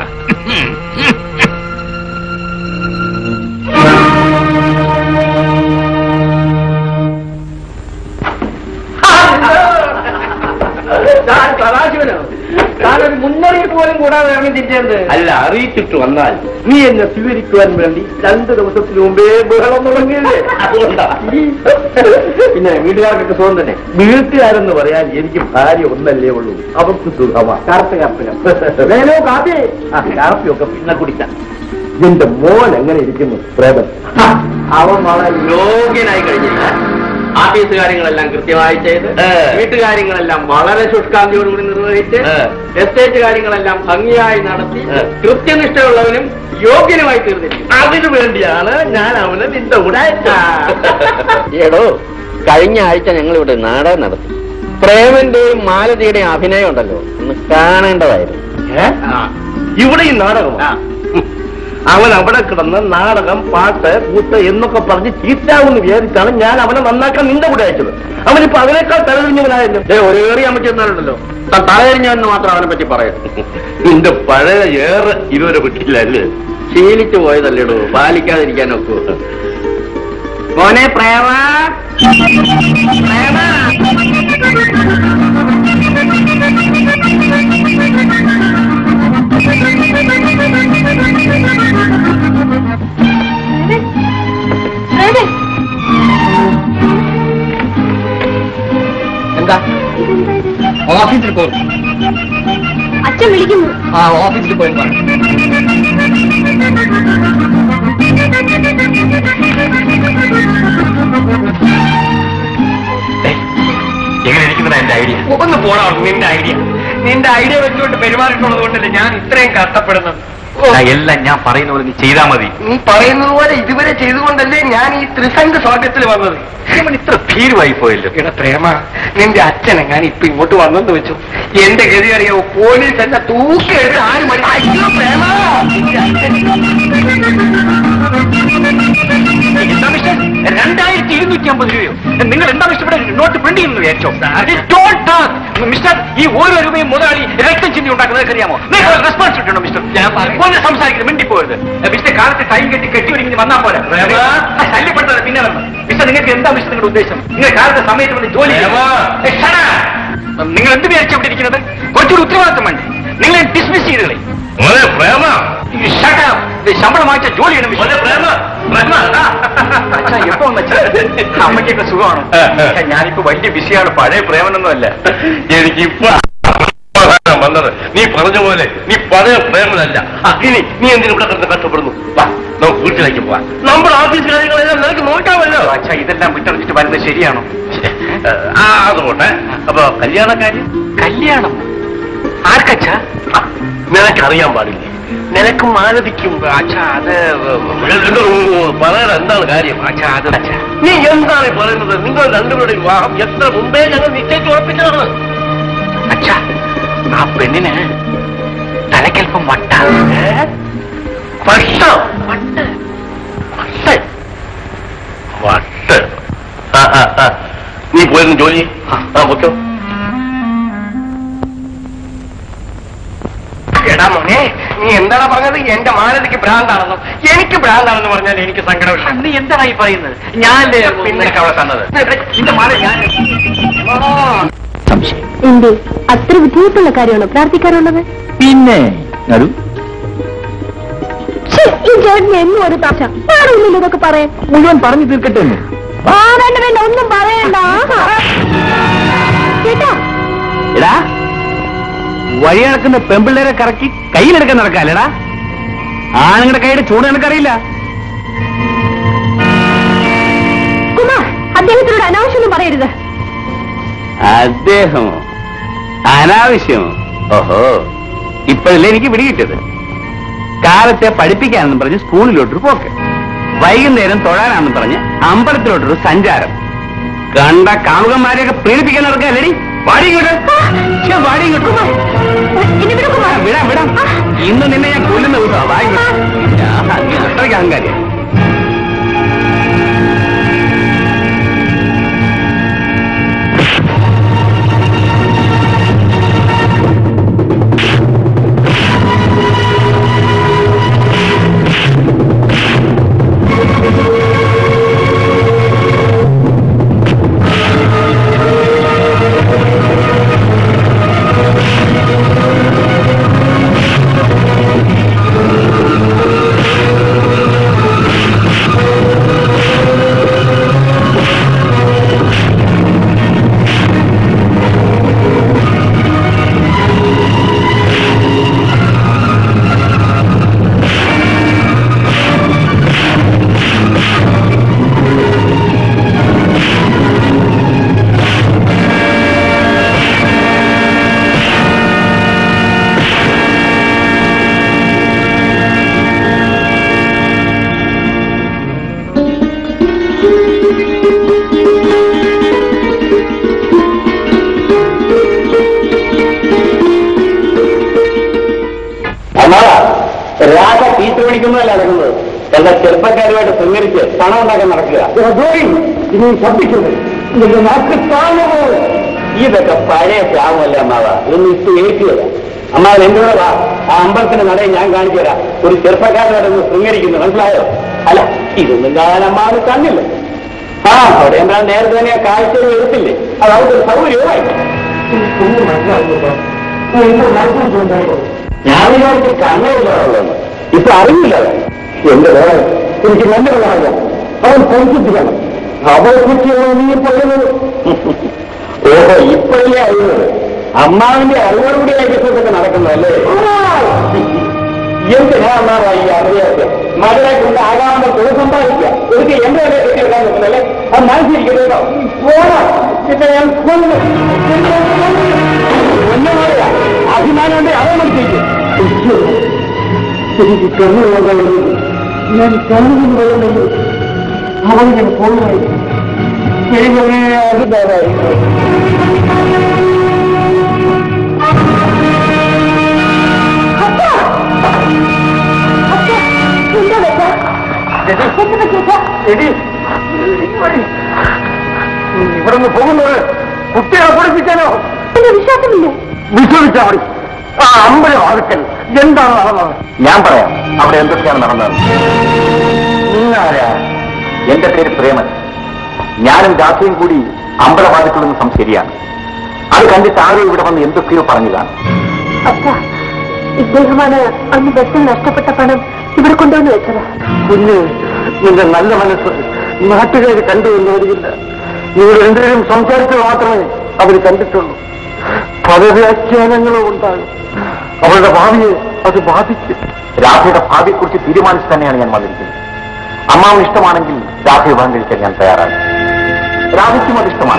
മുന്നറിയിപ്പ് പോലും കൂടാതെ ഇറങ്ങി തിരിച്ചത് അല്ല അറിയിച്ചിട്ട് വന്നാൽ നീ എന്നെ സ്വീകരിക്കുവാൻ വേണ്ടി രണ്ട് ദിവസത്തിന് മുമ്പേ ബഹളം തുടങ്ങിയല്ലേ അതുകൊണ്ടാ പിന്നെ വീട്ടുകാർക്കൊക്കെ സുഖം തന്നെ വീട്ടുകാരെന്ന് പറയാൻ എനിക്ക് ഭാര്യ ഒന്നല്ലേ ഉള്ളൂ അവർക്ക് സുഖമാ കാർത്ത കാപ്പിനോ കാപ്പി ആ കാപ്പിയൊക്കെ പിന്നെ കുടിക്കാം എന്റെ മോൻ എങ്ങനെ ഇരിക്കുന്നു പ്രേമൻ അവൻ വളരെ യോഗ്യനായി കഴിഞ്ഞിരിക്കാൻ ആഫീസ് കാര്യങ്ങളെല്ലാം കൃത്യമായി ചെയ്ത് വീട്ടുകാര്യങ്ങളെല്ലാം വളരെ ശുഷ്കാന്തിയോടുകൂടി നിർവഹിച്ച് എസ്റ്റേറ്റ് കാര്യങ്ങളെല്ലാം ഭംഗിയായി നടത്തി കൃത്യനിഷ്ഠയുള്ളവനും യോഗ്യനുമായി തീർന്നിരിക്കും അതിനു വേണ്ടിയാണ് ഞാൻ അവനെ നിന്റെ കൂടെ അയച്ചത്. ഏടോ കഴിഞ്ഞ ആഴ്ച ഞങ്ങൾ ഇവിടെ നാടകം നടത്തി പ്രേമന്റെയും മാലതിയുടെയും അഭിനയം ഉണ്ടല്ലോ ഒന്ന് കാണേണ്ടതായിരുന്നു ഏ? ഇവിടെ ഈ നാടകം അവൻ അവിടെ കിടന്ന് നാടകം പാട്ട് കൂത്ത് എന്നൊക്കെ പറഞ്ഞ് ചീറ്റാവെന്ന് വിചാരിച്ചാണ് ഞാൻ അവനെ നന്നാക്കാൻ നിന്റെ കൂടെ അയച്ചത് അവനിപ്പോ അതിനേക്കാൾ തലതിരിഞ്ഞവനായിരുന്നു ദേ, ഒരു ഏറി അമ്മയ്ക്ക് എന്നാലുണ്ടല്ലോ താൻ തലകരിഞ്ഞവെന്ന് മാത്രം അവനെ പറ്റി പറയുന്നു നിന്റെ പഴയ ഏറെ ഇതുവരെ വിട്ടില്ല അല്ലേ ശീലിച്ചു പോയതല്ലേടോ പാലിക്കാതിരിക്കാൻ ഒക്കൂ മോനെ പ്രേമ പ്രേമ എന്താ ഓഫീസിൽ പോകും അച്ഛൻ വിളിക്കുന്നു ആ ഓഫീസിൽ പോയി പറ എങ്ങനെ ഇരിക്കുന്നതാ എന്റെ ഐഡിയ ഒന്ന് പോടാ നിന്റെ ഐഡിയ നിന്റെ ഐഡിയ വെച്ചുകൊണ്ട് പെരുമാറിയിട്ടുള്ളത് കൊണ്ടല്ലേ ഞാൻ ഇത്രയും കഷ്ടപ്പെടുന്നത് എല്ലാം ഞാൻ പറയുന്ന പോലെ നീ ചെയ്താ മതി നീ പറയുന്നത് പോലെ ഇതുവരെ ചെയ്തുകൊണ്ടല്ലേ ഞാൻ ഈ ത്രിസംഘ സ്വാഗതത്തിൽ വന്നത് ഇവൻ ഇത്ര ഭീരുവായി പോയല്ലോ എടാ പ്രേമ നിന്റെ അച്ഛനെങ്ങാൻ ഇപ്പൊ ഇങ്ങോട്ട് വന്നെന്ന് വെച്ചു എന്റെ ഗതി അറിയാവോ പോലീസ് എന്നെ തൂക്കിയെടുത്ത് ആര് മതി അയ്യോ പ്രേമ നിന്റെ അച്ഛൻ എന്താ മിസ്റ്റർ രണ്ടായിരത്തി ഇരുന്നൂറ്റി അമ്പത് രൂപയോ നിങ്ങൾ എന്താ മിസ്റ്റർ ഇവിടെ നോട്ട് പ്രിന്റ് ചെയ്യുന്നു വിചാരിച്ചോ Don't talk. മിസ്റ്റർ ഈ ഓരോ രൂപയും മുതലാളി രക്തം ചിന്തി ഉണ്ടാക്കുന്നത് അറിയാമോ നിങ്ങൾ റെസ്പോൺസിബിലിറ്റി ഉണ്ടോ മിസ്റ്റർ ഞാൻ ഒന്ന് സംസാരിക്കുന്നത് മിണ്ടിപ്പോയത് മിസ്റ്റർ കാലത്ത് ടൈം കെട്ടി കെട്ടി ഒരുങ്ങി വന്നാൽ പോലെ ശല്യപ്പെടുന്നത് പിന്നെ വരണം മിസ്റ്റർ നിങ്ങൾക്ക് എന്താ മിസ്റ്റർ നിങ്ങളുടെ ഉദ്ദേശം നിങ്ങൾ കാലത്തെ സമയത്ത് വന്ന് ജോലി ചെയ്യണം. ഏ, shut up. നിങ്ങൾ എന്ത് വിചാരിച്ചു ഇവിടെ ഇരിക്കുന്നത് കുറച്ചൊരു ഉത്തരവാദിത്തം വേണ്ടേ നിങ്ങളെ ഡിസ്മിസ് ചെയ്ത് കളയും പ്രേമ Shut up. ഇത് ശമ്പളം വാങ്ങിച്ച ജോലി ചെയ്യണം മിസ്റ്റർ. അച്ഛാ, എപ്പോ വന്നു അച്ഛാ? അമ്മയ്ക്കൊക്കെ സുഖമാണോ അച്ഛാ, ഞാനിപ്പോ വലിയ ബിസിയാണ് പഴയ പ്രേമനൊന്നുമല്ല എനിക്ക് ഇപ്പൊ വന്നത് നീ പറഞ്ഞ പോലെ നീ പഴയ പ്രേമനല്ല ആ, ഇനി നീ എന്തിനു ഇവിടെ കിടന്ന് കഷ്ടപ്പെടുന്നു വാ നമുക്ക് വീട്ടിലേക്ക് പോവാം നമ്മുടെ ഓഫീസ് കാര്യങ്ങളെല്ലാം നിനക്ക് നോക്കാമല്ലോ അച്ഛാ ഇതെല്ലാം വിട്ടറിഞ്ഞിട്ട് വരുന്നത് ശരിയാണോ ആ അതുകൊണ്ട് അപ്പൊ കല്യാണക്കാര്യം കല്യാണം ആർക്കച്ഛാ നിനക്കറിയാൻ പാടില്ലേ നിനക്കും മാലതിക്കും അച്ഛാ അത് പറയാൻ എന്താണ് കാര്യം അച്ഛാ അത് അച്ഛാ നീ എന്താണ് ഈ പറയുന്നത് നിങ്ങൾ രണ്ടുപേരുടെ വിവാഹം എത്ര മുമ്പേ ഞങ്ങൾ നിശ്ചയിച്ച് ഉറപ്പിച്ചതാണ് അച്ഛാ ആ പെണ്ണിന് തലക്കൽപ്പം വട്ട വട്ടം വട്ട് വട്ട് ആ, ആ, ആ. നീ പോയിരുന്നു ജോലി ആ പൊക്കോ എടാ മോനെ നീ എന്താണ് പറഞ്ഞത് എന്റെ മാനതിക്ക് ഭ്രാന്താണെന്നോ എനിക്ക് ഭ്രാന്താണെന്ന് പറഞ്ഞാൽ എനിക്ക് സങ്കടമില്ല നീ എന്താണ് ഈ പറയുന്നത് ഞാൻ പിന്നെ അവിടെ തന്നത് നിന്റെ മാല ഞാൻ എന്തേ അത്ര ബുദ്ധിമുട്ടുള്ള കാര്യമാണോ പ്രാർത്ഥിക്കാറുള്ളത് പിന്നെ നടു ഛെ, ഈ ചേട്ടന് എന്നും ഒരു താശ പാടില്ലല്ലോ ഇതൊക്കെ പറയാൻ മുഴുവൻ പറഞ്ഞു തീർക്കട്ടെ എന്ന്. ആ വേണ്ട വേണ്ട ഒന്നും പറയണ്ട ചേട്ടാ എടാ വഴി നടക്കുന്ന പെമ്പിള്ളേരെ കറക്കി കയ്യിലെടുക്കാൻ നടക്കാല്ലേടാ ആണുങ്ങളുടെ കൈയുടെ ചൂട് നിനക്കറിയില്ല കുമാർ അദ്ദേഹത്തിനോട് അനാവശ്യമൊന്നും പറയരുത് അദ്ദേഹമോ അനാവശ്യമോ ഓഹോ ഇപ്പോഴല്ലേ എനിക്ക് പിടികിട്ടത് കാലത്തെ പഠിപ്പിക്കാനെന്നും പറഞ്ഞ് സ്കൂളിലോട്ടൊരു പോക്ക് വൈകുന്നേരം തൊഴാനാണെന്ന് പറഞ്ഞ് അമ്പലത്തിലോട്ടൊരു സഞ്ചാരം കണ്ട കാമുകന്മാരെയൊക്കെ പ്രീണിപ്പിക്കാൻ നടക്കാല്ലേ വാടി ഇങ്ങോട്ട് ഛെ, വാടി ഇങ്ങോട്ട് ഇനി വിടൂ ആ, കുമാർ വിടാം വിടാം ഇന്ന് നിന്നെ ഞാൻ കൊല്ലുന്ന ദിവസമാണ് വായി അത്രയ്ക്ക് അഹങ്കാരിയാ രാധ ടീച്ചർ പഠിക്കുന്നതല്ല നടക്കുന്നത് എല്ലാ ചെറുപ്പക്കാരുമായിട്ട് ശൃംഗരിച്ച് പണം ഉണ്ടാക്കാൻ നടക്കുക ഇനി ശബ്ദിക്കുന്നത് ഇതിന്റെ നാട്ടിൽ കാണുമോ ഇതൊക്കെ പഴയ ശാമല്ല അമ്മാവ ഇതൊന്നും ഇട്ട് ഏറ്റുകയില്ല അമ്മാവൻ എന്റെ കൂടെ വാ ആ അമ്പലത്തിന്റെ നടയിൽ ഞാൻ കാണിച്ചു തരാം ഒരു ചെറുപ്പക്കാരുമായിട്ടൊന്ന് ശൃംഗരിക്കുന്നു മനസ്സിലായോ അല്ല ഇതൊന്നും കാണാൻ അമ്മാവന് കണ്ണില്ല ആ അവിടെ എന്താ നേരത്തെ തന്നെ ആ കാഴ്ച എടുത്തില്ലേ അത് അവർക്കൊരു സൗകര്യമായി ഞാൻ വിചാരിച്ച കണ്ണുള്ളതാണ് ഇപ്പൊ അറിയില്ല എന്റെ വേറെ എനിക്ക് നല്ലതാണ് അവൻ പരിശുദ്ധിക്കണം അവളെ കുറിച്ച് നീ പറയുന്നത് ഓഹോ ഇപ്പോഴല്ലേ അറിയുന്നത് അമ്മാവിന്റെ അറിവോടുകൂടി ഐക്യത്തൊക്കെ നടക്കുന്നതല്ലേ എന്തിനാ അമ്മാവായി ഈ അറിയാത്ത മകളെ കൊണ്ട് ആകാവുന്ന തുക സമ്പാദിക്കുക എനിക്ക് എന്റെ വരെ കെട്ടിയെടുക്കാൻ നോക്കുന്നല്ലേ അത് മനസ്സിരിക്കുന്നോ പോണോ പിന്നെ ഞാൻ കൊന്നു ഒന്നുമാറിയ അഭിമാനം ഉണ്ട് അതേ മനസ്സിലേക്ക് എനിക്ക് കണ്ണു വേണ്ടത് ഞാൻ കണ്ണു വേണ്ടത് അവൻ ഞാൻ പോകുമായി ശരി അത് എന്താ വെച്ചാ എന്താ വെച്ചാ എടി ഇവിടെ നിന്ന് പോകുന്നത് കുട്ടികളെ പഠിപ്പിക്കാനോ എന്റെ വിശ്വാസമില്ലേ വിശ്വസിച്ചാ മതി ആ അമ്പലം ആവശ്യം എന്താണ് നടന്നത് ഞാൻ പറയാം അവിടെ എന്തൊക്കെയാണ് നടന്നത് നിങ്ങളാരാ എന്റെ പേര് പ്രേമൻ ഞാനും രാധയും കൂടി അമ്പലവാദിക്കുള്ള സംശരിയാണ് അത് കണ്ടിട്ട് ആരോ ഇവിടെ വന്ന് എന്തൊക്കെയോ പറഞ്ഞു കാണും അച്ഛാ ഇദ്ദേഹമാണ് അന്ന് ബസ്സിൽ നഷ്ടപ്പെട്ട പണം ഇവിടെ കൊണ്ടുവന്ന് വെച്ചത് കുഞ്ഞ് നിന്റെ നല്ല മനസ്സ് നാട്ടുകാർ കണ്ടു എന്ന് വരികില്ല നിങ്ങൾ രണ്ടുപേരും സംസാരിച്ച് മാത്രമേ അവർ കണ്ടിട്ടുള്ളൂ പല വ്യാഖ്യാനങ്ങളും ഉണ്ടാകും അവളുടെ ഭാവിയെ അത് ബാധിക്കും രാധയുടെ ഭാവിയെക്കുറിച്ച് തീരുമാനിച്ചു തന്നെയാണ് ഞാൻ വന്നിരിക്കുന്നത് അമ്മാവിന് ഇഷ്ടമാണെങ്കിൽ രാധ വിവാഹം കഴിക്കാൻ ഞാൻ തയ്യാറാണ് രാധയ്ക്കും അത് ഇഷ്ടമാണ്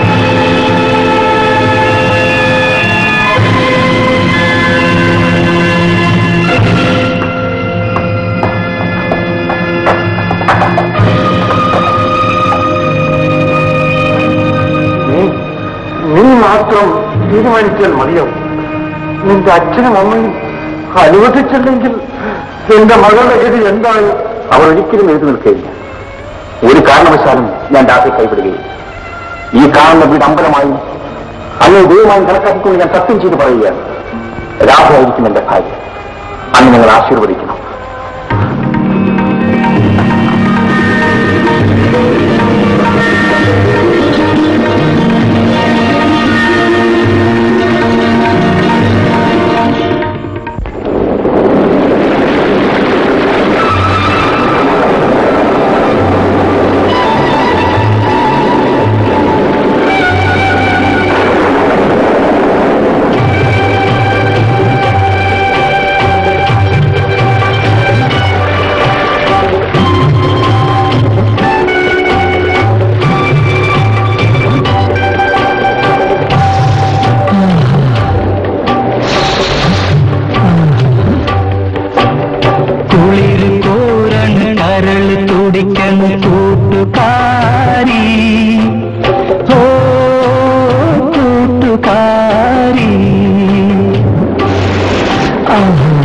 നീ- നീ മാത്രം തീരുമാനിച്ചാൽ മതിയാവും നിന്റെ അച്ഛനും അമ്മയും അനുവദിച്ചില്ലെങ്കിൽ എന്റെ മകളുടെ ഗതി എന്താണ് അവർ ഒരിക്കലും എഴുതി നിൽക്കുകയില്ല ഒരു കാരണവശാലും ഞാൻ രാത്രി കൈവിടുകയില്ല ഈ കാണുന്ന വീട് അമ്പലമായും അങ്ങനെ ദൈവമായും കണക്കാക്കിക്കൊണ്ട് ഞാൻ സത്യം ചെയ്ത് പറയുകയാണ് രാഹുലായിരിക്കും എന്റെ ഭാര്യ അന്ന് നിങ്ങൾ ആശീർവദിക്കണം കുളിർ കോരൺ കരൾ തുടിക്കണ കൂട്ടുകാരി ഓ കൂട്ടുകാരി ആ.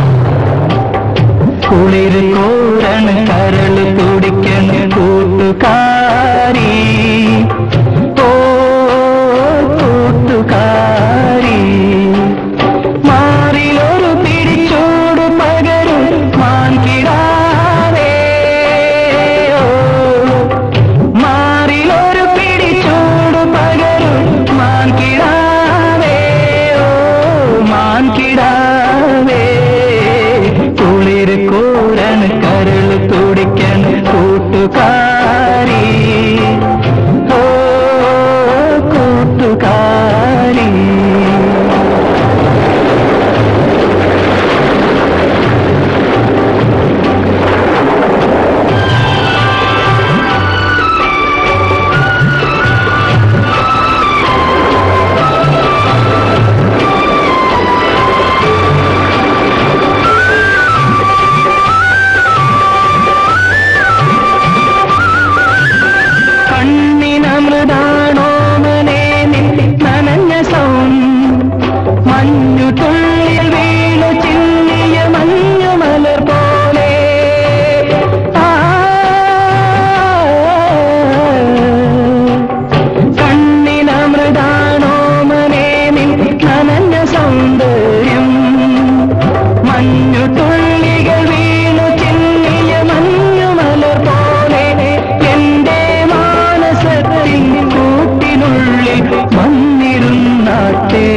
കുളിർ കോരൺ കരൾ തുടിക്കണ കൂട്ടുകാരി ഓ കൂട്ടുകാരി മാറിലൊരു പിടിച്ചോട് പകരും മാൻകിടാവേ ഓ. മാറിലൊരു പിടിച്ചോട് പകരും മാൻകിടാവേ ഓ മാൻകിടാവേ കുളിർ കൂരൻ കരൾ തുടിക്കൻ കൂട്ടുകാരി ഓ കൂട്ടുകാരി കണ്ണിനമൃതാണോ മനെ നനഞ്ഞ സൗം മഞ്ഞു തുള്ളിൽ വീണു ചിന്നിയ മഞ്ഞു മലർ പോലെ ആ കണ്ണിനമൃതാണോ മനെ നനഞ്ഞ സൗന്ദര്യം മഞ്ഞു തുള്ളികൾ വീണു ചിന്നിയ മഞ്ഞു മലർ പോലെ എന്റെ മാനസത്തിൻ കൂട്ടിനുള്ളിൽ വന്നിരുന്നാട്ടെ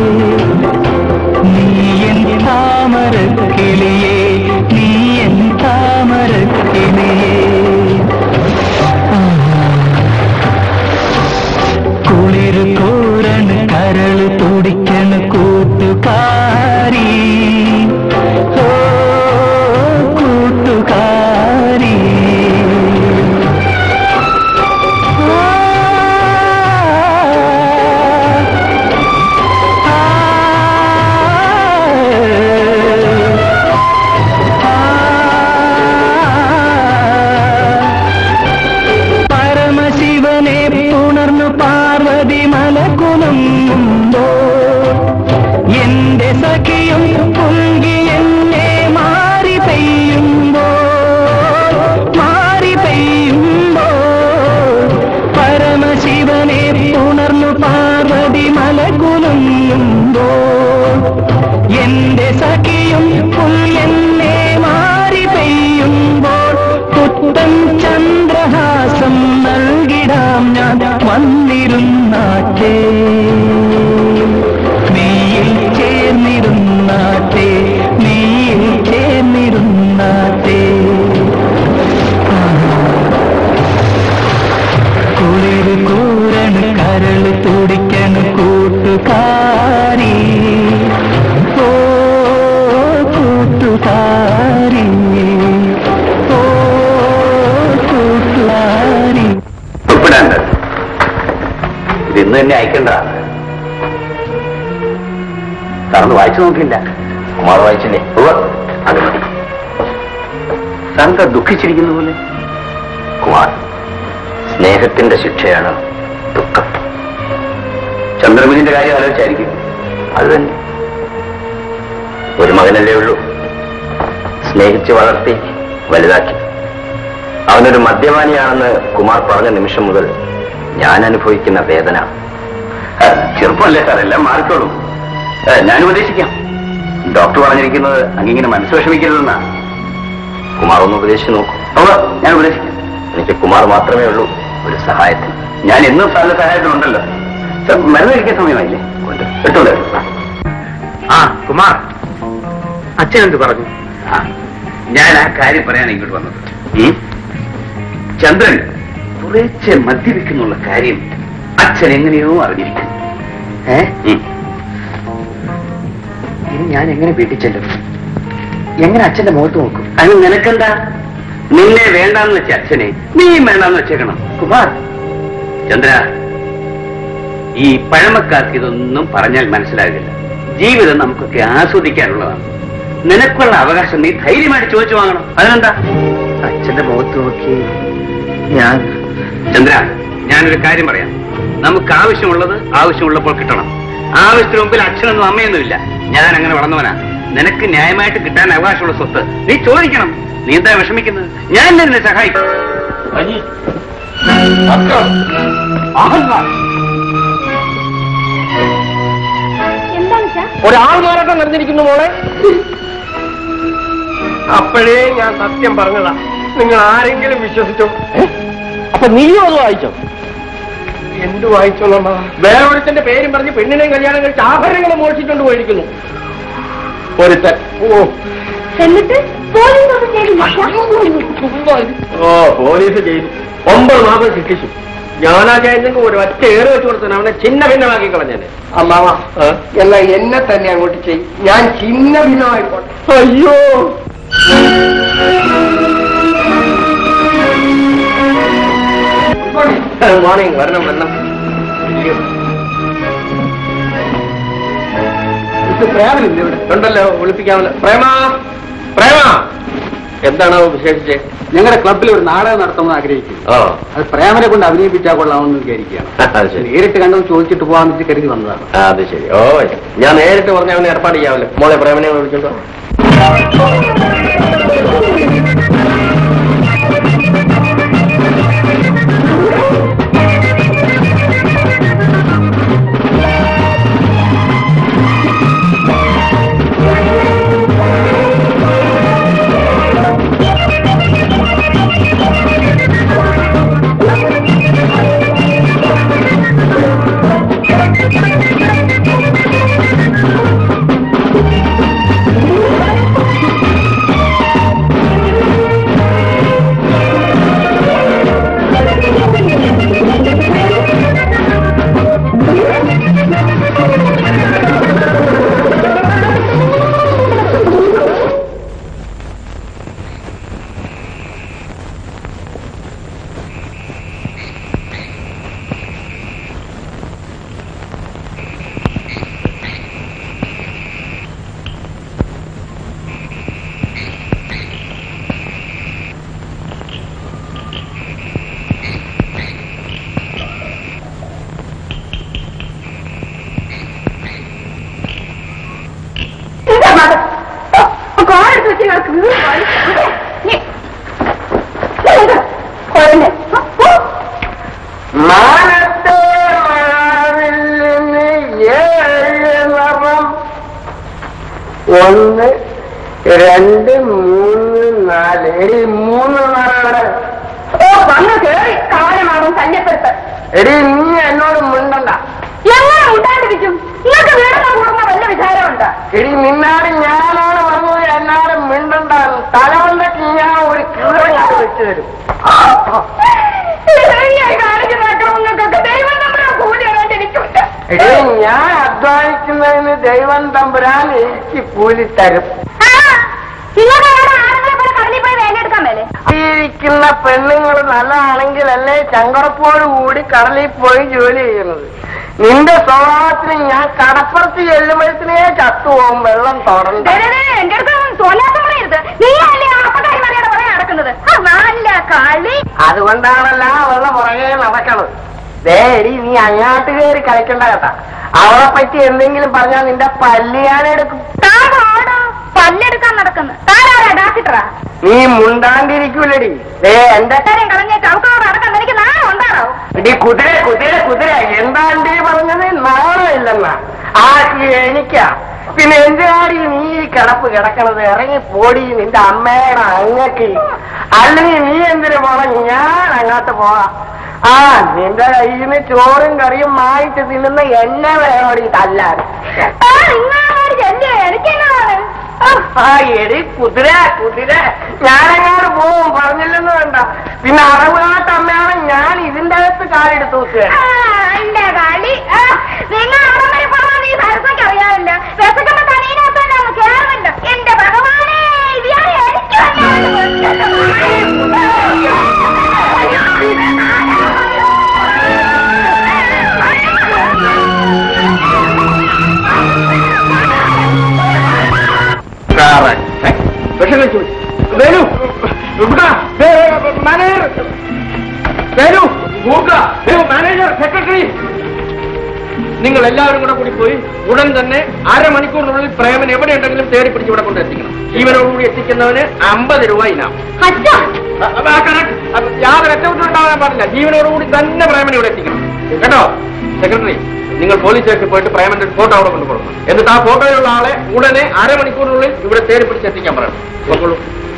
നീ എൻ താമരക്കിളിയേ നീ എൻ താമരക്കിളിയേ കുളിർ കൂരൺ കരൾ തുടിക്കണ കൂട്ടുകാരി ഓ കൂട്ടുകാരി പരമശിവനെ പുണർന്നു പാർവതി മലകുലുമ്പോ എന്റെ സഖിയും പുൽകി എന്നെ മാറി പെയ്യുമ്പോ മാറി പെയ്യുമ്പോ പരമശിവനെ പുണർന്നു പാർവതി മലകുലുമ്പോ എന്റെ സഖിയും പുൽ എന്നെ മാറി പെയ്യുമ്പോൾ പുത്തൻ ചന്ദ്രഹാസം നൽകിടാം ഞാൻ വന്നിരുന്നാട്ടെ നീയിൽ ചേർന്നിരുന്നാട്ടെ നീയിൽ ചേർന്നിരുന്നാട്ടെ കുളിർ കൂരൺ കരൾ തുടിക്കണ കൂട്ടുകാരി ഓ കൂട്ടുകാരി ഓ ഇന്ന് തന്നെ അയക്കണ്ട സാറൊന്ന് വായിച്ചു നോക്കിയില്ല കുമാർ വായിച്ചില്ലേ ഉവ്വ്, അത് മതി സാറിന്റെ ദുഃഖിച്ചിരിക്കുന്ന പോലെ കുമാർ സ്നേഹത്തിന്റെ ശിക്ഷയാണ് ദുഃഖം ചന്ദ്രമുനിന്റെ കാര്യം ആലോചിച്ചായിരിക്കും അത് തന്നെ ഒരു മകനല്ലേ ഉള്ളൂ സ്നേഹിച്ച് വളർത്തി വലുതാക്കി അവനൊരു മദ്യപാനിയാണെന്ന് കുമാർ പറഞ്ഞ നിമിഷം മുതൽ ഞാൻ അനുഭവിക്കുന്ന വേദന ആ, ചെറുപ്പമല്ലേ സാർ എല്ലാം മാറിക്കോളും ആ, ഞാൻ ഉപദേശിക്കാം ഡോക്ടർ പറഞ്ഞിരിക്കുന്നത് അങ്ങിങ്ങനെ മനസ്സ് വിഷമിക്കരുതെന്നാ കുമാർ ഒന്ന് ഉപദേശിച്ച് നോക്കൂ ഉവ്വ്, ഞാൻ ഉപദേശിക്കാം എനിക്ക് കുമാർ മാത്രമേ ഉള്ളൂ ഒരു സഹായത്തിന് ഞാൻ എന്നും സാറിന്റെ സഹായത്തിനുണ്ടല്ലോ സാർ മരുന്ന് കഴിക്കാൻ സമയമായില്ലേ കൊണ്ട് എടുത്തോണ്ട് വരൂ. ആ കുമാർ അച്ഛൻ എന്ത് പറഞ്ഞു ഞാൻ ആ കാര്യം പറയാൻ ഇങ്ങോട്ട് വന്നത് ഉം? ചന്ദ്രൻ കുറേശ്ശെ മദ്യപിക്കുന്നുള്ള കാര്യം അച്ഛൻ എങ്ങനെയോ അറിഞ്ഞിരിക്കുന്നു ഏ ഉം. ഇനി ഞാൻ എങ്ങനെ വീട്ടിൽ ചെല്ലും എങ്ങനെ അച്ഛന്റെ മുഖത്ത് നോക്കും അത് നിനക്കെന്താ നിന്നെ വേണ്ടാന്ന് വെച്ച അച്ഛനെ നീയും വേണ്ടാന്ന് വെച്ചേക്കണം കുമാർ ചന്ദ്ര ഈ പഴമക്കാർക്ക് ഇതൊന്നും പറഞ്ഞാൽ മനസ്സിലാകില്ല ജീവിതം നമുക്കൊക്കെ ആസ്വദിക്കാനുള്ളതാണ് നിനക്കുള്ള അവകാശം നീ ധൈര്യമായിട്ട് ചോദിച്ചു വാങ്ങണം അതിനെന്താ അച്ഛന്റെ മുഖത്ത് നോക്കി ഞാൻ ചന്ദ്ര ഞാനൊരു കാര്യം പറയാം നമുക്ക് ആവശ്യമുള്ളത് ആവശ്യമുള്ളപ്പോൾ കിട്ടണം ആവശ്യത്തിന് മുമ്പിൽ അച്ഛനൊന്നും അമ്മയൊന്നുമില്ല ഞാൻ അങ്ങനെ വളർന്നവനാ നിനക്ക് ന്യായമായിട്ട് കിട്ടാൻ അവകാശമുള്ള സ്വത്ത് നീ ചോദിക്കണം നീ എന്താ വിഷമിക്കുന്നത് ഞാൻ നിന്നെ സഹായിക്കും എന്താണ് സാർ ഒരാൾ മാറാട്ടം നടന്നിരിക്കുന്നു മോളെ അപ്പോഴേ ഞാൻ സത്യം പറഞ്ഞതാ നിങ്ങൾ ആരെങ്കിലും വിശ്വസിച്ചോ അപ്പൊ നീയും അത് വായിച്ചോ എന്ത് വായിച്ചോ നമ്മ വേറൊരുത്തന്റെ പേരും പറഞ്ഞ് പെണ്ണിനെയും കല്യാണം കഴിച്ച് ആഭരണങ്ങൾ മോഷിച്ചുകൊണ്ട് പോയിരിക്കുന്നു ഒരുത്തൻ ഓ എന്നിട്ട് പോലീസ് ഒന്നും ചെയ്തില്ല ഓ പോലീസ് ചെയ്തു ഒമ്പത് മാസം ശിക്ഷിച്ചു ഞാനാ ചെയ്യുന്നെങ്കിൽ ഒരു ഒറ്റ ഏറ് വെച്ച് കൊടുത്തു അവനെ ചിന്ന ഭിന്നമാക്കി കളഞ്ഞേനെ അമ്മാവ എന്നാ എന്നെ തന്നെ അങ്ങോട്ട് ചെയ്യും ഞാൻ ചിന്ന ഭിന്നമായിക്കോട്ടെ അയ്യോ മോർണിംഗ് വരണം വരണം അയ്യോ. ഇത് പ്രേമനില്ല ഇവിടെ ഉണ്ടല്ലോ വിളിപ്പിക്കാമല്ലോ പ്രേമ പ്രേമ എന്താണോ വിശേഷിച്ചേ ഞങ്ങളുടെ ക്ലബിൽ ഒരു നാടകം നടത്തണമെന്ന് ആഗ്രഹിക്കുന്നു ഓ അത് പ്രേമനെ കൊണ്ട് അഭിനയിപ്പിച്ചാൽ കൊള്ളാമെന്ന് വിചാരിക്കുകയാണ് അത് ശരി നേരിട്ട് കണ്ടത് ചോദിച്ചിട്ട് പോകാമെന്ന് വെച്ച് കരുതി വന്നതാണ് ആ, അത് ശരി ഓ ഞാൻ നേരിട്ട് പറഞ്ഞ അവനെ ഏർപ്പാട് ചെയ്യാമല്ലോ മോളെ പ്രേമനെ വിളിച്ചോണ്ടോ കോഴെടുത്ത് വെച്ച് കിടക്ക് കുഴഞ്ഞ് മാനത്തെ മാവിലിന് ഏഴ് നിറം ഒന്ന് രണ്ട് മൂന്ന് നാല് എടി മൂന്ന് നിറയുടെ ഓ വന്ന് കേറി കാലമാകും ശല്യപ്പെടുത്ത് എടി നീ എന്നോട് മിണ്ടണ്ട എങ്ങനെ ഉണ്ടാണ്ടിരിക്കും നിങ്ങൾക്ക് വീടിനെ കൂടുന്ന വല്ല വിചാരമുണ്ട് എടി നിന്നാട് ഞാനാണ് പറഞ്ഞത് എന്നാട് മിണ്ടണ്ടാണ് തലവണ്ടക്ക് ഞാൻ ഒരു കീറങ്ങാട് വെച്ചു തരും ഈ കാണിക്കുന്ന അക്രമങ്ങൾക്കൊക്കെ ദൈവം നമ്മുടെ കൂലി അറിയാണ്ടിരിക്കില്ല എടി ഞാൻ അധ്വാനിക്കുന്നതിന് ദൈവം തമ്പുരാൻ എനിക്ക് കൂലി തരും നിങ്ങൾക്ക് അവിടെ ആണുങ്ങളെ പോലെ കടലിൽ പോയി വേലയെടുക്കാൻ മേലെ ഈ വീട്ടിലിരിക്കുന്ന പെണ്ണുങ്ങൾ നല്ലതാണെങ്കിലല്ലേ ചങ്കറപ്പോട് കൂടി കടലിൽ പോയി ജോലി ചെയ്യുന്നത് നിന്റെ സ്വഭാവത്തിന് ഞാൻ കടപ്പുറത്ത് ചെല്ലുമ്പോഴത്തിനേ ചത്തുപോകും വെള്ളം തുടർന്ന് എന്റെ അടുത്ത് തോന്നാത്ത പറയരുത് നീ അല്ലേ ആപ്പക്കാരി മറിയുടെ പറയാൻ നടക്കുന്നത് ആ, നല്ല കളി അതുകൊണ്ടാണല്ല അവളുടെ പുറകെ നടക്കണത് ദേടി നീ അങ്ങാട്ട് കയറി കളിക്കണ്ട കേട്ടാ അവളെ പറ്റി എന്തെങ്കിലും പറഞ്ഞാൽ നിന്റെ പല്ലിയാനെടുക്കും താടാടാ പല്ലെടുക്കാൻ നടക്കുന്നു താരാടാ ഡാക്ടറാ നീ മുണ്ടാണ്ടിരിക്കൂലടി ദേ എന്റെ ഇത്രയും കളഞ്ഞേക്ക് അവക്കോട് നടക്കാൻ എനിക്ക് നാളെ ഉണ്ടാണോ എടി കുതിര കുതിര കുതിര എന്താണ്ടി പറഞ്ഞത് നാളമില്ലെന്നാ ആ എനിക്കാ പിന്നെ എന്തിനാടി നീ ഈ കിടപ്പ് കിടക്കണത് ഇറങ്ങി പോടി നിന്റെ അമ്മയുടെ അങ്ങക്ക് അല്ലെങ്കിൽ നീ എന്തിനു പോണം ഞാൻ അങ്ങോട്ട് പോവാം ആ നിന്റെ കയ്യിൽ നിന്ന് ചോറും കറിയും മായിട്ട് തിന്നുന്ന എന്നെ വേണോടി തല്ലാൻ ആ നിങ്ങളോട് ചെല്ലേ എനിക്കെന്നാണ് ആ എടി കുതിര കുതിര ഞാനങ്ങോട്ട് പോവും പറഞ്ഞില്ലെന്ന് വേണ്ട പിന്നെ അറവുകാട്ട് അമ്മയാണ് ഞാൻ ഇതിന്റെ അകത്ത് കാലെടുത്ത് വെക്കുക എന്റെ കളി ആ, നിങ്ങൾ അവിടെ വരെ പോകാൻ ഈ സരസയ്ക്ക് അറിയാവില്ല രസക്കുന്ന തലയിനകത്തന്നെ ഒന്ന് കേറുമല്ലോ എന്റെ ഭഗവാനെ ഇയാളെ എനിക്ക് വിഷം കഴിച്ചു വേലു ഇവിടെ manager Velu Gurkha, Velu, manager secretary നിങ്ങൾ എല്ലാവരും കൂടെ കൂടി പോയി ഉടൻ തന്നെ അരമണിക്കൂറിനുള്ളിൽ പ്രേമൻ എവിടെയുണ്ടെങ്കിലും തേടി പിടിച്ച് ഇവിടെ കൊണ്ടെത്തിക്കണം ജീവനോടുകൂടി എത്തിക്കുന്നവന് അമ്പത് രൂപ ഇനാം അച്ഛാ അ- അ- ആ correct. അ- യാതൊരു അറ്റകുറ്റം ഉണ്ടാകാൻ പാടില്ല ജീവനോടുകൂടി തന്നെ പ്രേമനെ ഇവിടെ എത്തിക്കണം കേട്ടോ സെക്രട്ടറി നിങ്ങൾ പോലീസ് സ്റ്റേഷനിൽ പോയിട്ട് പ്രേമന്റെ ഒരു ഫോട്ടോ അവിടെ കൊണ്ടുപോകണം എന്നിട്ട് ആ ഫോട്ടോയിലുള്ള ആളെ ഉടനെ അരമണിക്കൂറിനുള്ളിൽ ഇവിടെ തേടി പിടിച്ച് എത്തിക്കാൻ പറയണം നോക്കോളൂ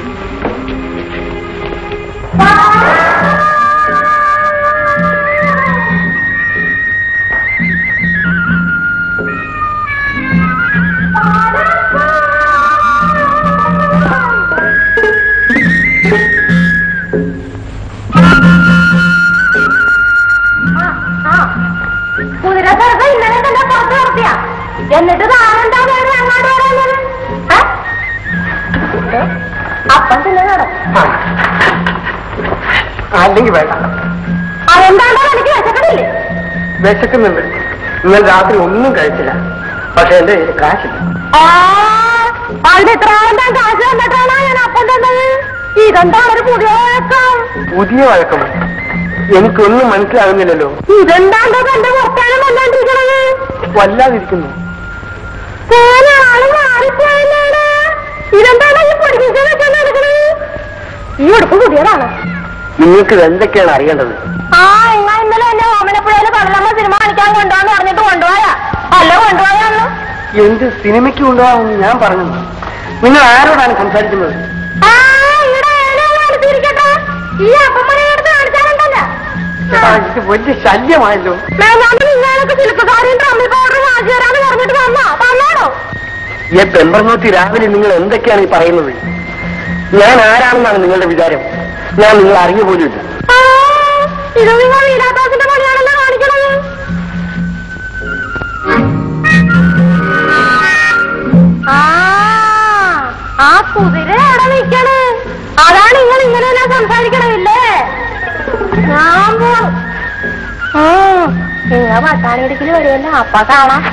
കുതിരക്കറക്ക ഇന്നലെ തന്നെ പുറത്ത് നിർത്തിയ എന്നിട്ട് താനെന്താ കയറി അങ്ങോട്ട് വരാൻ അപ്പം പിന്നെ നടക്കും അല്ലെങ്കിൽ വേണ്ട അതെന്താണ്ടോ എനിക്ക് വിശക്കണില്ലേ വിശക്കുന്നുണ്ട് ഇന്നലെ രാത്രി ഒന്നും കഴിച്ചില്ല പക്ഷെ എന്റെ കയ്യിൽ കാശില്ല ആ അതിന് ഇത്ര ആളെന്താ കാശ് തന്നിട്ടാണോ ഞാൻ അപ്പം തന്നത് ഇതെന്താ ഒരു പുതിയ വഴക്കം പുതിയ വഴക്കം എനിക്കൊന്നും മനസ്സിലാകുന്നില്ലല്ലോ ഇതെന്താണ്ടോ തന്റെ പുറത്താണ് വന്നോണ്ടിരിക്കണത് വല്ലാതിരിക്കുന്നു പോലെ ആള് മാറിപ്പോയല്ലേടാ ഇതെന്താണോ ഈ പൊടിപ്പിച്ച് വെച്ചാൽ നടക്കണത് ഈ ഉടുപ്പ് പുതിയതാണ് നിങ്ങൾക്ക് ഇത് എന്തൊക്കെയാണ് അറിയേണ്ടത് ആ ഇങ്ങ ഇന്നലെ എന്നെ ഓമനപ്പുഴയില് കടലമ്മ സിനിമ കാണിക്കാൻ കൊണ്ടുപോകാന്ന് പറഞ്ഞിട്ട് കൊണ്ടുപോയാ അല്ല കൊണ്ടുപോയാന്ന് എന്ത് സിനിമയ്ക്ക് കൊണ്ടുപോകാമെന്ന് ഞാൻ പറഞ്ഞു നിങ്ങൾ ആരോടാണ് സംസാരിക്കുന്നത് ആ ഇവിടെ ഏലം അടുത്തിരിക്കട്ടെ ഈ അപ്പമ്മനെ എടുത്ത് കാണിച്ചാലുണ്ടല്ലോ ആ, ഇത് വലിയ ശല്യമായല്ലോ മേലാണ്ട് നിങ്ങളൊക്കെ സിൽക്കുകാരും ട്രമ്മിൽ പൗഡർ വാങ്ങി തരാന്ന് പറഞ്ഞിട്ട് വന്നാ തന്നാണോ ഈ പെമ്പർനോത്തി രാവിലെ നിങ്ങൾ എന്തൊക്കെയാണ് ഈ പറയുന്നത് ഞാൻ ആരാണെന്നാണ് നിങ്ങളുടെ വിചാരം ഞാൻ നിങ്ങൾ അറിഞ്ഞു പോലുമില്ല ആ, ഇത് നിങ്ങൾ ലീലാദാസിന്റെ പണിയാണല്ലോ കാണിക്കണത് ആ ആ കുതിര എവിടെ നിൽക്കണ് അതാണ് നിങ്ങൾ ഇങ്ങനെയെല്ലാം സംസാരിക്കണമില്ലേ ഞാൻ പോ- ആ നിങ്ങൾ പട്ടാണിയിടക്കിൽ വരുമല്ലോ അപ്പ കാണാം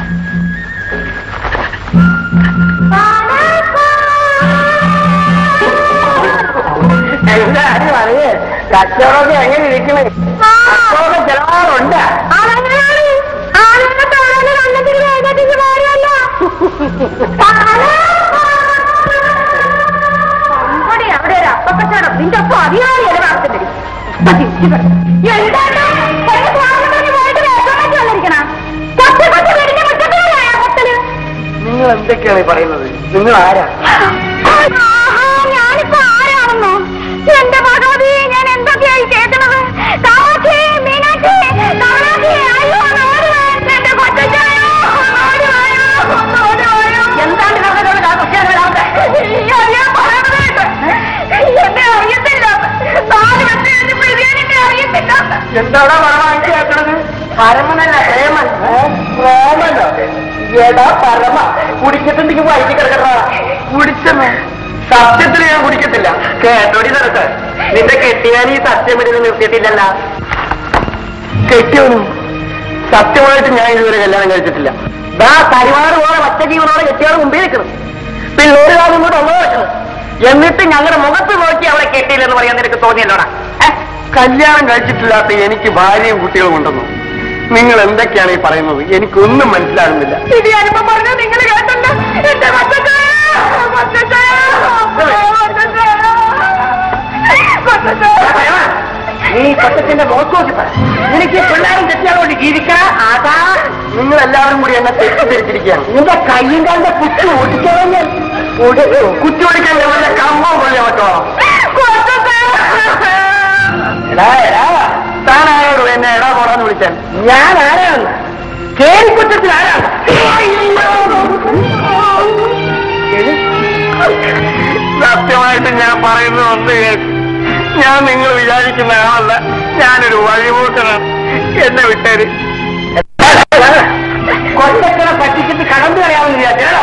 എല്ലാരും അറിയേ കച്ചവടമൊക്കെ എങ്ങനെ ഇരിക്കണേ കച്ചവടം ചെലവാറുണ്ട് അതെങ്ങനെയാണ് ആളുകളുടെ തോന്നല് കണ്ണത്തിൽ വേഗത്തിൽ മാറിയല്ല അമ്പടി അവിടെ ഒരു അപ്പക്കച്ചവടം നിന്റെ ഒപ്പം അധികാരിയല്ലേ വളർത്തിട്ടടി എന്താണ് ഒരു സ്വാതന്ത്ര്യം പോയിട്ട് വേഷം വെച്ച് വന്നിരിക്കണ കൊച്ചു കൊച്ചു വീടിന്റെ മുറ്റത്തിലല്ലേ കൊത്തല് നിങ്ങൾ എന്തൊക്കെയാണ് ഈ പറയുന്നത് നിങ്ങൾ ആരാ ആഹാ, ഞാനിപ്പോ ആരാണെന്നോ എന്റെ ഭഗവതി ഞാൻ എന്തൊക്കെയായി കേൾക്കണത് കാമാക്ഷി മീനാക്ഷി കാമാക്ഷി അയ്യോ ഓടി വാ, എന്റെ കൊച്ചച്ഛനോ ഓടി വായോ, ഓടി വായോ. എന്താണ് നടന്നത് കാമാക്ഷി? അയ്യോ, ഞാൻ പറയണത് കേട്ടോ. എന്നെ അറിയത്തില്ല നാല് വെച്ച് കഴിഞ്ഞപ്പോ ഇത് ഞാൻ എന്നെ അറിയത്തില്ല എന്താടാ പരമാക്കി കേൾക്കണത് പരമനല്ല പ്രേമൻ ഏ? പ്രേമനോ എടാ പരമ കുടിക്കത്തുണ്ടെങ്കിൽ വൈകി കിടക്കട്ടാ കുടിച്ചെന്ന് സത്യത്തിൽ ഞാൻ കുടിക്കത്തില്ല കേട്ടോടി നിരക്ക് നിന്റെ കെട്ടിയാൻ ഈ സത്യം എടുത്ത് നിർത്തിയിട്ടില്ലല്ല കെട്ടിയോനും സത്യമായിട്ട് ഞാൻ ഇതുവരെ കല്യാണം കഴിച്ചിട്ടില്ല ദാ പരിവാറ് പോലെ ഒറ്റ ജീവനോടെ കെട്ടിയാൾ മുമ്പിൽ നിൽക്കണം പിള്ളേര് കാലം കൊണ്ട് ഒന്നോ വെക്കണം എന്നിട്ട് ഞങ്ങളുടെ മുഖത്ത് നോക്കി അവളെ കെട്ടിയില്ലെന്ന് പറയാൻ നിനക്ക് തോന്നിയല്ലോടാ ഏ? കല്യാണം കഴിച്ചിട്ടില്ലാത്ത എനിക്ക് ഭാര്യയും കുട്ടികളും ഉണ്ടെന്നു നിങ്ങൾ എന്തൊക്കെയാണ് ഈ പറയുന്നത് എനിക്കൊന്നും മനസ്സിലാകുന്നില്ല ഇത് ഞാനിപ്പോ പറഞ്ഞ നിങ്ങൾ കേട്ടല്ലോ എന്റെ മക്കൾക്ക് മക്കൾക്ക് നീ കൊച്ചത്തിന്റെ മുഖത്ത് നോക്കി പറ നിനക്ക് പിള്ളേരും തെറ്റിയാളോട് ജീവിക്കാ അതാ നിങ്ങൾ എല്ലാവരും കൂടി എന്നെ തെറ്റിദ്ധരിച്ചിരിക്കുകയാണ് നിന്റെ കയ്യും കാലിന്റെ കുത്തി ഓടിക്കാൻ ഞാൻ കുത്തി ഓടിക്കാൻ ഞാൻ വല്ല കമ്പം കൊള്ളി കേട്ടോ എടാ എടാ താനായോട് എന്നെ എടാ പോടാന്ന് വിളിച്ചാൽ ഞാൻ ആരാണ് കേരിക്കുറ്റത്തിൽ ആരാണ് സത്യമായിട്ട് ഞാൻ പറയുന്നത് ഒന്ന് കേൾക്ക് ഞാൻ നിങ്ങൾ വിചാരിക്കുന്ന ആളല്ല ഞാനൊരു വഴിപോക്കനാണ് എന്നെ വിട്ടേര് കൊച്ചക്കനെ പറ്റിച്ചിട്ട് കടന്നു കളയാമെന്ന് വിചാരിച്ചാ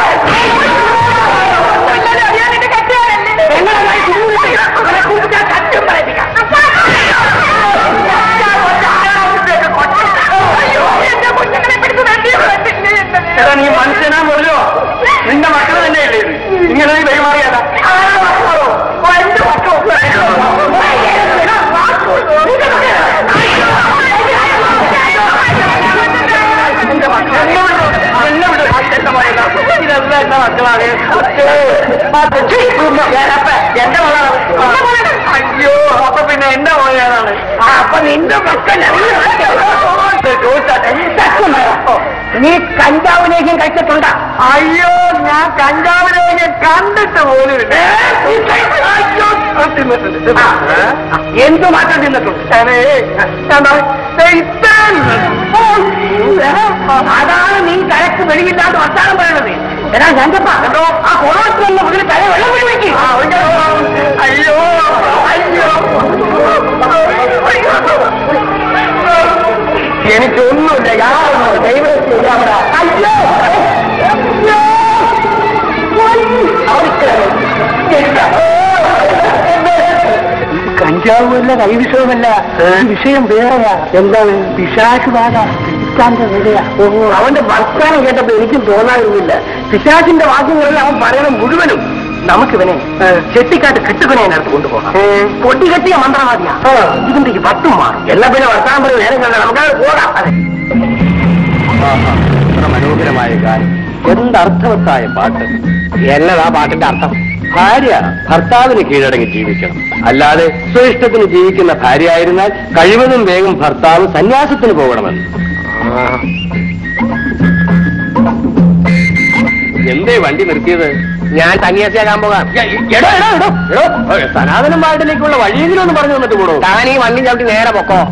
എടാ നീ മനുഷ്യനാ മുതലോ നിന്റെ മക്കൾ തന്നെയല്ലേ ഇത് ഇങ്ങനെ നീ പെരുമാറിയതാ എന്റെ അയ്യോ അപ്പൊ പിന്നെ എന്റെ മോനാണ് അപ്പൊ നിന്റെ മക്കൾ നീ കഞ്ചാവിനേക്കും കഴിച്ചിട്ടുണ്ടാ അയ്യോ ഞാൻ കഞ്ചാവിനേക്കും കണ്ടിട്ട് പോലും എന്തു മാറ്റം തിന്നിട്ടുണ്ട് അതാണ് നീ കരക്ക് വെളിയില്ലാണ്ട് വർത്താനം പറയണത് എടാ ഞണ്ടപ്പാ കേട്ടോ ആ കൊറോട്ടിലുള്ള മുതൽ കര വെള്ളം പിടിവെക്കും അയ്യോ അയ്യോ എനിക്കൊന്നുമില്ല യാതൊന്നും ദൈവത്തെ അവിടെ അയ്യോ അയ്യോ കഞ്ചാവുമല്ല കൈവിഷവുമല്ല ഈ വിഷയം വേറെയാ എന്താണ് പിശാശ് ബാധ പിശാന്റെ വിലയാ ഓഹോ അവന്റെ വർത്താനം കേട്ടപ്പോ എനിക്കും തോന്നാതിരുന്നില്ല പിശാചിന്റെ വാക്യങ്ങളിൽ അവൻ പറയണം മുഴുവനും നമുക്കിവനെ ചെട്ടിക്കാട്ട് കിട്ടുകനെ അടുത്ത് കൊണ്ടുപോകാം പൊട്ടി കെട്ടിയ മന്ത്രവാദിയാ ഇതിന്റെ ഈ പത്തും മാറും എല്ലാ പിന്നെ വർത്താനം പറയും നേരം കണ്ടാൽ നമുക്ക് പോകാം അതെ എത്ര മനോഹരമായ ഗാനം എന്തർത്ഥവത്തായ പാട്ട് എന്നതാ പാട്ടിന്റെ അർത്ഥം ഭാര്യ ഭർത്താവിന് കീഴടങ്ങി ജീവിക്കണം അല്ലാതെ സ്വയിഷ്ടത്തിന് ജീവിക്കുന്ന ഭാര്യ ആയിരുന്നാൽ കഴിവതും വേഗം ഭർത്താവ് സന്യാസത്തിന് പോകണമെന്ന് എന്തേ വണ്ടി നിർത്തിയത് ഞാൻ സന്യാസിയാകാൻ പോകാം എടോ എടോ എടോ എടോ സനാതന വാർഡിലേക്കുള്ള വഴിയെങ്കിലും ഒന്ന് പറഞ്ഞു തന്നിട്ട് കൂടോ താൻ ഈ വണ്ടി ചവിട്ടി നേരെ പൊക്കോ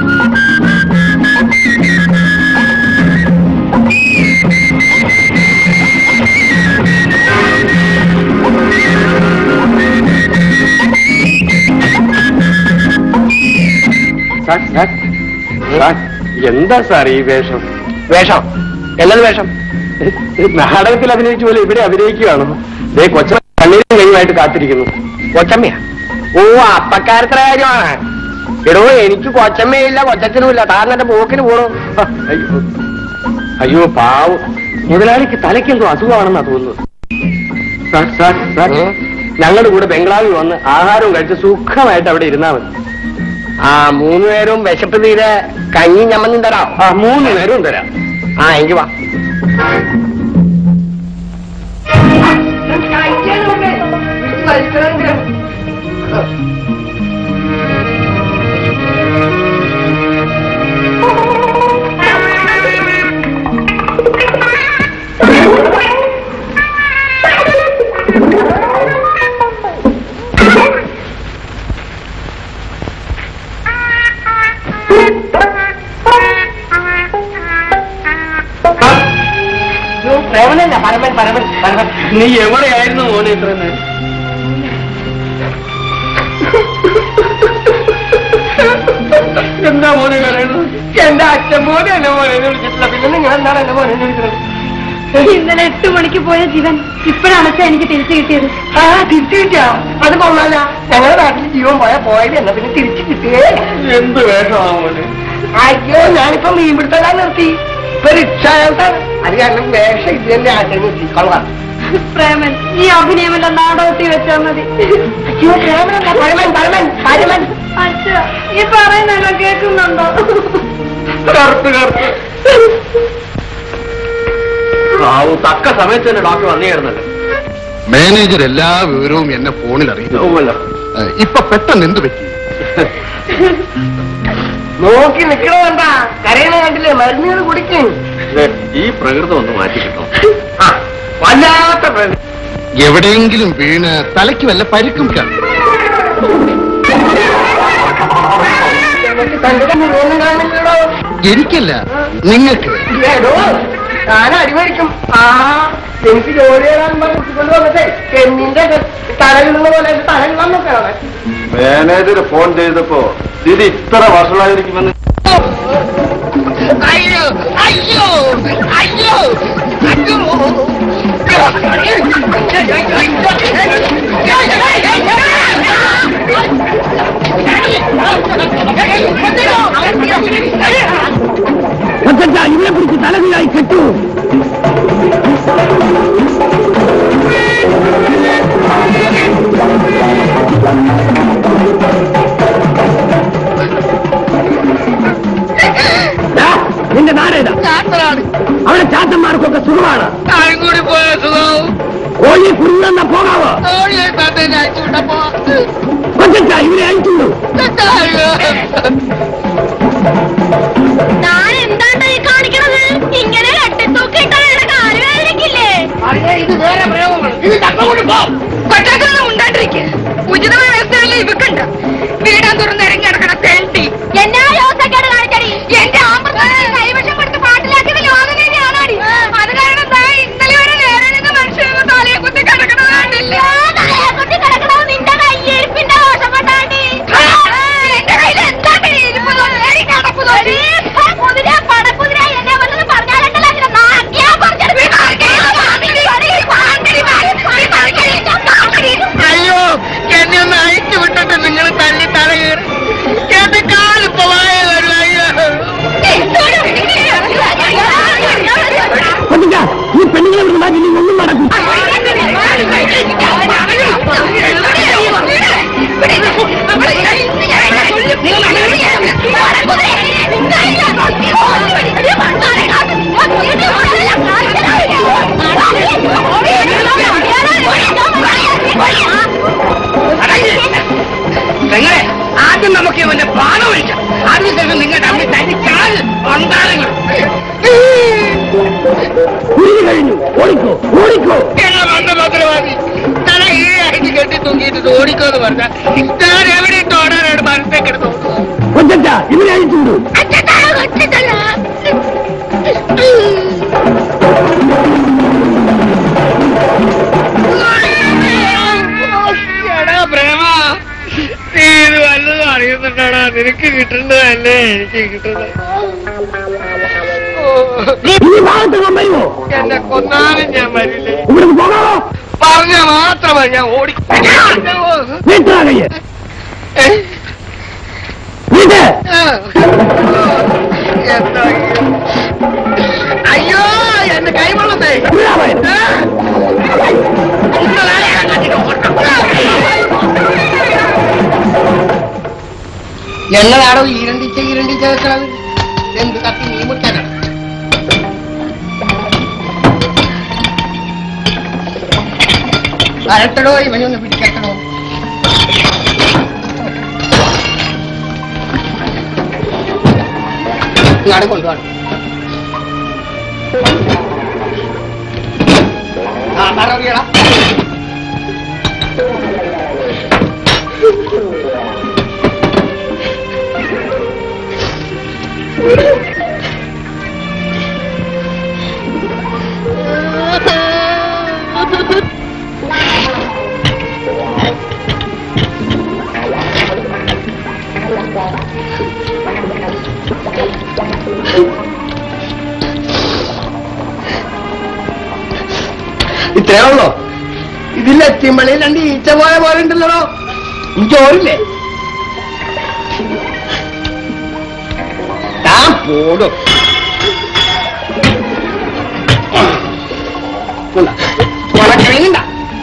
സാർ, സാർ, സാർ, എന്താ സാർ ഈ വേഷം വേഷം എന്നത് വേഷം നാടകത്തിൽ അഭിനയിച്ച പോലെ ഇവിടെ അഭിനയിക്കുകയാണോ ദേ കൊച്ച കണ്ണീരും കൈയുമായിട്ട് കാത്തിരിക്കുന്നു കൊച്ചമ്മയാ ഓ അപ്പക്കാരത്ര കാര്യമാണ് എടോ എനിക്ക് കൊച്ചമ്മയില്ല കൊച്ചച്ഛനുമില്ല താൻ എന്റെ പോക്കിന് പോണു അയ്യോ അയ്യോ പാവം മുതലാളിക്ക് തലയ്ക്കെന്തോ അസുഖമാണെന്നാ തോന്നുന്നത് സാർ സാർ സാർ ഞങ്ങളുടെ കൂടെ ബംഗ്ലാവിൽ വന്ന് ആഹാരവും കഴിച്ച് സുഖമായിട്ട് അവിടെ ഇരുന്നാ മതി ആ മൂന്ന് പേരും വിശപ്പ് തീരെ കഞ്ഞി ഞമ്മന്നും തരാം ആ മൂന്ന് പേരും തരാം ആ എനിക്ക് വാ പ്രേമനല്ല പരമൻ പരമൻ പരമൻ നീ എവിടെയായിരുന്നു മോനെ ഇത്ര നേരം എന്താ മോനെ കരയുന്നത് എന്റെ അച്ഛൻ മോനെ എന്നെ മോനെ എന്ന് വിളിച്ചിട്ടില്ല പിന്നെ നിങ്ങൾ എന്താണ് എന്റെ മോനെ എന്ന് വിളിക്കുന്നത് ഇന്നലെ എട്ട് മണിക്ക് പോയ ജീവൻ ഇപ്പോഴാണ് അച്ഛാ എനിക്ക് തിരിച്ചു കിട്ടിയത് ആ തിരിച്ചു കിട്ടിയാ അത് കൊള്ളാല ഞങ്ങളുടെ നാട്ടിൽ ജീവൻ പോയാ പോയത് എന്നാ പിന്നെ തിരിച്ചു കിട്ടിയേ എന്ത് വേഷമാവന് അയ്യോ ഞാനിപ്പോ മീൻപിടുത്തക്കാൻ നിർത്തി ഇപ്പൊ റിക്ഷായാണ് അത് കാരണം വേഷം ഇത് തന്നെ ആശയം നിർത്തി കൊള്ളാം പ്രേമൻ ഈ അഭിനയമെല്ലാം നാടകത്തിൽ വെച്ചാൽ മതി അയ്യോ പ്രേമനല്ല, പരമൻ പരമൻ പരമൻ അച്ഛാ ഈ പറയുന്നെല്ലാം കേൾക്കുന്നുണ്ടോ കറുത്ത് കറുത്ത് ആവു തക്ക സമയത്ത് തന്നെ ഡോക്ടർ വന്നിരുന്നല്ലോ മാനേജർ എല്ലാ വിവരവും എന്നെ ഫോണിൽ അറിയിച്ചു ഓവല്ലോ ഏ, ഇപ്പൊ പെട്ടെന്ന് എന്ത് പറ്റി നോക്കി നിക്കണ കരയണ കണ്ടില്ലേ മരുന്നുകൾ കുടിക്കും ഈ പ്രകൃതം ഒന്ന് മാറ്റി കിട്ടണം ആ വല്ലാത്ത പ്രകൃതി എവിടെയെങ്കിലും വീണ് തലയ്ക്ക് വല്ല പരിക്കും കാണും നമുക്ക് കണ്ടത് മുഴുവനും കാണില്ലടോ എനിക്കല്ല നിങ്ങൾക്ക് ഇല്ലേടോ താനും അടിമേടിക്കും ആ എനിക്ക് ജോലി ചെയ്യാൻ പറഞ്ഞിട്ട് വന്നിട്ടേ ചെന്നിന്റെ തലയിലുള്ള പോലെ എന്റെ തലയിൽ വന്നൊക്കെയാണ് മാനേജർ ഫോൺ ചെയ്തപ്പോ സ്ഥിതി ഇത്ര വഷളായിരിക്കുമെന്ന് അയ്യോ അയ്യോ അയ്യോ അയ്യോ ഇവരെ പിടിച്ച് തലവിലായി കെട്ടു ദാ, നിന്റെ നാടേതാ അവിടെ ചാത്തന്മാർക്കൊക്കെ സുഖമാണ് കൂടി പോയ സുഖവും കോഴി കുരുന്ന പോകാവോ ഓടിയെ തന്നെ അയച്ചുവിട്ടപ്പോ കൊച്ചാ ഇവരെ അയച്ചുള്ളൂ ഞാൻ എന്താണ്ട് ഈ കാണിക്കണത് ഇങ്ങനെ കെട്ടിത്തൂക്കിയിട്ടവരുടെ കാല് വേദനിക്കില്ലേ ഇത് വേറെ പ്രയോഗമാണ് ഇത് തപ്പുകൊണ്ട് പോ കൊച്ചാക്കളൊന്നും ഉണ്ടാണ്ടിരിക്കുക ഉചിതമായ വ്യവസ്ഥകളിൽ ഇവക്കുണ്ട് വീടാൻ തുറന്ന് ഇറങ്ങി നടക്കണ തെണ്ടി എന്നാ യോസക്കേട് കാണിച്ചടി എന്റെ ആമ്പർത്തനെ കൈവശം കൊടുത്ത് പാട്ടിലാക്കിയത് ലോകനീതിയാണാടി അത് കാരണം ദാ ഇന്നലെ വരെ നേരെ നിന്ന് മനുഷ്യന് തലയെ കുത്തി കിടക്കണത് കണ്ടില്ല തലയെ കുത്തി കിടക്കണത് നിന്റെ കയ്യിരിപ്പിന്റെ ദോഷം കൊണ്ടാണ്ടി എന്റെ കയ്യിൽ എന്താണ് ഇരിപ്പ് തോന്നി കടപ്പ് തോന്നി കുതിര പടക്കുതിര എന്നെ വല്ലതും പറഞ്ഞാലുണ്ടല്ലോ അതിനെ നാക്കിയാ പറിച്ചെടുക്കും അയ്യോ എന്നെ ഒന്ന് അയച്ചു വിട്ടിട്ട് നിങ്ങൾ തല്ലി തലകേറി എന്റെ കാലിപ്പോ വായ വരും അയ്യോ കൊച്ചാ ഈ പെണ്ണുങ്ങളെ ഇവിടെ മാറ്റി നീ ഒന്നും നടക്കും നിങ്ങളെ ആദ്യം നമുക്ക് ഇവന്റെ പാനം ഒഴിക്കാം അതിനുശേഷം നിങ്ങളുടെ അമ്മ തനിച്ചാൽ വന്നാളുകൾ കുരുതി കഴിഞ്ഞു ഓടിക്കോ ഓടിക്കോ ഞങ്ങൾ വന്ന മന്ത്രവാദി തല ഈഴായിട്ട് കെട്ടി തൂക്കിയിട്ട് ഓടിക്കോന്ന് പറഞ്ഞാൽ ഞാൻ എവിടെ ഇട്ട് ഓടാനാണ് മനസ്സേക്കെടുത്തു കൊച്ചാ ഇവരെ അയച്ചുള്ളൂ എടാ പ്രേമ നീ ഇത് വല്ലതും അറിയുന്നുണ്ടാടാ നിനക്ക് കിട്ടുന്നതല്ലേ എനിക്ക് കിട്ടുന്നത് ഇനി ഭാഗത്ത് വരുമോ എന്നെ കൊന്നാലും ഞാൻ വരില്ലേ ഇവിടുന്ന് പോകാമോ പറഞ്ഞ മാത്രമേ ഞാൻ ഓടി വീട്ടാ കയ്യെ വീട്ട് എന്താ അയ്യോ എന്റെ കൈവള്ളത്തെ വിടാമോ? ഞങ്ങളാടോ ഈരണ്ടിച്ച ഈരണ്ടിച്ച വെക്കണത് എന്ത് കത്തി നീ മുറിക്കാനാണ് വരട്ടടോ ഇവനൊന്ന് പിടിക്കട്ടടോ ഇങ്ങാട് കൊണ്ടുപോകണം ആ മറവിയടാ ഇത്രേ ഉള്ളോ ഇതിൽ എത്തിയമ്പളി രണ്ട് ഈച്ച പോയ പോലെ ഉണ്ടല്ലോ ഈ ചോറില്ലേ ഞാൻ പോടും ഉണക്കണീണ്ട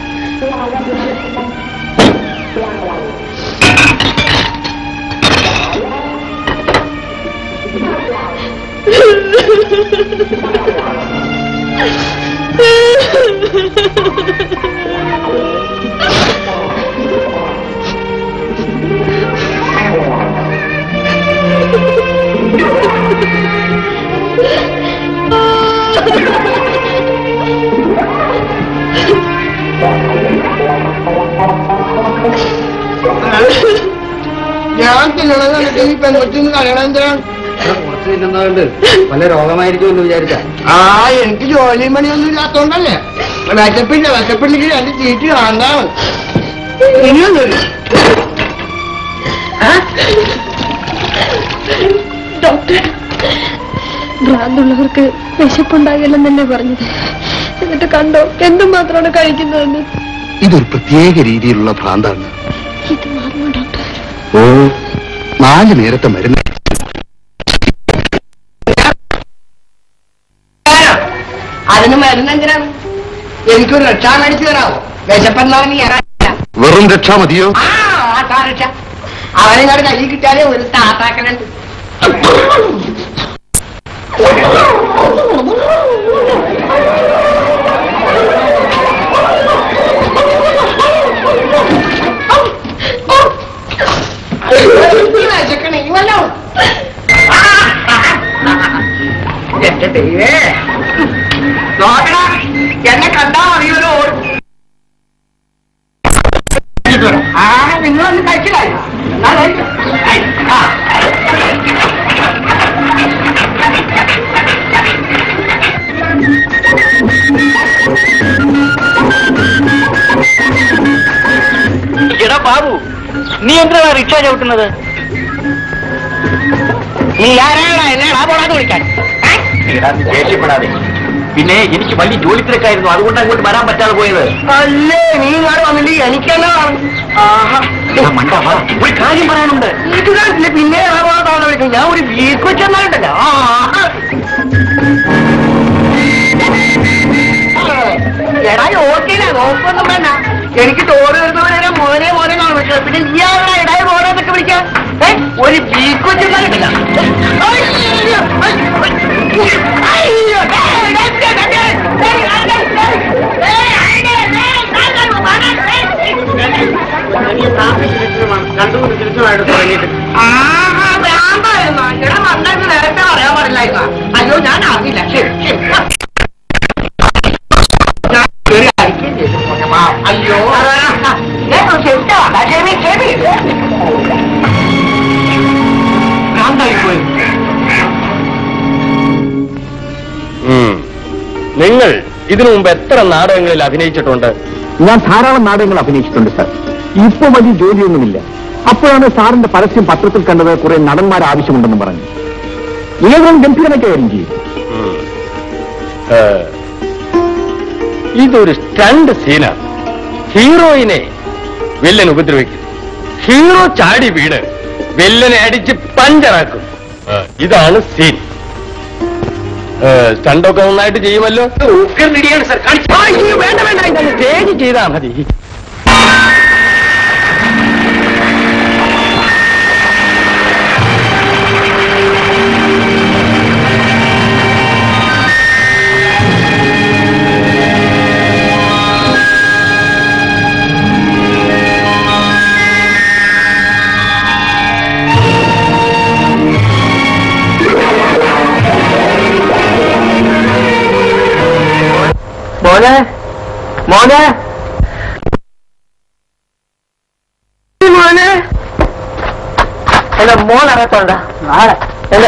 ഞാൻ തിന്നണത് കണ്ടിട്ട് ഈ പെൺകൊച്ചിന്ന് കളയണം എന്തിനാണ് കുറച്ച് തിന്നുന്നതുകൊണ്ട് വല്ല രോഗമായിരിക്കും എന്ന് വിചാരിച്ച ആ എനിക്ക് ജോലിയും പണിയൊന്നും ഇല്ലാത്തോണ്ടല്ലേ വിശപ്പില്ല വിശപ്പില്ലെങ്കിൽ രണ്ട് ചീറ്റ് വാങ്ങാണ് ഇനിയൊന്നുമില്ല ഡോക്ടർ ഭ്രാന്തുള്ളവർക്ക് വിശപ്പുണ്ടാകില്ലെന്ന് തന്നെ പറഞ്ഞത് എന്നിട്ട് കണ്ടോ എന്തുമാത്രമാണ് കഴിക്കുന്നതെന്ന് ഇതൊരു പ്രത്യേക രീതിയിലുള്ള ഭ്രാന്താണ് ഇത് മാറുമോ ഡോക്ടർ ഓ നാല് നേരത്തെ മരുന്ന് അതിന് മരുന്ന് എന്തിനാണ് എനിക്കൊരു രക്ഷാ മേടിച്ചു തരാമോ വിശപ്പെന്നാണ് ഞാൻ വെറും രക്ഷ മതിയോ ആ ആട്ടാരക്ഷ അവനിങ്ങോട്ട് കയ്യിൽ കിട്ടിയാലേ ഒരു താത്താക്കനുണ്ട് വിശക്കണെങ്കിലല്ലോ എന്റെ ദൈവേ നോക്കടാ എന്നെ കണ്ടാ മതിയല്ലോ ആ നിങ്ങളൊന്ന് കഴിച്ചില്ലായി എടാ ബാബു നീ എന്തിനാണ് റിക്ഷ ചവിട്ടുന്നത് നീ ആരാടാ എന്നെടാ പോടാന്ന് വിളിക്കാൻ ദേഷ്യപ്പെടാതെ പിന്നെ എനിക്ക് വലിയ ജോലി തിരക്കായിരുന്നു അതുകൊണ്ട് അങ്ങോട്ട് വരാൻ പറ്റാതെ പോയത് അല്ലേ നീ ഇങ്ങോട്ട് വന്നിട്ട് എനിക്കെന്നാ എടാ മണ്ടാ, വാ. ഒരു കാര്യം പറയാനുണ്ട് ഇത് കണ്ടില്ല പിന്നെ ഇറങ്ങാൻ വിളിക്കും ഞാൻ ഒരു വീക്ക് വെച്ചെന്നാലുണ്ടല്ലോ എടാ ഓർക്കില്ല നോക്കൊന്നും വേണ്ട എനിക്ക് ചോറ് വരുന്നവരെ മോനെ മോനെ എന്നാണ് വിളിച്ചത് പിന്നെ നീ ആരുടെ ഇടായി മോനെ എന്നൊക്കെ വിളിക്കാം ഏ? ഒരു വീക്ക് വെച്ചെന്നാലുണ്ടല്ലോ നേരത്തെ പറയാൻ പാടില്ലായിരുന്ന അയ്യോ ഞാൻ അറിയില്ല ശരി ശരി ഞാൻ കേറി അടിക്കുകയും ചെയ്തു. ആ, അയ്യോ ശരിട്ടാ ശരി ശരി ഭ്രാന്തായി പോയി നിങ്ങൾ ഇതിനു മുമ്പ് എത്ര നാടകങ്ങളിൽ അഭിനയിച്ചിട്ടുണ്ട് ഞാൻ ധാരാളം നാടകങ്ങൾ അഭിനയിച്ചിട്ടുണ്ട് സാർ ഇപ്പൊ വലിയ ജോലിയൊന്നുമില്ല അപ്പോഴാണ് സാറിന്റെ പരസ്യം പത്രത്തിൽ കണ്ടത് കുറെ നടന്മാർ ആവശ്യമുണ്ടെന്ന് പറഞ്ഞു ഏവരും ഗംഭീരമായി കൈകാര്യം ചെയ്യും ഉം. ഏ, ഇതൊരു സ്റ്റണ്ട് സീനാണ് ഹീറോയിനെ വില്ലൻ ഉപദ്രവിക്കും ഹീറോ ചാടി വീണ് വില്ലനെ അടിച്ച് പഞ്ചറാക്കും ഏ, ഇതാണ് സീൻ സ്റ്റണ്ടൊക്കെ നന്നായിട്ട് ചെയ്യുമല്ലോ സർ കാണിച്ചു അയ്യോ, വേണ്ട വേണ്ട ഇതൊന്ന് സ്റ്റേജ് ചെയ്താ മതി മോനെ മോനെ മോനെ എന്റെ മോൻ അറിയത്തോണ്ട നാളെ എന്റെ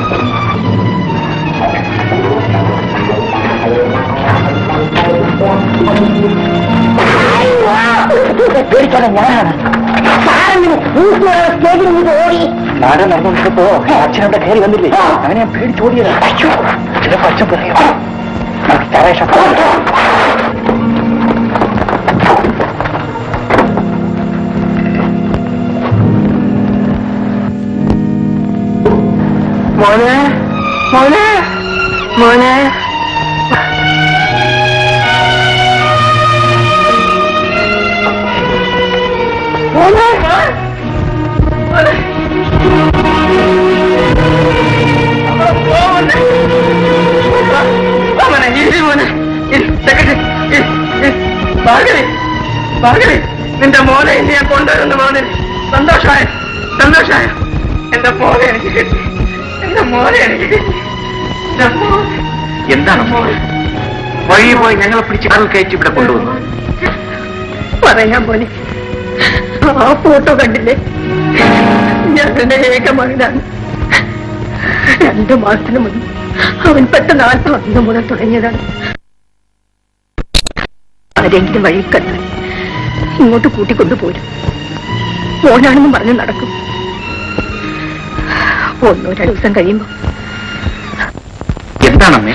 പേടിച്ചോടെ ഞാനാണ് സ്റ്റേജിൽ നിന്ന് ഓടി നാടൻ നടന്നുകൊണ്ടിരുന്നപ്പോ അച്ഛനവിടെ കയറി വന്നില്ലേ അങ്ങനെ ഞാൻ പേടിച്ചോടിയതാ ചിലപ്പോ അച്ഛൻ പറയും ചാവേഷം മോനെ മോനെ മോനെ മോനെ മോനെ ഇരി മോനെ ഇരി, സെക്രട്ടറി ഇരി, ഇരി. ഭാർഗവി ഭാർഗവി നിന്റെ മോനെ ഇനി ഞാൻ കൊണ്ടുവരുന്ന മോനെ സന്തോഷമായ സന്തോഷമായ എന്റെ മോനെ എനിക്ക് കിട്ടി എന്റെ മോനെ എനിക്ക് കിട്ടി എന്റെ മോനെ എന്താണ് മോളെ വഴി പോയി ഞങ്ങളെ പിടിച്ച് കാറിൽ കയറ്റി ഇവിടെ കൊണ്ടുവന്നു പറയാൻ പോലെ ആ ഫോട്ടോ കണ്ടില്ലേ ഞങ്ങളുടെ ഏക മകനാണ് രണ്ടു മാസത്തിന് മുൻപ് അവൻ പെട്ടെന്ന് ആത്മഹത്യ മുതൽ തുടങ്ങിയതാണ് ആരെങ്കിലും വഴി കണ്ടാൽ ഇങ്ങോട്ട് കൂട്ടിക്കൊണ്ടുപോരും മോനാണെന്നും പറഞ്ഞ് നടക്കും ഒന്നോ രണ്ടു ദിവസം കഴിയുമ്പോ എന്താണമ്മേ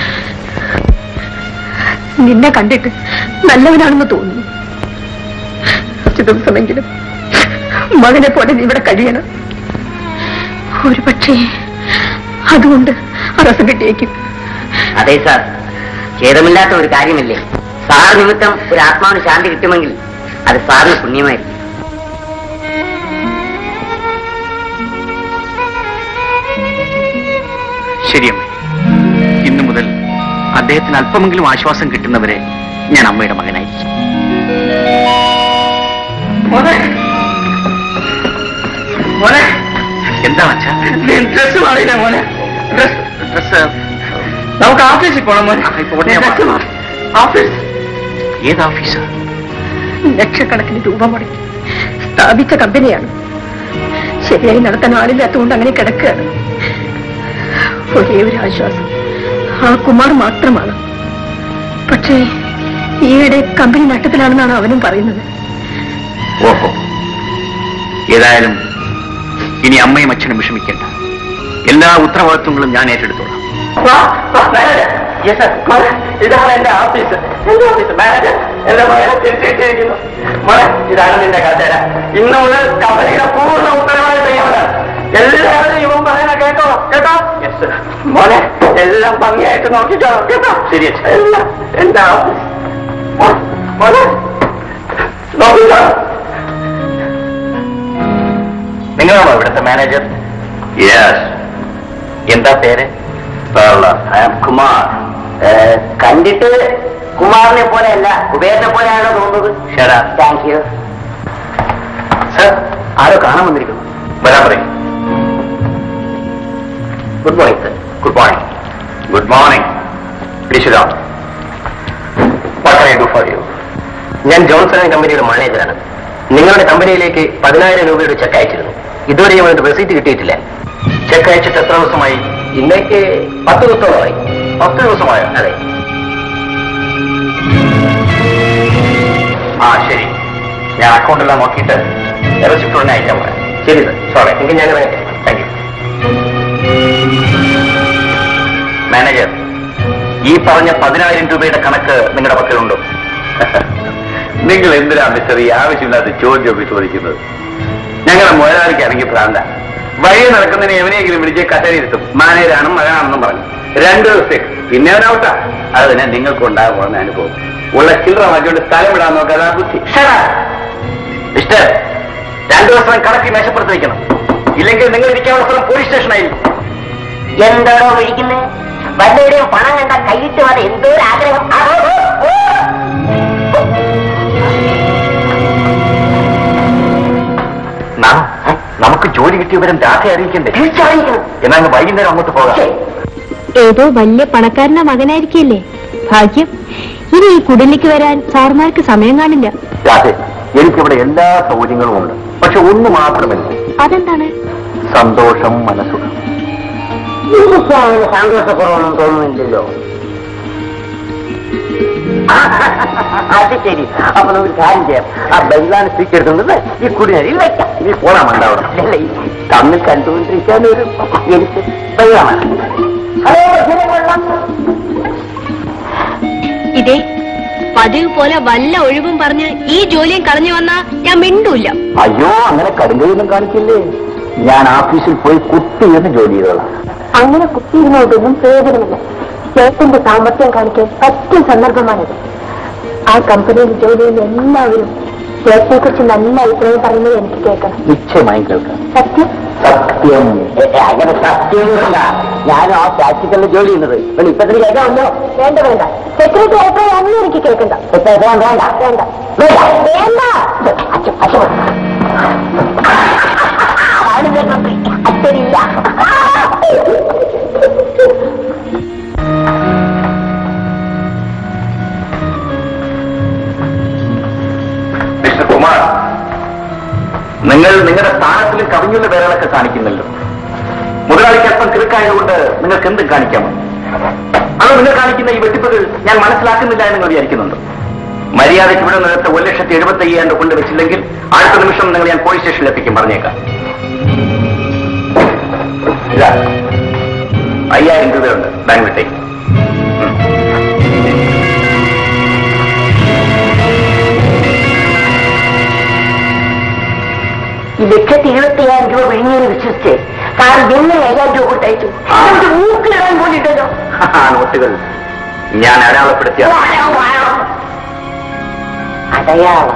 നിന്നെ കണ്ടിട്ട് നല്ലവനാണെന്ന് തോന്നുന്നു കുറച്ചു ദിവസമെങ്കിലും മകനെ പോലെ നീ ഇവിടെ കഴിയണം ഒരു പക്ഷേ അതുകൊണ്ട് അറസം കിട്ടിയേക്കും അതെ സാർ ഛേദമില്ലാത്ത ഒരു കാര്യമല്ലേ സാർ നിമിത്തം ഒരു ആത്മാവിന് ശാന്തി കിട്ടുമെങ്കിൽ അത് സാറിന് പുണ്യമായിരിക്കും ശരിയമ്മേ ഇന്നു മുതൽ അദ്ദേഹത്തിന് അല്പമെങ്കിലും ആശ്വാസം കിട്ടുന്നവരെ ഞാൻ അമ്മയുടെ മകനായിരിക്കും മോനെ മോനെ എന്താണ് അച്ഛാ നീ ഡ്രസ് മാറിയില്ല മോനെ ഡ്രസ് ഡ്രസ് നമുക്ക് ഓഫീസിൽ പോണം മോനെ ഇപ്പൊ ഉടനെ നീ ഡ്രസ് മാറ്. ഓഫീസ് ഏത് ഓഫീസാ ലക്ഷക്കണക്കിന് രൂപ മുടക്കി സ്ഥാപിച്ച കമ്പനിയാണ് ശരിയായി നടത്താൻ ആളില്ലാത്തതുകൊണ്ട് അങ്ങനെ കിടക്കുകയാണ് ഒരേ ഒരു ആശ്വാസം ആ കുമാർ മാത്രമാണ് പക്ഷേ ഈയിടെ കമ്പനി നട്ടത്തിലാണെന്നാണ് അവനും പറയുന്നത് ഓഹോ ഏതായാലും ഇനി അമ്മയും അച്ഛനും വിഷമിക്കേണ്ട എല്ലാ ഉത്തരവാദിത്വങ്ങളും ഞാൻ ഏറ്റെടുത്തോളാം ഇതാണ് എന്റെ ഓഫീസ് എന്റെ ഓഫീസ് മാനേജർ എന്റെ മകനെ തിരിച്ചിട്ടിരിക്കുന്നു മോനെ ഇതാണ് നിന്റെ കഥേര ഇന്ന് മുതൽ കമ്പനിയുടെ പൂർണ്ണ ഉത്തരവാദിത്തം ഇവനാണ് എല്ലാവരും ഇവൻ പറയുന്ന കേട്ടോ കേട്ടോ മോനെ എല്ലാം ഭംഗിയായിട്ട് നോക്കിക്കോ കേട്ടോ ശരി അച്ഛാ. എല്ലാം എന്റെ ഓഫീസ് മോ- മോനെ നോക്കിക്കോ നിങ്ങളാണോ ഇവിടുത്തെ മാനേജർ യെസ് എന്താ പേര് ഐ ആം കുമാർ കണ്ടിട്ട് കുമാറിനെ പോലെയല്ല കുബേരനെ പോലെയാണോ തോന്നുന്നത് താങ്ക് യു സർ ആരോ കാണാൻ വന്നിരിക്കുന്നു വരാൻ പറയും good morning sir good morning good morning please what I do for you ഞാൻ ജോൺസൺ കമ്പനിയുടെ മാനേജറാണ് നിങ്ങളുടെ കമ്പനിയിലേക്ക് പതിനായിരം രൂപയുടെ ചെക്ക് അയച്ചിരുന്നു ഇതുവരെയും അതിന്റെ റെസീറ്റ് കിട്ടിയിട്ടില്ല ചെക്ക് അയച്ചിട്ട് എത്ര ദിവസമായി ഇന്നേക്ക് പത്ത് ദിവസമായി പത്ത് ദിവസമായോ അതെ ആ ശരി ഞാൻ അക്കൗണ്ടെല്ലാം നോക്കിയിട്ട് റെസിപ്റ്റ് ഉടനെ അയക്കാൻ പറയാം ശരി സർ സോറി എങ്കിൽ ഞാൻ താങ്ക് യു മാനേജർ ഈ പറഞ്ഞ പതിനായിരം രൂപയുടെ കണക്ക് നിങ്ങളുടെ പക്കലുണ്ടോ നിങ്ങൾ എന്തിനാ മിസ്റ്റർ ഈ ആവശ്യമില്ലാത്ത ചോദ്യമൊക്കെ ചോദിക്കുന്നത് ഞങ്ങളുടെ മുതലാളിക്ക് ഇറങ്ങി പ്രാന്ത വഴി നടക്കുന്നതിന് എവനെയെങ്കിലും വിളിച്ച് കസേരയിരുത്തും മാനേജരാണെന്നും മകനാണെന്നും പറഞ്ഞു രണ്ടു ദിവസത്തേക്ക് പിന്നെ അവനൗട്ടാ അത് തന്നെ നിങ്ങൾക്ക് ഉണ്ടാകുമെന്ന് അനുഭവം ഉള്ള ചില്ലറ മാറ്റിയോണ്ട് സ്ഥലം വിടാൻ നോക്കാതെ ബുദ്ധി മിസ്റ്റർ രണ്ടു ദിവസം കണക്കി മേശപ്പുറത്ത് വയ്ക്കണം ഇല്ലെങ്കിൽ നിങ്ങൾ ഇരിക്കാനുള്ള സ്ഥലം പോലീസ് സ്റ്റേഷനായിരിക്കും എന്താണോ വിളിക്കുന്നത് വല്ലവരുടെയും പണം കണ്ട കൈയിട്ട് വരെ എന്തോ ഒരു ആഗ്രഹം ആ, ഓ, ഓ, ഓ. നാ- നമുക്ക് ജോലി കിട്ടിയ വിവരം രാത്രി അറിയിക്കണ്ടേ തിരിച്ചറിയിക്കണം എന്നാ അങ്ങ് വൈകുന്നേരം അങ്ങോട്ട് പോകാം ഏതോ വലിയ പണക്കാരന്റെ മകനായിരിക്കില്ലേ ഭാഗ്യം ഇനി ഈ കുടിലേക്ക് വരാൻ സാറുമാർക്ക് സമയം കാണില്ല അതെ എനിക്കിവിടെ എല്ലാ സൗകര്യങ്ങളും ഉണ്ട് പക്ഷെ ഒന്ന് മാത്രമല്ല അതെന്താണ് സന്തോഷം മനസ്സുഖം ഇപ്പൊ അവന് സന്തോഷക്കുറവൊന്നും തോന്നുന്നില്ലല്ലോ അത് ശരി അപ്പൊ നമുക്ക് കാര്യം ചെയ്യാം ആ ബംഗ്ലാൻ സ്പീക്കർ എടുക്കുന്നത് ഈ കുടിനരിയിൽ വെക്കാം നീ പോടാ മണ്ടാവണം അല്ല ഈ തമ്മിൽ കണ്ടുകൊണ്ടിരിക്കാൻ ഒരു എനിക്ക് ബംഗ്ലാണ് ഹലോ ശരി കൊള്ളാം ഇതേ പതിവ് പോലെ വല്ല ഒഴിവും പറഞ്ഞ് ഈ ജോലിയും കളഞ്ഞു വന്നാ ഞാൻ മിണ്ടൂല്ല അയ്യോ അങ്ങനെ കടുങ്കയൊന്നും കാണിക്കില്ലേ ഞാൻ ഓഫീസിൽ പോയി കുത്തി എന്ന് ജോലി ചെയ്തോളാം അങ്ങനെ കുത്തിയിരുന്നോണ്ടൊന്നും പ്രയോജനമില്ല ചേട്ടന്റെ സാമർത്ഥ്യം കാണിക്കാൻ പറ്റിയ സന്ദർഭമാണിത് ആ കമ്പനിയിൽ ജോലി ചെയ്യുന്ന എല്ലാവരും ചേട്ടനെ കുറിച്ച് നല്ല അഭിപ്രായം പറയുന്നത് എനിക്ക് കേൾക്കണം നിശ്ചയമായും കേൾക്കാം സത്യം സത്യം ഏ, ഏ, അങ്ങനെ സത്യമൊന്നുമല്ല ഞാനും ആ ഫാക്ടറിക്കല്ല ജോലി ചെയ്യുന്നത് ഇവിടെ ഇപ്പൊ തന്നെ കേൾക്കാമല്ലോ വേണ്ട വേണ്ട സെക്രട്ടറി അഭിപ്രായം ഒന്നും എനിക്ക് കേൾക്കണ്ട വേണ്ട വേണ്ട വേണ്ട വേണ്ട വേണ്ട അച്ഛൻ അച്ഛൻ അച്ഛനില്ല മിസ്റ്റർ കുമാർ നിങ്ങൾ നിങ്ങളുടെ സ്ഥാനത്തിലും കവിഞ്ഞുള്ള വേലകളൊക്കെ കാണിക്കുന്നല്ലോ മുതലാളിക്ക് അല്പം കിറുക്കായതുകൊണ്ട് നിങ്ങൾക്ക് എന്തും കാണിക്കാമോ അത് നിങ്ങൾ കാണിക്കുന്ന ഈ വെട്ടിപ്പുകൾ ഞാൻ മനസ്സിലാക്കുന്നില്ല എന്ന് നിങ്ങൾ വിചാരിക്കുന്നുണ്ട് മര്യാദയ്ക്ക് ഇവിടെ നേരത്തെ ഒരു ലക്ഷത്തി എഴുപത്തി അയ്യായിരം കൊണ്ട് വെച്ചില്ലെങ്കിൽ അടുത്ത നിമിഷം നിങ്ങൾ ഞാൻ പോലീസ് സ്റ്റേഷനിൽ എത്തിക്കും പറഞ്ഞേക്കാം ഇതാ, അയ്യായിരം രൂപയുണ്ട് ബാങ്ക് വിട്ടേക്ക് ഈ ലക്ഷത്തി ഇരുപത്തി അയ്യായിരം രൂപ വിഴുങ്ങിയെന്ന് വിശ്വസിച്ച് കാരണം എങ്ങനെ അയ്യായിരം രൂപ കൊടുത്തയച്ചു എന്നിട്ട് മൂക്കിലിടാൻ പോലിട്ടല്ലോ ആ നോട്ടുകൾ ഞാൻ അടയാളപ്പെടുത്തിയ അടയാളം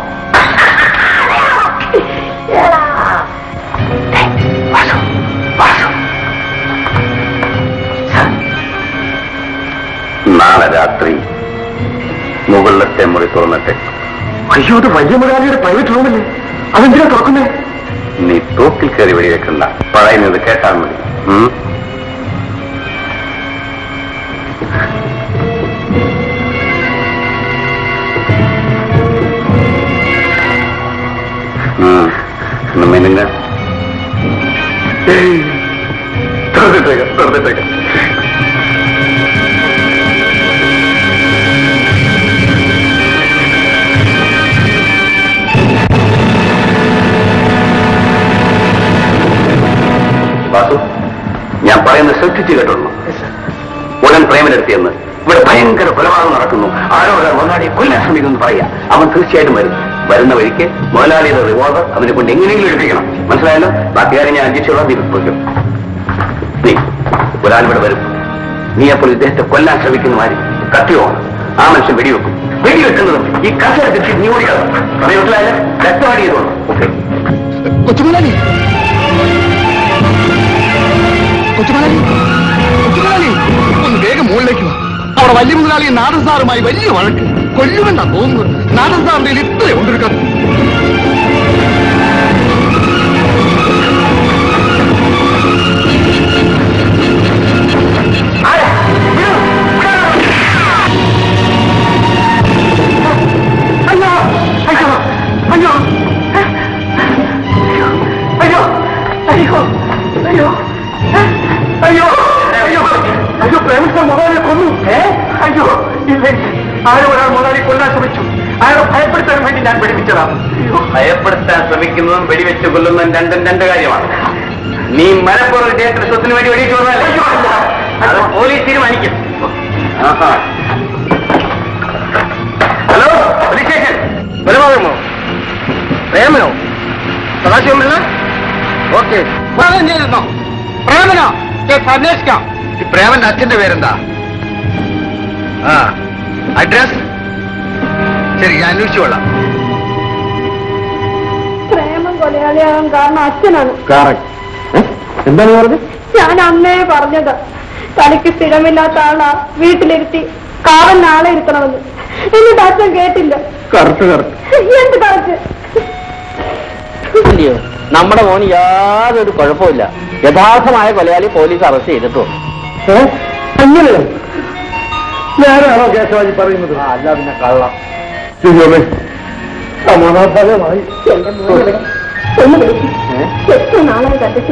നാളെ രാത്രി മുകളിലത്തെ മുറി തുറന്നിട്ട് അയ്യോ അത് വലിയ മുതലാളിയുടെ പ്രൈവറ്റ് റൂമല്ലേ അതെന്തിനാ തുറക്കുന്നേ നീ തോക്കിൽ കയറി വെടിവെക്കണ്ട പറയുന്നത് കേട്ടാൽ മതി ഉം? ഉം. ഒന്ന് മിനുങ്ങ തുറന്നിട്ടേക്കാം തുറന്നിട്ടേക്കാം വാസു ഞാൻ പറയുന്നത് ശ്രദ്ധിച്ചു കേട്ടോളൂ ഉടൻ പ്രേമനെടുത്തിയെന്ന് ഇവിടെ ഭയങ്കര കൊലപാതകം നടക്കുന്നു ആരോ ഒരാൾ മുതലാളിയെ കൊല്ലാൻ ശ്രമിക്കുന്നു പറയാ അവൻ തീർച്ചയായിട്ടും വരും വരുന്ന വഴിക്ക് മുതലാളിയുടെ റിവോൾവർ അവനെ കൊണ്ട് എങ്ങനെയെങ്കിലും എടുപ്പിക്കണം മനസ്സിലായല്ലോ ബാക്കി കാര്യം ഞാൻ അന്വേഷിച്ചോളാം നീ പോയിക്കോ. നീ ഒരാൾ ഇവിടെ വരും നീ അപ്പോൾ ഇദ്ദേഹത്തെ കൊല്ലാൻ ശ്രമിക്കുന്ന മാതിരി കത്തിയോ ആ മനുഷ്യൻ വെടിവെക്കും വെടിവെക്കുന്നതും ഈ കസരത്തിൽ നീ ഓടിയാകും മനസ്സിലായാലും രക്തവാടി ചെയ്തോളൂ ഓക്കെ കൊച്ചുമുതലാളി കൊച്ചുമുതലാളി കൊച്ചുമുതലാളി ഒന്ന് വേഗം മുകളിലേക്ക് വാ അവിടെ വലിയ മുതലാളി നാടൻ സാറുമായി വലിയ വഴക്ക് കൊല്ലുമെന്നാ തോന്നുന്നത് നാടൻ സാറിന്റെ കയ്യിൽ ഇത്രേ ഉണ്ടൊരു കത്ത് അയ്യോ അയ്യോ അയ്യോ അയ്യോ അയ്യോ അയ്യോ അയ്യോ അയ്യോ അയ്യോ പ്രേമിച്ച മുതലാളി കൊന്നു ഏ അയ്യോ ഇല്ല ആരോ ഒരാൾ മുതലാളി കൊല്ലാൻ ശ്രമിച്ചു അയാളെ ഭയപ്പെടുത്താൻ വേണ്ടി ഞാൻ പഠിപ്പിച്ചതാ അയ്യോ ഭയപ്പെടുത്താൻ ശ്രമിക്കുന്നതും വെടിവെച്ച് കൊല്ലുന്നതും രണ്ടും രണ്ട് കാര്യമാണ് നീ മലപ്പുറം ഇദ്ദേഹത്തിന്റെ സ്വത്തിന് വേണ്ടി വെടിവെച്ച് കൊന്നതല്ലേ? അയ്യോ, അല്ല. അത് പോലീസ് തീരുമാനിക്കും ആഹാ. ഹലോ പോലീസ് സ്റ്റേഷൻ കൊലപാതകമോ പ്രേമനോ സദാശിവം പിള്ള ഓക്കെ പ്രേമനോ അന്വേഷിക്കാം ഈ പ്രേമന്റെ അച്ഛന്റെ പേരെന്താ ആ അഡ്രസ് ശരി ഞാൻ അന്വേഷിച്ചു കൊള്ളാം പ്രേമം കൊലയാളിയാകാൻ കാരണം അച്ഛനാണ് എന്താണ് പറഞ്ഞത് ഞാൻ അന്നേ പറഞ്ഞത് തനിക്ക് സ്ഥിരമില്ലാത്ത ആളാ വീട്ടിലിരുത്തി കാവൻ നാളെ ഇരുത്തണമെന്ന് എന്നിട്ട് അച്ഛൻ കേട്ടില്ല കറക്റ്റ് കറക്റ്റ് എന്ത് കറക്റ്റ് ഇല്ലയോ നമ്മുടെ മോന് യാതൊരു കുഴപ്പമില്ല യഥാർത്ഥമായ കൊലയാളി പോലീസ് അറസ്റ്റ് ചെയ്തിട്ടുണ്ട് അങ്ങനെ ഞാനാണോ കേശവാജി പറയുന്നത് അല്ല പിന്നെ കള്ളം ശരിയോമേ സമാധാനമായി എന്റെ മോനെ ഒന്ന് വിളിച്ചു എത്ര നാളെ കണ്ടിട്ട്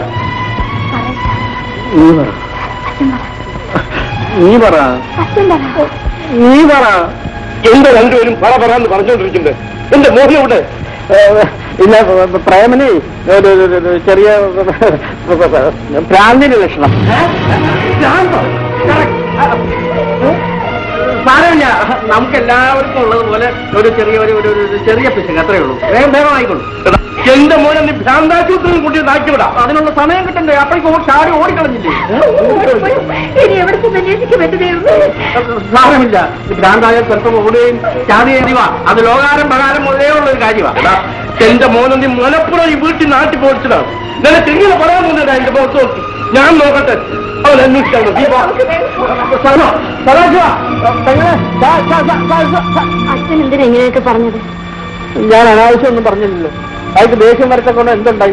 നീ പറ അച്ഛൻ പറ നീ പറ എന്റെ രണ്ടുപേരും പറ പറയാന്ന് പറഞ്ഞുകൊണ്ടിരിക്കുന്നത് എന്റെ മോഹനവിടെ ഇല്ല പ്രേമന് ഒരു ഒരു- ഒരു ചെറിയ ഭ്രാന്തിന്റെ ലക്ഷണം സാരമില്ല നമുക്ക് എല്ലാവർക്കും ഉള്ളതുപോലെ ഒരു ചെറിയ ഒരു ഒരു- ഒരു ചെറിയ പിശക് അത്രേ ഉള്ളൂ വേഗം വേഗം ആയിക്കോളൂ എന്റെ മോനെ നീ ഭ്രാന്താശുപത്രിയിൽ കൂട്ടി നാക്കിവിടാം അതിനുള്ള സമയം കിട്ടണ്ടേ അപ്പോഴേക്കും ഓടി ചാടി ഓടിക്കളഞ്ഞില്ലേ ഇനി എവിടെ ചെന്ന് അന്വേഷിക്കും എന്റെ ദൈവമേ സാരമില്ല ഈ ഭ്രാന്തായ സ്വല്പം ഓടുകയും ചാടി അറിവ അത് ലോകാരം പ്രകാരം മുതലേ ഉള്ള ഒരു കാര്യമാണ് എന്റെ മോനെ നീ മനപ്പുറം ഈ വീട്ടിൽ നാട്ടി പോയിച്ചതാണ് നിനക്ക് ഇങ്ങനെ പറയാൻ പോകുന്നില്ല എന്റെ മുഖത്ത് നോക്കി ഞാൻ നോക്കട്ടെ അവൻ അന്വേഷിക്കാൻ മതി. നീ പോ. സനോ, സദാശിവ, പെങ്ങളെ, ദാ, ദാ, ദാ, ദാ, ദാ, ദാ. അച്ഛൻ എന്തിനാ ഇങ്ങനെയൊക്കെ പറഞ്ഞത് ഞാൻ അനാവശ്യം ഒന്നും പറഞ്ഞില്ലല്ലോ അയാൾക്ക് ദേഷ്യം വരത്തെ കൊണ്ട് എന്തുണ്ടായി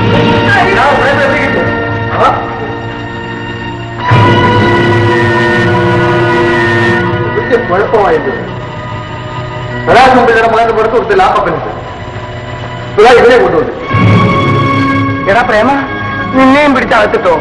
കുഴപ്പമായിട്ട് ഒരാൾക്കുമ്പിടെ മുതൽ പുറത്തു കൊടുത്തില്ല ആ പപ്പനുണ്ട് ഇതിനെ കൊണ്ടുപോയി എടാ പ്രേമ നിന്നെയും പിടിച്ചകത്തിട്ടോ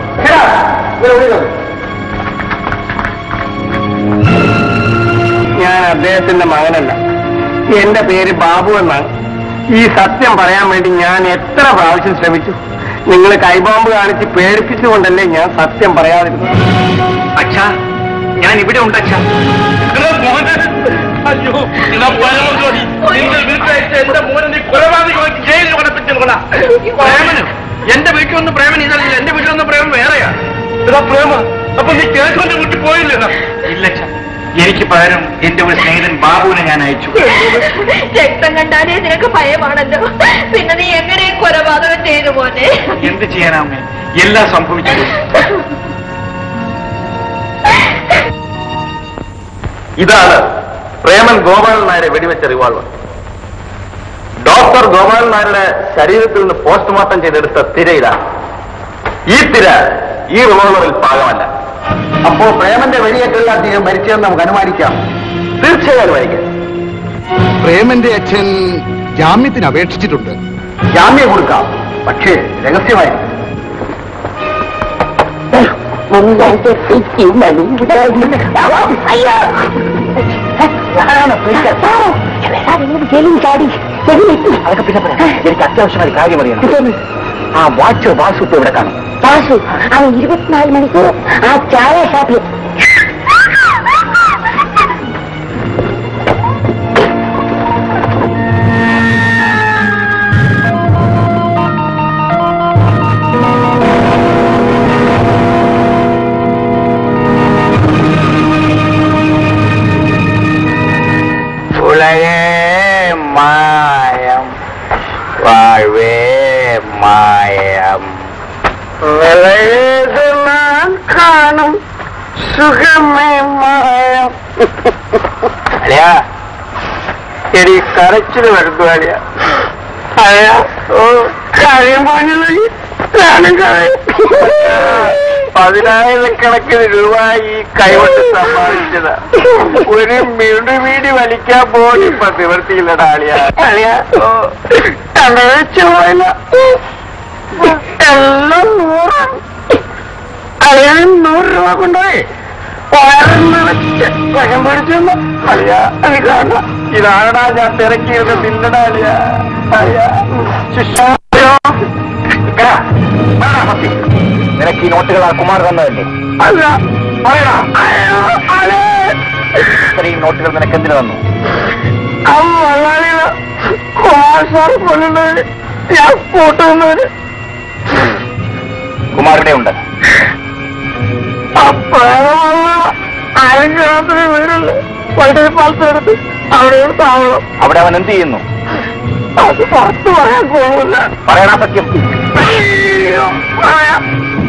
ഞാൻ അദ്ദേഹത്തിന്റെ മകനല്ല എന്റെ പേര് ബാബു എന്നാണ് ഈ സത്യം പറയാൻ വേണ്ടി ഞാൻ എത്ര പ്രാവശ്യം ശ്രമിച്ചു നിങ്ങൾ കൈബോംബ് കാണിച്ച് പേടിപ്പിച്ചുകൊണ്ടല്ലേ ഞാൻ സത്യം പറയാതിരുന്നത് അച്ഛാ ഞാൻ ഇവിടെ ഉണ്ട് അച്ഛാ എടാ മോനെ, അയ്യോ ഇതാ പരമദ്രോഹി. നിന്റെ വീട്ടിലയച്ച എന്റെ മോനെ നീ കൊലപാതകമാക്കി ജയിലിൽ കൊലപ്പിച്ചെന്നുകൊണ്ടാ പ്രേമനും എന്റെ വീട്ടിലൊന്നും പ്രേമൻ ഇതല്ല എന്റെ വീട്ടിലൊന്നും പ്രേമൻ വേറെയാ എടാ പ്രേമ അപ്പൊ നീ കേശവന്റെ വീട്ടിൽ പോയില്ലടാ ഇല്ല അച്ഛാ എനിക്ക് പകരം എന്റെ ഒരു സ്നേഹിതൻ ബാബുവിനെ ഞാൻ അയച്ചു രക്തം കണ്ടാലേ നിനക്ക് ഭയമാണല്ലോ പിന്നെ നീ എങ്ങനെ കൊലപാതകം ചെയ്തു പോന്നെ എന്ത് ചെയ്യാനാമേ എല്ലാം സംഭവിച്ചു ഇതാണ് പ്രേമൻ ഗോപാലൻ നായരെ വെടിവെച്ച റിവാൾവർ ഡോക്ടർ ഗോപാലൻ നായരുടെ ശരീരത്തിൽ നിന്ന് പോസ്റ്റ്മോർട്ടം ചെയ്തെടുത്ത തിര ഇതാണ് ഈ തിര ഈ റിവോൾവറിൽ പാകമല്ല അപ്പോ പ്രേമന്റെ വെടിയേറ്റല്ല അദ്ദേഹം മരിച്ചതെന്ന് നമുക്ക് അനുമാനിക്കാം തീർച്ചയായും അനുമാനിക്കാം പ്രേമന്റെ അച്ഛൻ ജാമ്യത്തിന് അപേക്ഷിച്ചിട്ടുണ്ട് ജാമ്യം കൊടുക്കാം പക്ഷേ രഹസ്യമായി അതൊക്കെ പിന്നെ പറയാം എനിക്ക് അത്യാവശ്യമായ ഒരു കാര്യം അറിയണം ആ വാച്ചോ വാസു ഇപ്പൊ ഇവിടെ കാണും വാസു അവൻ ഇരുപത്തിനാല് മണിക്കൂർ ആ ചായ ഷാപ്പിൽ ഉലകേ മായം വാഴ്വേ മായം വിളയത് നാം കാണും സുഖമേ മായം അല്ലയാ എടി കരച്ചിൽ വരുന്നു അല്ലയാ അല്ലയാ ഓ കാര്യം പറഞ്ഞില്ലെങ്കിൽ ഞാനും കരയും പതിനായിരക്കണക്കിന് രൂപ ഈ കൈകൊണ്ട് സമ്പാദിച്ചതാ ഒരു മിടുമീടി വലിക്കാൻ പോലും ഇപ്പൊ നിവർത്തിയില്ലടാ അളിയ അളിയ ഓ കണ്ടുവച്ചു പോയില്ല എല്ലാം നൂറാണ് അളിയാൻ നൂറ് രൂപ കൊണ്ടുപോയി വയറും നിറച്ച് പഴം പിടിച്ചെന്ന് അളിയ അത് കാണാം ഇതാണടാ ഞാൻ തിരക്കിയിരുന്ന് തിന്നടാ അളിയ അളിയ ശിഷ്യോ നിനക്ക് ഈ നോട്ടുകൾ ആ കുമാർ തന്നതല്ലേ അല്ല പറയടാ ഇത്രയും നോട്ടുകൾ നിനക്ക് എന്തിനു തന്നു കുമാർ സാർ കൊല്ലുന്നത് ഞാൻ കൂട്ടുന്നത് കുമാരുടെ ഉണ്ട് അരങ്ങാത്തിന് വീടുള്ള വൈദ്യുതി പാലത്തെടുത്ത് അവിടെ ഒരു താവളം അവിടെ അവൻ എന്ത് ചെയ്യുന്നു അത് പുറത്ത് പറയാൻ കൊള്ളില്ല പറയണ സത്യം പറയാം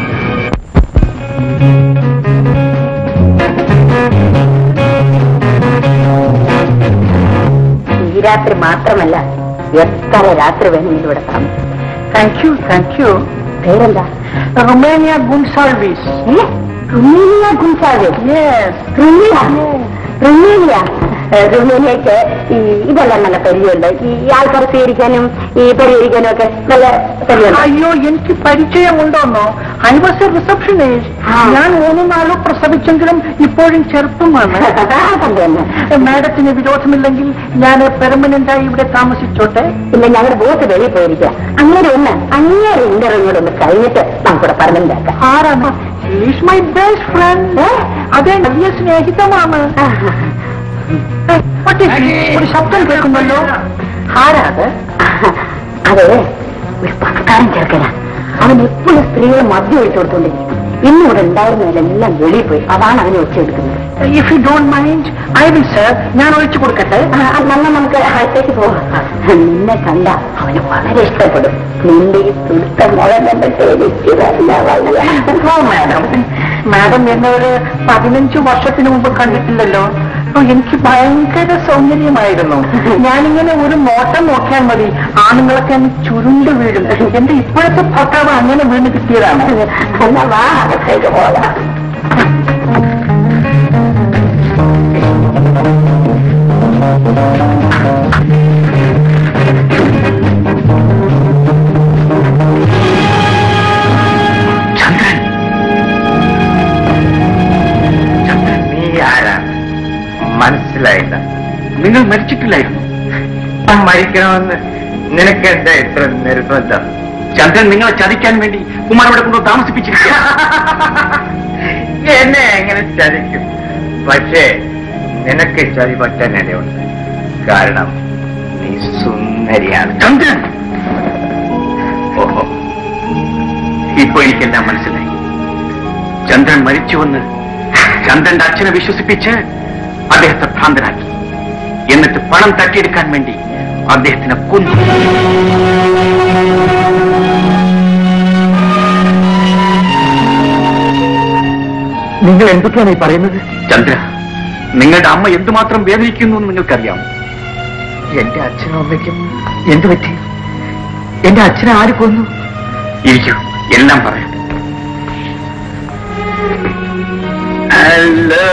ഈ രാത്രി മാത്രമല്ല എത്ര രാത്രി വേണമെങ്കിലും ഇവിടെ താമസിക്കാം താങ്ക് യു താങ്ക് യു പേരെന്താ റൊമേനിയ ഗുൺസാൾവീസ് ഏ? Romania Gonsalves yes Romania Romania ഏ, റുമേനിയക്ക് ഈ ഇതെല്ലാം നല്ല പരിചയമുണ്ട് ഈ ആൾക്കാർ സ്വീകരിക്കാനും ഈ പരിഹരിക്കാനും ഒക്കെ നല്ല പരിചയമുണ്ട് അയ്യോ എനിക്ക് പരിചയമുണ്ടോന്നോ ഐ വാസ് എ റിസപ്ഷനിസ്റ്റ് ആ. ഞാൻ മൂന്ന് നാലോ പ്രസവിച്ചെങ്കിലും ഇപ്പോഴും ചെറുപ്പമാണ് തന്നെ മാഡത്തിന് വിരോധമില്ലെങ്കിൽ ഞാൻ പെർമനന്റ് ആയി ഇവിടെ താമസിച്ചോട്ടെ പിന്നെ ഞങ്ങളുടെ ബോസ് വെളിയിൽ പോയിരിക്കുക അങ്ങനെ ഒന്ന് അങ്ങേറെ ഇന്റർവ്യൂടെ ഒന്ന് കഴിഞ്ഞിട്ട് നമുക്കിവിടെ പറഞ്ഞിട്ടാക്കാം ആരാണ് ഈസ് മൈ ബെസ്റ്റ് ഫ്രണ്ട് അതെ വലിയ സ്നേഹിതമാണ് ഒരു ശബ്ദം കേൾക്കുന്നല്ലോ ആരാ അത് അതെ ഒരു പണക്കാരൻ ചെറുക്കനാ അവൻ എപ്പോഴും സ്ത്രീകളെ മദ്യം ഒഴിച്ചു കൊടുത്തോണ്ടിരിക്കും ഇന്ന് ഇവിടെ ഉണ്ടായിരുന്നതിലെല്ലാം വെളിയിൽ പോയി അതാണ് അവനെ ഒച്ചയെടുക്കുന്നത് if you don't mind I will sir ഞാൻ ഒഴിച്ചു കൊടുക്കട്ടെ നമ്മൾ നമുക്ക് അകത്തേക്ക് പോവാം നിന്നെ കണ്ട അവന് വളരെ ഇഷ്ടപ്പെടും നിന്റെ ഈ തുടുത്ത മുളം കണ്ടിട്ട് എനിക്ക് തന്നെ വയ്യ. ഓ മാഡം മാഡം എന്നെ ഒരു പതിനഞ്ച് വർഷത്തിന് മുമ്പ് കണ്ടിട്ടില്ലല്ലോ ഓ, എനിക്ക് ഭയങ്കര സൗന്ദര്യമായിരുന്നു ഞാനിങ്ങനെ ഒരു നോട്ടം നോക്കിയാൽ മതി ആണുങ്ങളൊക്കെ അങ്ങ് ചുരുണ്ട് വീഴും എന്റെ ഇപ്പോഴത്തെ ഭർത്താവ് അങ്ങനെ വീണ് കിട്ടിയതാണ് എന്നാ വാ അകത്തേക്ക് പോകാം ചന്ദ്രൻ ചന്ദ്രൻ നീ ആരാ മനസ്സിലായില്ല നിങ്ങൾ മരിച്ചിട്ടില്ലായിരുന്നു ഞാൻ മരിക്കണമെന്ന് നിനക്ക് എന്താ ഇത്ര നിർബന്ധം ചന്ദ്രൻ നിങ്ങളെ ചതിക്കാൻ വേണ്ടി കുമാർ ഇവിടെ കൊണ്ട് താമസിപ്പിച്ചിരിക്കുക എന്നെ എങ്ങനെ ചതിക്കും പക്ഷേ നിനക്ക് ചതി പറ്റാനിടയുണ്ട് കാരണം നീ സുന്ദരിയാണ് ചന്ദ്രൻ ഓഹോ ഇപ്പൊ എനിക്കെല്ലാം മനസ്സിലായി ചന്ദ്രൻ മരിച്ചുവെന്ന് ചന്ദ്രന്റെ അച്ഛനെ വിശ്വസിപ്പിച്ച് അദ്ദേഹത്തെ ഭ്രാന്തനാക്കി എന്നിട്ട് പണം തട്ടിയെടുക്കാൻ വേണ്ടി അദ്ദേഹത്തിനെ കൊന്നു നിങ്ങൾ എന്തൊക്കെയാണ് ഈ പറയുന്നത് ചന്ദ്ര നിങ്ങളുടെ അമ്മ എന്തുമാത്രം വേദനിക്കുന്നു എന്ന് നിങ്ങൾക്കറിയാം എന്റെ അച്ഛനും അമ്മയ്ക്കും എന്ത് പറ്റി എന്റെ അച്ഛനെ ആര് കൊന്നു ഇരിക്കൂ എല്ലാം പറയാം ഹലോ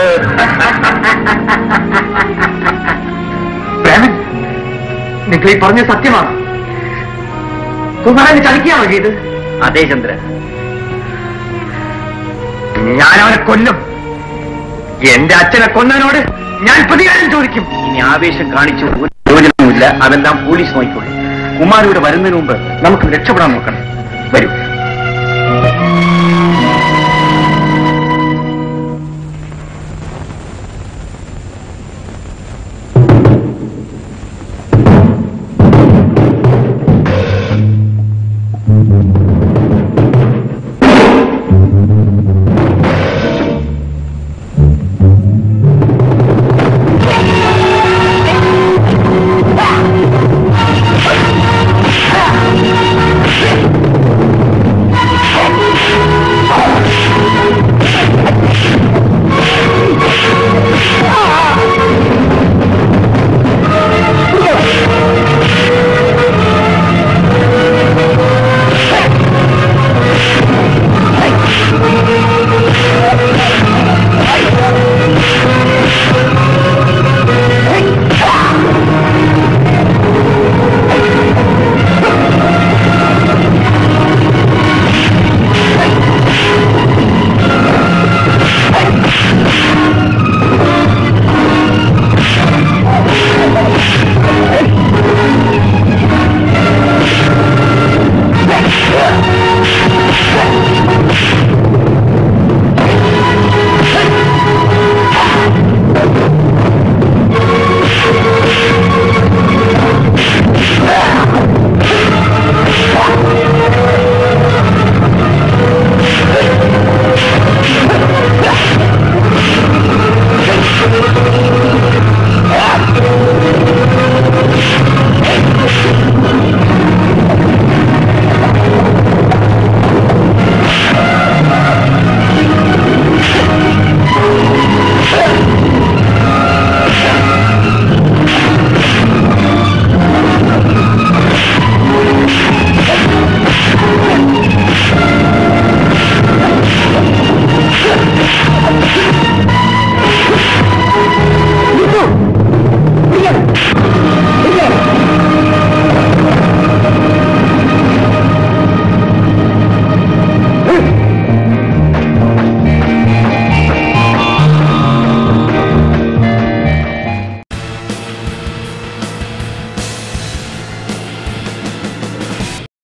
പ്രേമൻ നിങ്ങൾ ഈ പറഞ്ഞ സത്യമാണ് കുമാരനെ ചതിക്കുകയാണോ ചെയ്ത് അതെ ചന്ദ്ര ഞാൻ അവനെ കൊല്ലും എന്റെ അച്ഛനെ കൊന്നതിനോട് ഞാൻ പ്രതികാരം ചോദിക്കും ഇനി ആവേശം കാണിച്ചു ഒരു പ്രയോജനവുമില്ല അതെല്ലാം പോലീസ് നോക്കിക്കോളൂ കുമാരിയുടെ വരുന്നതിന് മുമ്പ് നമുക്ക് രക്ഷപ്പെടാൻ നോക്കണം വരൂ